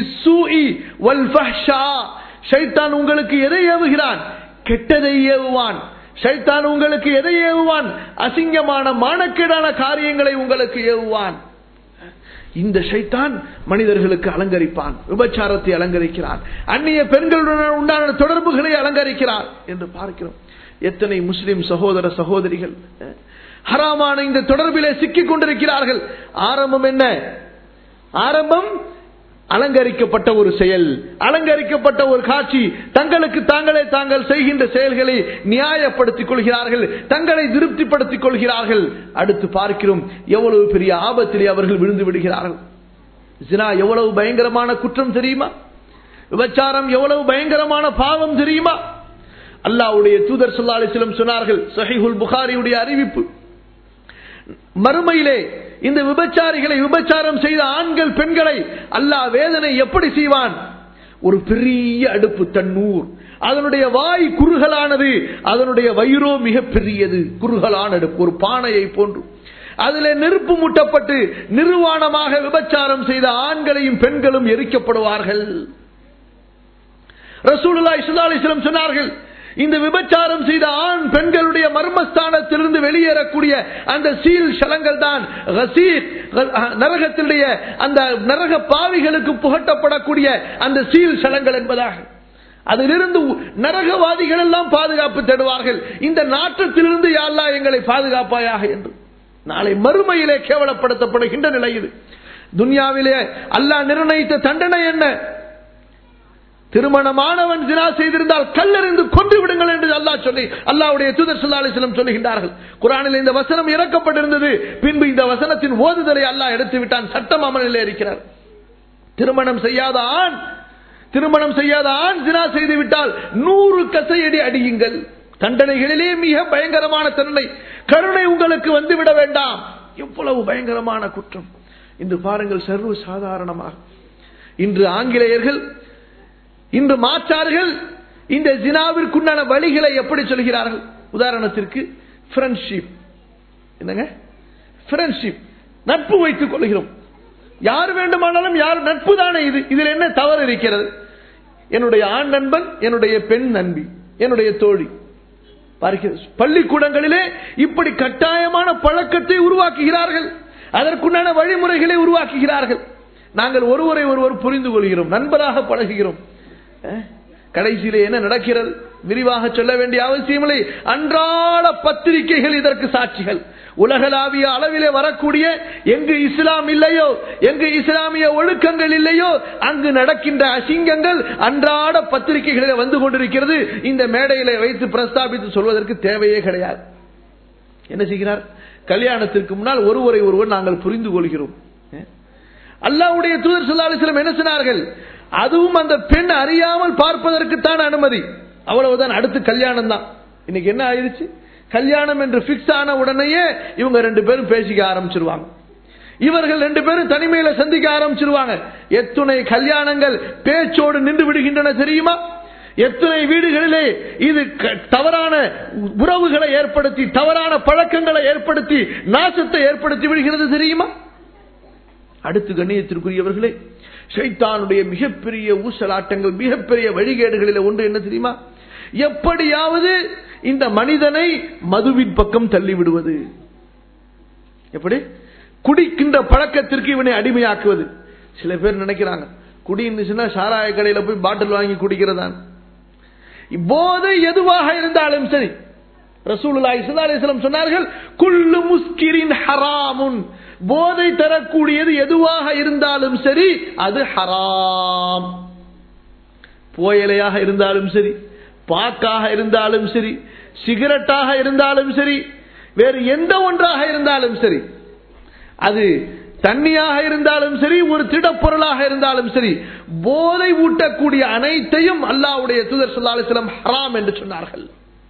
ஷைத்தான் உங்களுக்கு எதை ஏவுகிறான் கெட்டதை ஏவுவான் ஷைத்தான் உங்களுக்கு எதை ஏவுவான் அசிங்கமான மானக்கேடான காரியங்களை உங்களுக்கு ஏவுவான் இந்த ஷைத்தான் மனிதர்களுக்கு அலங்கரிப்பான் விபச்சாரத்தை அலங்கரிக்கிறான் அந்நிய பெண்களுடன் உண்டான தொடர்புகளை அலங்கரிக்கிறான் என்று பார்க்கிறோம் எத்தனை முஸ்லிம் சகோதர சகோதரிகள் ஹராமான இந்த தொடர்பிலே சிக்கிக் கொண்டிருக்கிறார்கள் ஆரம்பம் என்ன ஆரம்பம் அலங்கரிக்கப்பட்ட ஒரு செயல் அலங்கரிக்கப்பட்ட ஒரு காட்சி தங்களுக்கு தாங்களே தாங்கள் செய்கின்ற செயல்களை நியாயப்படுத்திக் கொள்கிறார்கள் தங்களை திருப்திப்படுத்திக் கொள்கிறார்கள் அடுத்து பார்க்கிறோம் எவ்வளவு பெரிய ஆபத்திலே அவர்கள் விழுந்து விடுகிறார்கள் ஜினா எவ்வளவு பயங்கரமான குற்றம் தெரியுமா விபச்சாரம் எவ்வளவு பயங்கரமான பாவம் தெரியுமா அல்லாவுடைய தூதர் சொல்லா அலிஸ்லம் சொன்னார்கள் சஹிஹுல் புகாரியுடைய அறிவிப்பு மறுமையிலே இந்த விபச்சாரிகளை விபச்சாரம் செய்த ஆண்கள் பெண்களை அல்லாஹ் வேதனை எப்படி செய்வான் ஒரு பெரிய அடுப்பு தண்ணூர் அதனுடைய வாய் குறுகலானது அதனுடைய வயிறோ மிக பெரியது குறுகலான அடுப்பு ஒரு பானையை போன்று அதில் நெருப்பு மூட்டப்பட்டு நிர்வாணமாக விபச்சாரம் செய்த ஆண்களையும் பெண்களும் எரிக்கப்படுவார்கள் ரசூலுல்லா இஸ்லாலிஸ்லம் சொன்னார்கள் இந்த விபச்சாரம் செய்த ஆண் பெண்களுடைய மர்மஸ்தானத்திலிருந்து வெளியேறக்கூடிய அந்த சீல் சலங்கள் தான் நரகத்தினுடைய அந்த நரக பாவிகளுக்கு புகட்டப்படக்கூடிய அந்த சீல் சலங்கள் என்பதாக அதிலிருந்து நரகவாதிகள் எல்லாம் பாதுகாப்பு தேடுவார்கள் இந்த நாட்டத்திலிருந்து யாழ்லா எங்களை பாதுகாப்பாயாக என்று நாளை மறுமையிலே கேவலப்படுத்தப்படுகின்ற நிலை இது துன்யாவிலே அல்லாஹ் நிர்ணயித்த தண்டனை என்ன திருமணமானவன் தினா செய்திருந்தால் கல்லறிந்து கொன்று விடுங்கள் என்று அல்லாஹ் சொல்லி அல்லாவுடைய தூதர் சொல்லா அலிஸ்லம் சொல்லுகின்றார்கள் குரானில் இந்த வசனம் இறக்கப்பட்டிருந்தது பின்பு இந்த வசனத்தின் ஓதுதலை அல்லாஹ் எடுத்து விட்டான் சட்டம் அமலில் இருக்கிறார் திருமணம் செய்யாத ஆண் திருமணம் செய்யாத ஆண் தினா செய்து விட்டால் நூறு கசையடி அடியுங்கள் தண்டனைகளிலே மிக பயங்கரமான தண்டனை கருணை உங்களுக்கு வந்துவிட வேண்டாம் எவ்வளவு பயங்கரமான குற்றம் இன்று பாருங்கள் சர்வ சாதாரணமாக இன்று ஆங்கிலேயர்கள் இன்று மாற்றார்கள் இந்த ஜினாவிற்குண்டான வழிகளை எப்படி சொல்கிறார்கள் உதாரணத்திற்கு ஃப்ரெண்ட்ஷிப் என்னங்க ஃப்ரெண்ட்ஷிப் நட்பு வைத்துக் கொள்கிறோம் யார் வேண்டுமானாலும் யார் நட்பு தானே இது இதில் என்ன தவறு இருக்கிறது என்னுடைய ஆண் நண்பன் என்னுடைய பெண் நண்பி என்னுடைய தோழி பள்ளிக்கூடங்களிலே இப்படி கட்டாயமான பழக்கத்தை உருவாக்குகிறார்கள் அதற்குண்டான வழிமுறைகளை உருவாக்குகிறார்கள் நாங்கள் ஒருவரை ஒருவர் புரிந்து கொள்கிறோம் நண்பராக பழகுகிறோம் கடைசியிலே என்ன நடக்கிறது விரிவாக சொல்ல வேண்டிய அவசியமில்லை அன்றாட பத்திரிகைகள் இதற்கு சாட்சிகள் உலகளாவிய அளவிலே வரக்கூடிய எங்கு இஸ்லாம் இல்லையோ எங்கு இஸ்லாமிய ஒழுக்கங்கள் இல்லையோ அங்கு நடக்கின்ற அசிங்கங்கள் அன்றாட பத்திரிகைகளில் வந்து கொண்டிருக்கிறது இந்த மேடையில வைத்து பிரஸ்தாபித்து சொல்வதற்கு தேவையே கிடையாது என்ன செய்கிறார் கல்யாணத்திற்கு முன்னால் ஒருவரை ஒருவர் நாங்கள் புரிந்து கொள்கிறோம் அல்லாவுடைய தூதர் சொல்லாலிசிலம் என்ன சொன்னார்கள் அதுவும் அந்த பெண் அறியாமல் பார்ப்பதற்கு தான் அனுமதி அவ்வளவுதான் அடுத்து கல்யாணம் தான் இன்னைக்கு என்ன ஆயிடுச்சு கல்யாணம் என்று பிக்ஸ் ஆன உடனேயே இவங்க ரெண்டு பேரும் பேசிக்க ஆரம்பிச்சிருவாங்க இவர்கள் ரெண்டு பேரும் தனிமையில சந்திக்க ஆரம்பிச்சிருவாங்க எத்துணை கல்யாணங்கள் பேச்சோடு நின்று விடுகின்றன தெரியுமா எத்தனை வீடுகளிலே இது தவறான உறவுகளை ஏற்படுத்தி தவறான பழக்கங்களை ஏற்படுத்தி நாசத்தை ஏற்படுத்தி விடுகிறது தெரியுமா அடுத்து கண்ணியத்திற்குரியவர்களே ஷைத்தானுடைய மிகப்பெரிய ஊசலாட்டங்கள் மிகப்பெரிய வழிகேடுகளில் ஒன்று என்ன தெரியுமா எப்படியாவது இந்த மனிதனை மதுவின் பக்கம் தள்ளிவிடுவது எப்படி குடிக்கின்ற பழக்கத்திற்கு இவனை அடிமையாக்குவது சில பேர் நினைக்கிறாங்க குடி இருந்துச்சுன்னா சாராய கடையில போய் பாட்டில் வாங்கி குடிக்கிறதான் போதை எதுவாக இருந்தாலும் சரி ரசூலுல்லாஹி ஸல்லல்லாஹு அலைஹி வஸல்லம் சொன்னார்கள் குல்லு முஸ்கிரின் ஹராமுன் போதை தரக்கூடியது எதுவாக இருந்தாலும் சரி அது ஹராம் புயலையாக இருந்தாலும் சரி பாக்காக இருந்தாலும் சரி சிகரெட்டாக இருந்தாலும் சரி வேறு எந்த ஒன்றாக இருந்தாலும் சரி அது தண்ணியாக இருந்தாலும் சரி ஒரு திடப்பொருளாக இருந்தாலும் சரி போதை ஊட்டக்கூடிய அனைத்தையும் அல்லாவுடைய தூதர் சொல்லா அலிஸ்லாம் ஹராம் என்று சொன்னார்கள்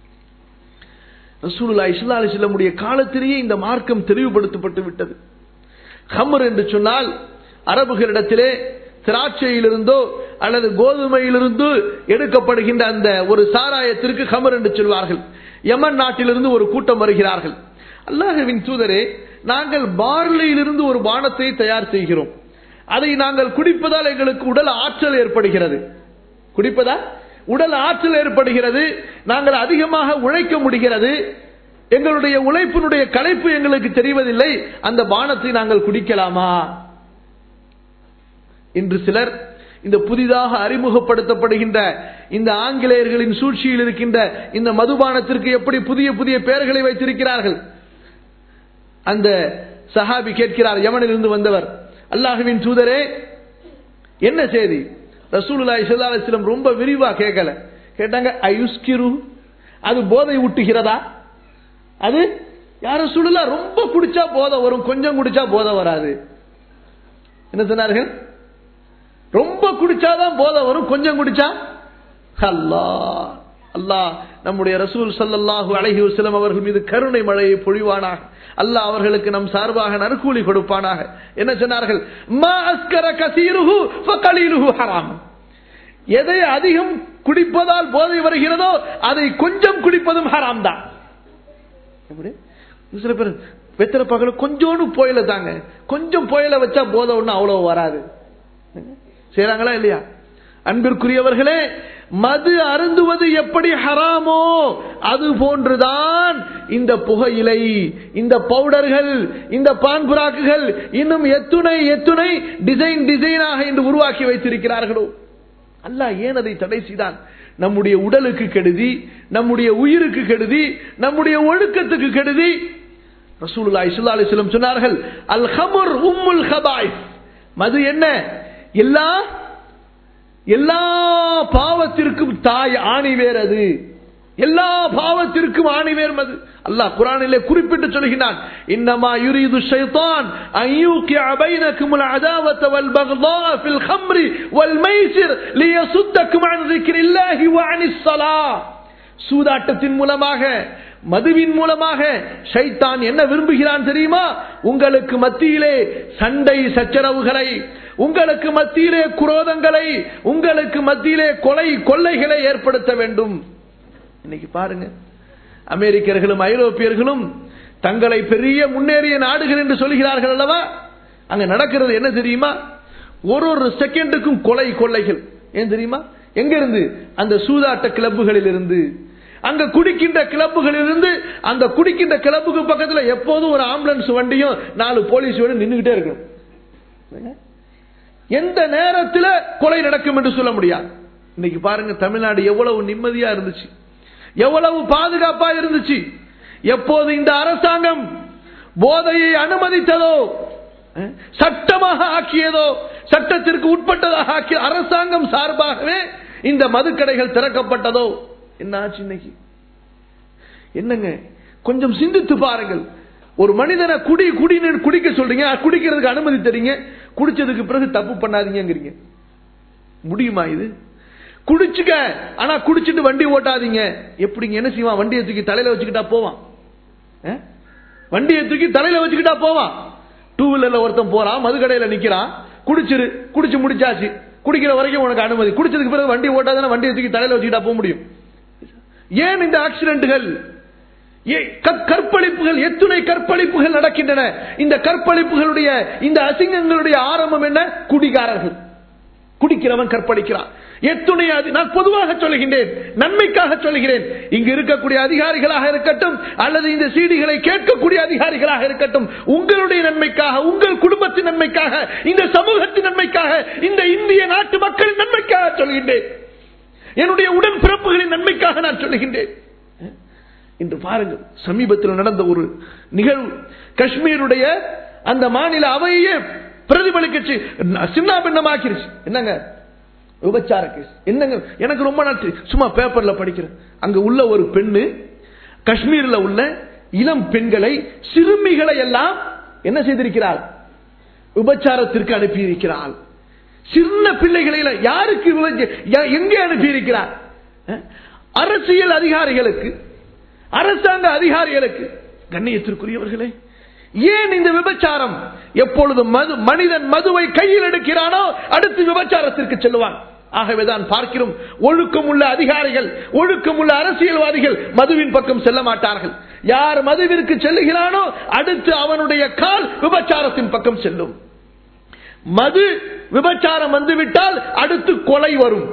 ரசூலுல்லா இஸ்லா அலிஸ்லமுடைய காலத்திலேயே இந்த மார்க்கம் தெளிவுபடுத்தப்பட்டு விட்டது ஹமர் என்று சொன்னால் அரபுகளிடத்திலே திராட்சையிலிருந்தோ அல்லது கோதுமையிலிருந்து எடுக்கப்படுகின்ற அந்த ஒரு சாராயத்திற்கு ஹமர் என்று சொல்வார்கள் யமன் நாட்டிலிருந்து ஒரு கூட்டம் வருகிறார்கள் அல்லாஹுவின் தூதரே நாங்கள் பார்லியிலிருந்து ஒரு பானத்தை தயார் செய்கிறோம் அதை நாங்கள் குடிப்பதால் எங்களுக்கு உடல் ஆற்றல் ஏற்படுகிறது குடிப்பதா உடல் ஆற்றல் ஏற்படுகிறது நாங்கள் அதிகமாக உழைக்க முடிகிறது எங்களுடைய உழைப்பினுடைய களைப்பு எங்களுக்கு தெரிவதில்லை அந்த பானத்தை நாங்கள் குடிக்கலாமா இன்று சிலர் இந்த புதிதாக அறிமுகப்படுத்தப்படுகின்ற இந்த ஆங்கிலேயர்களின் சூழ்ச்சியில் இருக்கின்ற இந்த மதுபானத்திற்கு எப்படி புதிய புதிய பெயர்களை வைத்திருக்கிறார்கள் அந்த சஹாபி கேட்கிறார் யமனிலிருந்து வந்தவர் அல்லாஹுவின் தூதரே என்ன செய்தி ரசூலுல்லாஹி ஸல்லல்லாஹு அலைஹி வஸல்லம் ரொம்ப விரிவா கேட்கல கேட்டாங்க அயுஸ்கிரு அது போதை ஊட்டுகிறதா அது யார சொல்லல ரொம்ப குடிச்சா போதை வரும் கொஞ்சம் குடிச்சா போதை வராது என்ன சொன்னார்கள் ரொம்ப குடிச்சாதான் போதை வரும் கொஞ்சம் குடிச்சா அல்லாஹ் அல்லாஹ் நம்முடைய ரசூல் ஸல்லல்லாஹு அலைஹி வஸல்லம் அவர்கள் மீது கருணை மழையை பொழிவானாக அல்லாஹ் அவர்களுக்கு நம் சார்பாக நற்கூலி கொடுப்பானாக என்ன சொன்னார்கள் மா அஸ்கர கசீருஹு ஃபகலீலுஹு ஹராம் எதை அதிகம் குடிப்பதால் போதை வருகிறதோ அதை கொஞ்சம் குடிப்பதும் ஹராம் தான் எப்படி சில பேர் வெத்தலை பகல கொஞ்சோண்டு புயல தாங்க கொஞ்சம் புயல வச்சா போதை ஒண்ணு அவ்வளவு வராது செய்யறாங்களா இல்லையா அன்பிற்குரியவர்களே மது அருந்துவது எப்படி ஹராமோ அது போன்றுதான் இந்த புகையிலை இந்த பவுடர்கள் இந்த பான்புராக்குகள் இன்னும் எத்துணை எத்துணை டிசைன் டிசைனாக இன்று உருவாக்கி வைத்திருக்கிறார்களோ அல்லாஹ் ஏன் அதை தடை செய்தான் நம்முடைய உடலுக்கு கெடுதி நம்முடைய உயிருக்கு கெடுதி நம்முடைய ஒழுக்கத்துக்கு கெடுதி ரசூலுல்லாஹி ஸல்லல்லாஹு அலைஹி வஸல்லம் சொன்னார்கள் அல் ஹமுர் உம்முல் ஹபாயிஸ் மது என்ன எல்லா எல்லா பாவத்திற்கும் தாய் ஆணிவேர் அது எல்லா பாவத்திற்கும் ஆணிவேர் மது அல்லாஹ் குரானிலே குறிப்பிட்டு சொல்கிறான் இன்னமா யுரீது ஷைத்தான் அன் யூகிஅ பைனக்கும் العداوة والبغضاء في الخمر والميسر ليصدكم عن ذكر الله وعن الصلاة சூதாட்டத்தின் மூலமாக மதுவின் மூலமாக ஷைத்தான் என்ன விரும்புகிறான் தெரியுமா உங்களுக்கு மத்தியிலே சண்டை சச்சரவுகளை உங்களுக்கு மத்தியிலே குரோதங்களை உங்களுக்கு மத்தியிலே கொலை கொள்ளைகளை ஏற்படுத்த வேண்டும் இன்னைக்கு பாருங்க அமெரிக்கர்களும் ஐரோப்பியர்களும் தங்களை பெரிய முன்னேறிய நாடுகள் என்று சொல்கிறார்கள் அல்லவா அங்க நடக்கிறது என்ன தெரியுமா ஒரு ஒரு செகண்டுக்கும் கொலை கொள்ளைகள் ஏன் தெரியுமா எங்க இருந்து அந்த சூதாட்ட கிளப்புகளில் இருந்து அங்க குடிக்கின்ற கிளப்புகளில் இருந்து அந்த குடிக்கின்ற கிளப்புக்கு பக்கத்துல எப்போதும் ஒரு ஆம்புலன்ஸ் வண்டியும் நாலு போலீஸ் வண்டி நின்றுகிட்டே இருக்கும் எந்த நேரத்தில் கொலை நடக்கும் என்று சொல்ல முடியாது இன்னைக்கு பாருங்க தமிழ்நாடு எவ்வளவு நிம்மதியா இருந்துச்சு எவ்வளவு பாதுகாப்பா இருந்துச்சு எப்போது இந்த அரசாங்கம் போதையை அனுமதித்ததோ சட்டமாக ஆக்கியதோ சட்டத்திற்கு உட்பட்டதாக ஆக்கிய அரசாங்கம் சார்பாகவே இந்த மதுக்கடைகள் திறக்கப்பட்டதோ என்ன ஆச்சு இன்னைக்கு என்னங்க கொஞ்சம் சிந்தித்து பாருங்கள் ஒரு மனிதனை குடி குடி குடிக்க சொல்றீங்க குடிக்கிறதுக்கு அனுமதி தரீங்க குடிச்சதுக்கு பிறகு தப்பு பண்ணாதீங்கிறீங்க முடியுமா இது குடிச்சுக்க ஆனா குடிச்சிட்டு வண்டி ஓட்டாதீங்க எப்படிங்க என்ன செய்வான் வண்டியை தூக்கி தலையில வச்சுக்கிட்டா போவான் வண்டியை தூக்கி தலையில வச்சுக்கிட்டா போவான் டூ வீலர்ல ஒருத்தன் போறான் மது கடையில நிக்கிறான் குடிச்சிரு குடிச்சு முடிச்சாச்சு குடிக்கிற வரைக்கும் உனக்கு அனுமதி குடிச்சதுக்கு பிறகு வண்டி ஓட்டாதானே வண்டியை தூக்கி தலையில வச்சுக்கிட்டா போக முடியும் ஏன் இந்த ஆக்சிடென்ட்கள் கற்பழிப்புகள் எத்துணை கற்பழிப்புகள் நடக்கின்றன இந்த கற்பழிப்புகளுடைய இந்த அசிங்கங்களுடைய ஆரம்பம் என்ன குடிகாரர்கள் குடிக்கிறவன் கற்பழிக்கிறான் எத்துணை நான் பொதுவாக சொல்லுகின்றேன் நன்மைக்காக சொல்லுகிறேன் இங்கு இருக்கக்கூடிய அதிகாரிகளாக இருக்கட்டும் அல்லது இந்த சீடிகளை கேட்கக்கூடிய அதிகாரிகளாக இருக்கட்டும் உங்களுடைய நன்மைக்காக உங்கள் குடும்பத்தின் நன்மைக்காக இந்த சமூகத்தின் நன்மைக்காக இந்த இந்திய நாட்டு மக்களின் நன்மைக்காக சொல்கின்றேன் என்னுடைய உடன் பிறப்புகளின் நன்மைக்காக நான் சொல்லுகின்றேன் இன்று பாருங்கள் சமீபத்தில் நடந்த ஒரு நிகழ்வு காஷ்மீருடைய அந்த மாநில அவையே பிரதிபலிக்க சின்ன பின்னமாக்கிருச்சு என்னங்க விபச்சார கேஸ் என்னங்க எனக்கு ரொம்ப நன்றி சும்மா பேப்பர்ல படிக்கிறேன் அங்க உள்ள ஒரு பெண்ணு காஷ்மீர்ல உள்ள இளம் பெண்களை சிறுமிகளை எல்லாம் என்ன செய்திருக்கிறார் விபச்சாரத்திற்கு அனுப்பியிருக்கிறாள் சின்ன பிள்ளைகளை யாருக்கு எங்கே அனுப்பியிருக்கிறார் அரசியல் அதிகாரிகளுக்கு அரசாங்க அதிகாரிகளுக்கு கண்ணியத்திற்குரியவர்களே ஏன் இந்த விபச்சாரம் எப்பொழுது மது மனிதன் மதுவை கையில் எடுக்கிறானோ அடுத்து விபச்சாரத்திற்கு செல்லுவான் ஆகவேதான் பார்க்கிறோம் ஒழுக்கம் உள்ள அதிகாரிகள் ஒழுக்கம் உள்ள அரசியல்வாதிகள் மதுவின் பக்கம் செல்ல மாட்டார்கள் யார் மதுவிற்கு செல்லுகிறானோ அடுத்து அவனுடைய கால் விபச்சாரத்தின் பக்கம் செல்லும் மது விபச்சாரம் வந்துவிட்டால் அடுத்து கொலை வரும்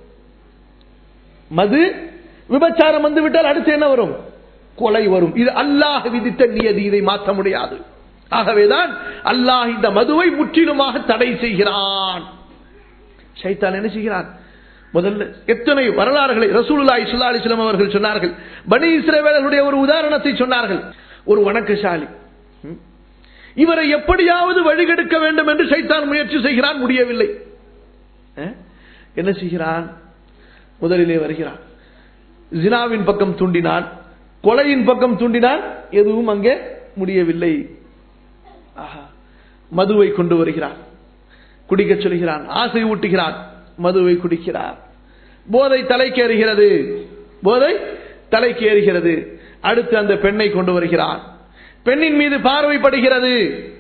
மது விபச்சாரம் வந்துவிட்டால் அடுத்து என்ன வரும் கொலை வரும் இது அல்லாஹ் விதித்த நியதி இதை மாற்ற முடியாது ஆகவேதான் அல்லாஹ் இந்த மதுவை முற்றிலுமாக தடை செய்கிறான் சைத்தான் என்ன செய்கிறான் முதல்ல எத்தனை வரலாறுகளை ரசூலுல்லாஹி ஸல்லல்லாஹு அலைஹி வஸல்லம் அவர்கள் சொன்னார்கள் பனி இஸ்ரவேலர்களுடைய ஒரு உதாரணத்தை சொன்னார்கள் ஒரு வணக்கசாலி இவரை எப்படியாவது வழிகெடுக்க வேண்டும் என்று சைத்தான் முயற்சி செய்கிறான் முடியவில்லை அஹ்? என்ன செய்கிறான் முதலிலே வருகிறான் ஜினாவின் பக்கம் தூண்டினான் கொலையின் பக்கம் தூண்டினான் எதுவும் அங்கே முடியவில்லை ஆஹா. மதுவை கொண்டு வருகிறான் குடிக்க சொல்கிறான் ஆசை ஊட்டுகிறான் மதுவை குடிக்கிறார் போதை தலைக்கேறுகிறது போதை தலைக்கேறுகிறது அடுத்து அந்த பெண்ணை கொண்டு வருகிறான் பெண்ணின் மீது பார்வைப்படுகிறது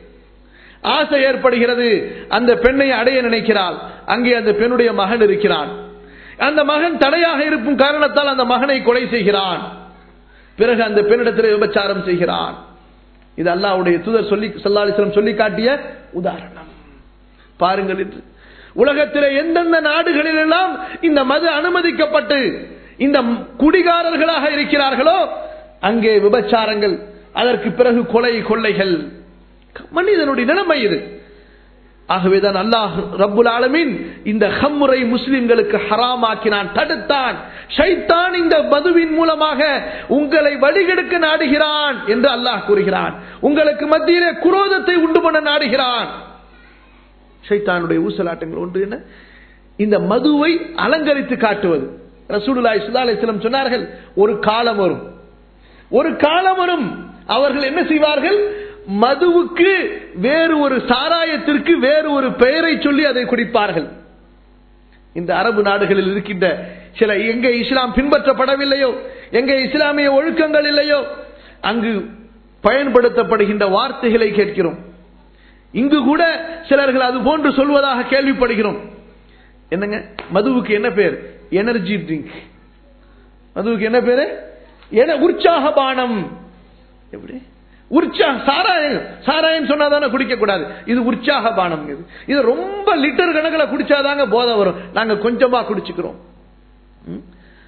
ஆசை ஏற்படுகிறது அந்த பெண்ணை அடைய நினைக்கிறாள் அங்கே அந்த பெண்ணுடைய மகன் இருக்கிறான் அந்த மகன் தடையாக இருக்கும் காரணத்தால் அந்த மகனை கொலை செய்கிறான் பிறகு அந்த பெண்ணிடத்தில் விபச்சாரம் செய்கிறான் இது அல்லாஹ்வுடைய தூதர் சொல்லி சல்லாலிஸ்லம் சொல்லி காட்டிய உதாரணம் பாருங்கள் என்று உலகத்திலே எந்தெந்த நாடுகளில் எல்லாம் இந்த மது அனுமதிக்கப்பட்டு இந்த குடிகாரர்களாக இருக்கிறார்களோ அங்கே விபச்சாரங்கள் அதற்கு பிறகு கொலை கொள்ளைகள் மனிதனுடைய நிலைமை இது ஆகவேதான் அல்லாஹ் ரப்புல் ஆலமீன் இந்த ஹம்முறை முஸ்லிம்களுக்கு ஹராமாக்கினான் தடுத்தான் ஷைத்தான் இந்த மதுவின் மூலமாக உங்களை வழிகெடுக்க நாடுகிறான் என்று அல்லாஹ் கூறுகிறான் உங்களுக்கு மத்தியிலே குரோதத்தை உண்டு பண்ண நாடுகிறான் ஷைத்தானுடைய ஊசலாட்டங்கள் ஒன்று என்ன இந்த மதுவை அலங்கரித்து காட்டுவது ரசூலுல்லாஹி ஸல்லல்லாஹு அலைஹி வஸல்லம் சொன்னார்கள் ஒரு காலம் வரும் ஒரு காலம் வரும் அவர்கள் என்ன செய்வார்கள் மதுவுக்கு வேறு ஒரு சாராயத்திற்கு வேறு ஒரு பெயரை சொல்லி அதை குடிப்பார்கள் இந்த அரபு நாடுகளில் இருக்கின்ற சில எங்கே இஸ்லாம் பின்பற்றப்படவில்லையோ எங்கே இஸ்லாமிய ஒழுக்கங்கள் இல்லையோ அங்கு பயன்படுத்தப்படுகின்ற வார்த்தைகளை கேட்கிறோம் இங்கு கூட சிலர்கள் அது போன்று சொல்வதாக கேள்விப்படுகிறோம் என்னங்க மதுவுக்கு என்ன பேர் எனர்ஜி ட்ரிங்க் மதுவுக்கு என்ன பேரு என உற்சாக பானம் எப்படி உற்சாக சாராயம் சாராயம் சொன்னா தானே குடிக்க கூடாது இது உற்சாக பானம் இது இது ரொம்ப லிட்டர் கணக்கில் குடிச்சாதாங்க போதை வரும் நாங்க கொஞ்சமா குடிச்சுக்கிறோம் ம்?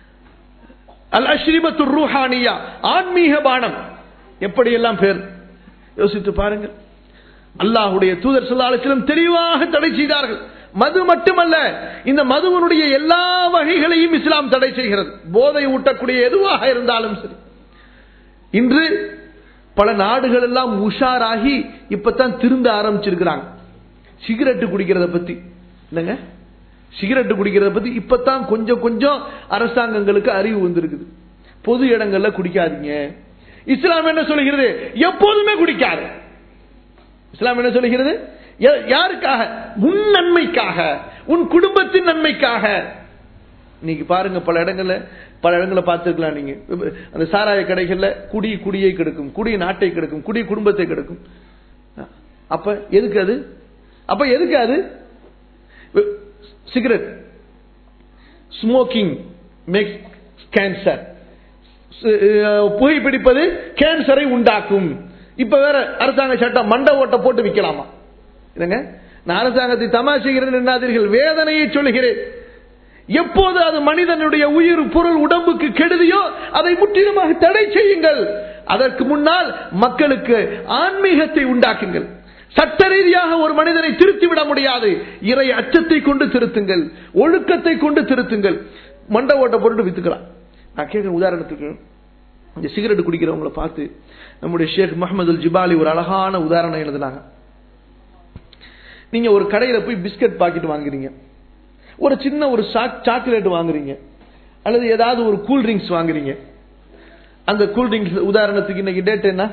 அல் அஷ்ரிபத்து ரூஹானியா ஆன்மீக பானம் எப்படியெல்லாம் பேர் யோசித்து பாருங்கள் அல்லாஹுடைய தூதர் சொல்லாலும் தெளிவாக தடை செய்தார்கள் மது மட்டுமல்ல இந்த மதுவனுடைய எல்லா வகைகளையும் இஸ்லாம் தடை செய்கிறது போதை ஊட்டக்கூடிய எதுவாக இருந்தாலும் சரி இன்று பல நாடுகள் எல்லாம் உஷாராகி இப்பதான் திருந்த ஆரம்பிச்சிருக்கிறாங்க சிகரெட் குடிக்கிறத பத்தி என்னங்க சிகரெட் குடிக்கிறத பத்தி இப்பதான் கொஞ்சம் கொஞ்சம் அரசாங்கங்களுக்கு அறிவு வந்திருக்குது பொது இடங்கள்ல குடிக்காதீங்க இஸ்லாம் என்ன சொல்லுகிறது எப்போதுமே குடிக்காது இஸ்லாம் என்ன சொல்லுகிறது யா- யாருக்காக உன் நன்மைக்காக உன் குடும்பத்தின் நன்மைக்காக நீங்க பாருங்க பல இடங்கள்ல பல இடங்களை பார்த்துருக்கலாம் நீங்க அந்த சாராய கடைகள்ல குடி குடியை கெடுக்கும் குடி நாட்டை கெடுக்கும் குடி குடும்பத்தை கெடுக்கும் அப்ப எதுக்கு அது அப்ப எதுக்கு அது சிகரெட் ஸ்மோக்கிங் மேக்ஸ் கேன்சர் புகைப்பிடிப்பது கேன்சரை உண்டாக்கும் இப்ப வேற அரசாங்க சட்டம் மண்ட ஓட்ட போட்டு விற்கலாமா இல்லைங்க நான் அரசாங்கத்தை தமாசுகிறேன் என்னாதீர்கள் வேதனையை சொல்லுகிறேன் எப்போது அது மனிதனுடைய உயிர் பொருள் உடம்புக்கு கெடுதியோ அதை முற்றிலுமாக தடை செய்யுங்கள் அதற்கு முன்னால் மக்களுக்கு ஆன்மீகத்தை உண்டாக்குங்கள் சட்ட ரீதியாக ஒரு மனிதனை திருத்தி விட முடியாது இறை அச்சத்தை கொண்டு திருத்துங்கள் ஒழுக்கத்தை கொண்டு திருத்துங்கள் மண்ட ஓட்ட பொருட்டு வித்துக்கலாம் நான் கேட்கிற உதாரணத்துக்கு இந்த சிகரெட் குடிக்கிறவங்கள பார்த்து நம்முடைய ஷேக் முகமது அல் ஜிபாலி ஒரு அழகான உதாரணம் எழுதினாங்க நீங்க ஒரு கடையில போய் பிஸ்கட் பாக்கெட் வாங்குறீங்க ஒரு சின்ன ஒரு சாக்லேட் வாங்குறீங்க அல்லது ஏதாவது ஒரு கூல் ட்ரிங்க்ஸ் வாங்குறீங்க அந்த கூல் ட்ரிங்க்ஸ் உதாரணத்துக்கு இன்னைக்கு டேட் என்ன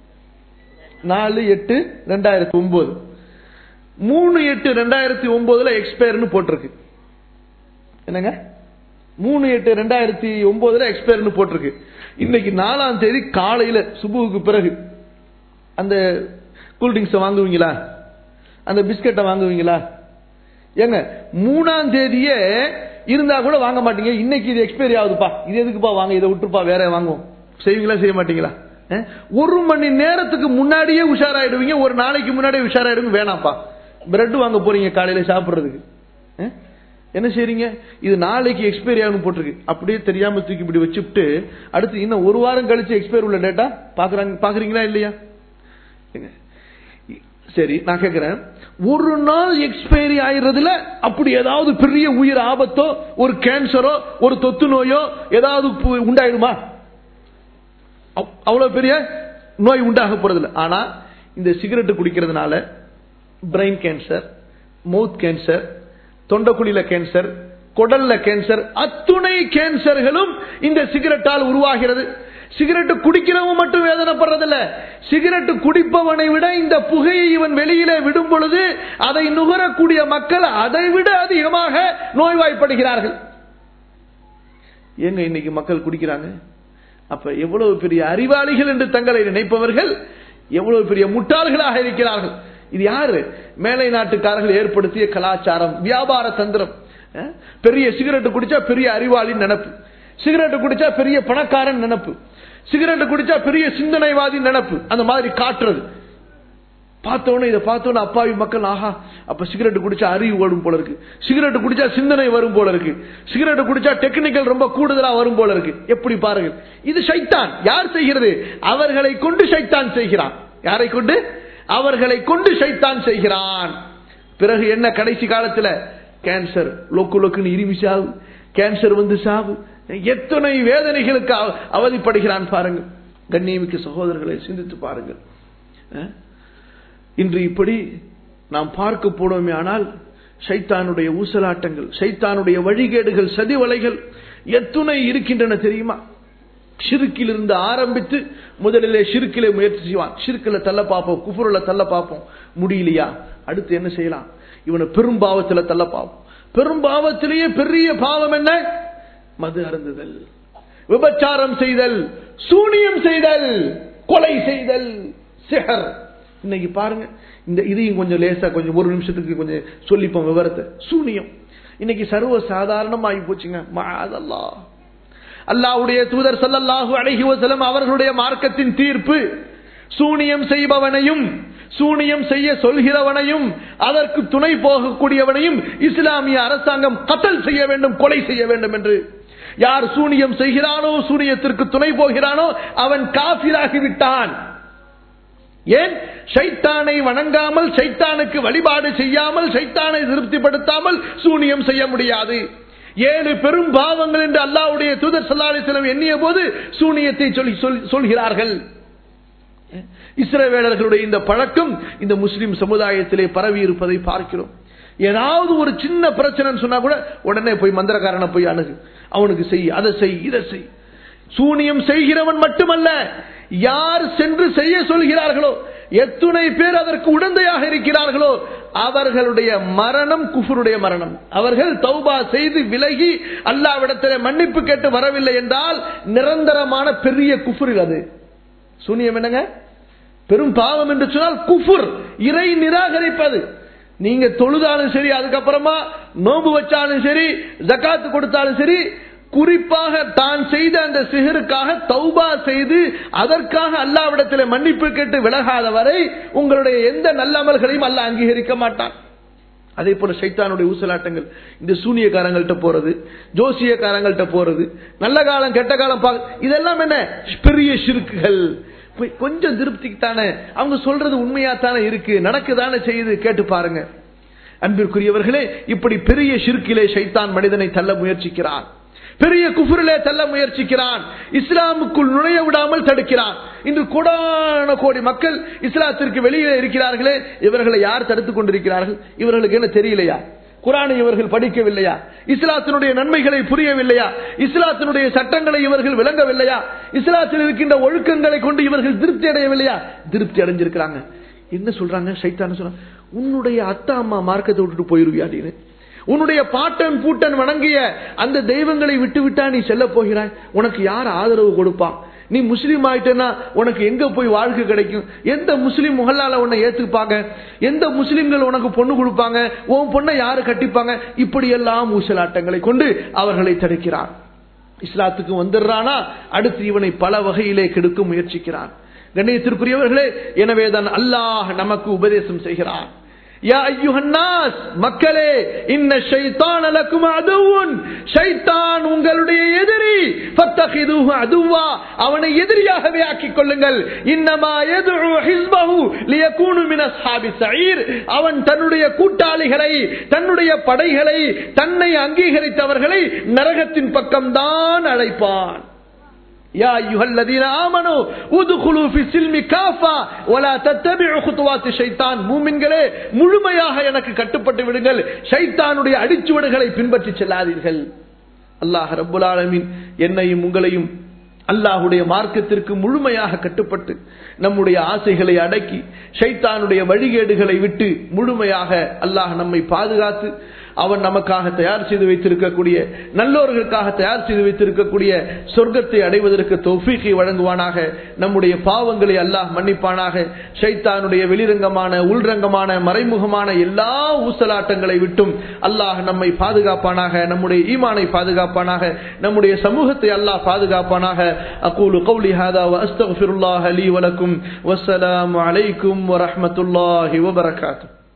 நாலு எட்டு ரெண்டாயிரத்தி ஒன்பது மூணு எட்டு ரெண்டாயிரத்தி ஒன்பதுல எக்ஸ்பயர்னு போட்டிருக்கு என்னங்க மூணு எட்டு ரெண்டாயிரத்தி ஒன்பதுல எக்ஸ்பயர்னு போட்டிருக்கு இன்னைக்கு நாலாம் தேதி காலையில சுபுவுக்கு பிறகு அந்த கூல்ட்ரிங்க்ஸை வாங்குவீங்களா அந்த பிஸ்கட்டை வாங்குவீங்களா ஏங்க மூணாம் தேதியே இருந்தா கூட வாங்க மாட்டீங்க இன்னைக்கு இது எக்ஸ்பைரி ஆகுதுப்பா இது எதுக்குப்பா வாங்க இதை விட்டுருப்பா வேற வாங்குவோம் செய்வீங்களா செய்ய மாட்டீங்களா அஹ்? ஒரு மணி நேரத்துக்கு முன்னாடியே உஷாராயிடுவீங்க ஒரு நாளைக்கு முன்னாடியே உஷாராயிடுங்க வேணாம்ப்பா பிரெட் வாங்க போறீங்க காலையில சாப்பிடுறதுக்கு அஹ்? என்ன செய்றீங்க இது நாளைக்கு எக்ஸ்பைரி ஆகணும் போட்டிருக்கு அப்படியே தெரியாம தூக்கி இப்படி வச்சுட்டு அடுத்து இன்னும் ஒரு வாரம் கழிச்சு எக்ஸ்பைர் உள்ள டேட்டா பாக்குறாங்க பாக்குறீங்களா இல்லையா ஏங்க, சரி நான் கேட்கிறேன் ஒரு நாள் எக்ஸ்பைரி ஆயிடுறதுல அப்படி ஏதாவது பெரிய உயிர் ஆபத்தோ ஒரு கேன்சரோ ஒரு தொத்து நோயோ ஏதாவது பு- உண்டாயிடுமா அவ்- அவ்வளவு பெரிய நோய் உண்டாக போறது இல்லை ஆனா இந்த சிகரெட் குடிக்கிறதுனால பிரெயின் கேன்சர் மவுத் கேன்சர் தொண்டக்குழியில கேன்சர் குடல்ல கேன்சர் அத்துணை கேன்சர்களும் இந்த சிகரெட்டால் உருவாகிறது சிகரெட் குடிக்கிறவன் மட்டும் வேதனைப்படுறதில்ல சிகரெட் குடிப்பவனை விட இந்த புகையை இவன் வெளியில விடும் பொழுது அதை நுகரக்கூடிய மக்கள் அதை விட அதிகமாக நோய்வாய்ப்படுகிறார்கள் ஏங்க இன்னைக்கு மக்கள் குடிக்கிறாங்க அப்ப எவ்வளவு பெரிய அறிவாளிகள் என்று தங்களை நினைப்பவர்கள் எவ்வளவு பெரிய முட்டாள்களாக இருக்கிறார்கள் இது யாரு மேலை நாட்டுக்காரர்கள் ஏற்படுத்திய கலாச்சாரம் வியாபார தந்திரம் அஹ்? பெரிய சிகரெட் குடிச்சா பெரிய அறிவாளி நினப்பு சிகரெட் குடிச்சா பெரிய பணக்காரன் நினப்பு சிகரெட் குடிச்சா பெரிய சிந்தனைவாதி நினப்பு அந்த மாதிரி காட்டுறது பார்த்தோன்னே இதை பார்த்தோன்னே அப்பாவி மக்கள் ஆஹா அப்ப சிகரெட் குடிச்சா அறிவு வரும் போல இருக்கு சிகரெட் குடிச்சா சிந்தனை வரும் போல இருக்கு சிகரெட் குடிச்சா டெக்னிக்கல் ரொம்ப கூடுதலா வரும் போல இருக்கு எப்படி பாருங்கள் இது சைத்தான் யார் செய்கிறது அவர்களை கொண்டு சைத்தான் செய்கிறான் யாரை கொண்டு அவர்களை கொண்டு சைத்தான் செய்கிறான் பிறகு என்ன கடைசி காலத்துல கேன்சர் லொக்கு லொக்குன்னு இருமி சாவு கேன்சர் வந்து சாவு எத்தனை வேதனைகளுக்கு அவ- அவதிப்படுகிறான் பாருங்கள் கண்ணியமிக்க சகோதரர்களை சிந்தித்து பாருங்கள் அஹ்? இன்று இப்படி நாம் பார்க்க போனோமே ஆனால் சைத்தானுடைய ஊசலாட்டங்கள் சைத்தானுடைய வழிகேடுகள் சதிவலைகள் எத்துணை இருக்கின்றன தெரியுமா ஷிருக்கிலிருந்து ஆரம்பித்து முதலிலே ஷிருக்கிலே முயற்சி செய்வான் ஷிருக்கில தள்ள பார்ப்போம் குஃபுருல தள்ள பார்ப்போம் முடியலையா அடுத்து என்ன செய்யலாம் இவனை பெரும் பாவத்துல தள்ள பார்ப்போம் பெரும் பாவத்திலேயே பெரிய பாவம் என்ன மது அருந்துதல் விபச்சாரம் செய்தல் சூனியம் செய்தல் கொலை செய்தல் சிஹர் இன்னைக்கு பாருங்க இந்த இதையும் கொஞ்சம் லேசா கொஞ்சம் ஒரு நிமிஷத்துக்கு கொஞ்சம் சொல்லிப்போம் விவரத்தை சூனியம் இன்னைக்கு சர்வ சாதாரணமாகி போச்சுங்க மாதல்லா அல்லாஹ்வுடைய தூதர் ஸல்லல்லாஹு அலைஹி வஸல்லம் அவர்களுடைய மார்க்கத்தின் தீர்ப்பு சூனியம் செய்பவனையும் சூனியம் செய்ய சொல்கிறவனையும் அதற்கு துணை போகக்கூடியவனையும் இஸ்லாமிய அரசாங்கம் கத்தல் செய்ய வேண்டும் கொலை செய்ய வேண்டும் என்று யார் சூனியம் செய்கிறானோ சூனியத்திற்கு துணை போகிறானோ அவன் காபிராகி விட்டான் ஏன் சைத்தானை வணங்காமல் சைத்தானுக்கு வழிபாடு செய்யாமல் சைத்தானை திருப்திப்படுத்தாமல் சூனியம் செய்ய முடியாது ஏழு பெரும் பாவங்கள் என்று அல்லாஹ்வுடைய தூதர் ஸல்லல்லாஹு அலைஹி வஸல்லம் எண்ணிய போது சூனியத்தை சொல்லி சொல்- சொல்கிறார்கள் இஸ்ரவேலர்களுடைய இந்த பழக்கம் இந்த முஸ்லிம் சமுதாயத்திலே பரவி இருப்பதை பார்க்கிறோம் ஏதாவது ஒரு சின்ன பிரச்சனைன்னு சொன்னா கூட உடனே போய் மந்திரக்காரனை போய் அணுகு அவனுக்கு செய் அதை செய் இதை செய் சூனியம் செய்கிறவன் மட்டுமல்ல யார் சென்று செய்ய சொல்கிறார்களோ எத்துணை பேர் அதற்கு உடந்தையாக இருக்கிறார்களோ அவர்களுடைய மரணம் குஃபருடைய மரணம் அவர்கள் தௌபா செய்து விலகி அல்லாவிடத்தில் மன்னிப்பு கேட்டு வரவில்லை என்றால் நிரந்தரமான பெரிய குஃபுரில் அது சூனியம் என்னங்க பெரும் பாவம் என்று சொன்னால் குஃபுர் இறை நிராகரிப்பது நீங்க தொழுதாலும் சரி அதுக்கப்புறமா நோம்பு வச்சாலும் சரி ஜகாத்து கொடுத்தாலும் சரி குறிப்பாக தான் செய்த அந்த சிகருக்காக தௌபா செய்து அதற்காக அல்லாவிடத்தில் மன்னிப்பு கேட்டு விலகாத வரை உங்களுடைய எந்த நல்ல அமல்களையும் அல்லாஹ் அங்கீகரிக்க மாட்டான் அதே போல சைத்தானுடைய ஊசலாட்டங்கள் இந்த சூனியக்காரங்கள்ட்ட போறது ஜோசியக்காரங்கள்ட்ட போறது நல்ல காலம் கெட்ட காலம் பார்க்க இதெல்லாம் என்ன பெரிய சிறுக்குகள் போய் கொஞ்சம் திருப்திக்கு தானே அவங்க சொல்றது உண்மையா தானே இருக்கு நடக்குதானே செய்யுது கேட்டு பாருங்க அன்பிற்குரியவர்களே இப்படி பெரிய ஷிர்கிலே ஷைத்தான் மனிதனை தள்ள முயற்சிக்கிறான் பெரிய குஃபுரிலே தள்ள முயற்சிக்கிறான் இஸ்லாமுக்குள் நுழைய விடாமல் தடுக்கிறான் இன்று கோடான கோடி மக்கள் இஸ்லாத்திற்கு வெளியே இருக்கிறார்களே இவர்களை யார் தடுத்துக் கொண்டிருக்கிறார்கள் இவர்களுக்கு என்ன தெரியலையா குரானை இவர்கள் படிக்கவில்லையா இஸ்லாத்தினுடைய நன்மைகளை புரியவில்லையா இஸ்லாத்தினுடைய சட்டங்களை இவர்கள் விளங்கவில்லையா இஸ்லாத்தில் இருக்கின்ற ஒழுக்கங்களை கொண்டு இவர்கள் திருப்தி அடையவில்லையா திருப்தி அடைஞ்சிருக்கிறாங்க என்ன சொல்றாங்க சைத்தான் சொல்றாங்க உன்னுடைய அத்தா அம்மா மார்க்கத்தை விட்டுட்டு போயிருவியா அப்படின்னு உன்னுடைய பாட்டன் பூட்டன் வணங்கிய அந்த தெய்வங்களை விட்டு விட்டா நீ செல்ல போகிறாய் உனக்கு யார் ஆதரவு கொடுப்பா நீ முஸ்லீம் ஆயிட்டேன்னா உனக்கு எங்க போய் வாழ்க்கை கிடைக்கும் எந்த முஸ்லீம் முகல்லால உன்னை ஏத்துப்பாங்க எந்த முஸ்லிம்கள் உனக்கு பொண்ணு கொடுப்பாங்க உன் பொண்ணை யாரு கட்டிப்பாங்க இப்படி எல்லாம் ஊசலாட்டங்களை கொண்டு அவர்களை தடுக்கிறான் இஸ்லாத்துக்கு வந்துடுறானா அடுத்து இவனை பல வகையிலே கெடுக்க முயற்சிக்கிறான் கண்ணியத்திற்குரியவர்களே எனவேதான் அல்லாஹ் நமக்கு உபதேசம் செய்கிறான் யா ஐயுஹன்னாஸ் மக்களே இன்ன ஷைத்தான் லக்கும் அதுவுன் ஷைத்தான் உங்களுடைய எதிரி ஃபத்தகிதுஹு அதுவா அவனை எதிரியாகவே ஆக்கிக் கொள்ளுங்கள் இன்னமா யதுஉ ஹிஸ்பஹு லியகூனு மின் அஸ்ஹாபி ஸஈர் அவன் தன்னுடைய கூட்டாளிகளை தன்னுடைய படைகளை தன்னை அங்கீகரித்தவர்களை நரகத்தின் பக்கம்தான் அழைப்பான் يا أيها الذين آمنوا ادخلوا في السلم كافة ولا تتبعوا خطوات الشيطان மூமின்களே முழுமையாக எனக்கு கட்டுப்பட்டு விடுங்கள் ஷைத்தானுடைய அடிச்சுவடுகளை பின்பற்றி செல்லாதீர்கள் அல்லாஹ் ரப்புல் ஆலமீன் என்னையும் உங்களையும் அல்லாஹுடைய மார்க்கத்திற்கு முழுமையாக கட்டுப்பட்டு நம்முடைய ஆசைகளை அடக்கி ஷைத்தானுடைய வழிகேடுகளை விட்டு முழுமையாக அல்லாஹ் நம்மை பாதுகாத்து அவன் நமக்காக தயார் செய்து வைத்திருக்கக்கூடிய நல்லோர்களுக்காக தயார் செய்து வைத்திருக்கக்கூடிய சொர்க்கத்தை அடைவதற்கு தௌஃபீக்கை வழங்குவானாக நம்முடைய பாவங்களை அல்லாஹ் மன்னிப்பானாக ஷைத்தானுடைய வெளிரங்கமான உள்ரங்கமான மறைமுகமான எல்லா ஊசலாட்டங்களை விட்டும் அல்லாஹ் நம்மை பாதுகாப்பானாக நம்முடைய ஈமானை பாதுகாப்பானாக நம்முடைய சமூகத்தை அல்லாஹ் பாதுகாப்பானாக அகூலு கௌலி ஹாதா வஸ்தக்ஃபிருல்லாஹ் லீ வலக்கும் வஸ்ஸலாமு அலைக்கும் வரஹ்மத்துல்லாஹி வபரகாத்துஹு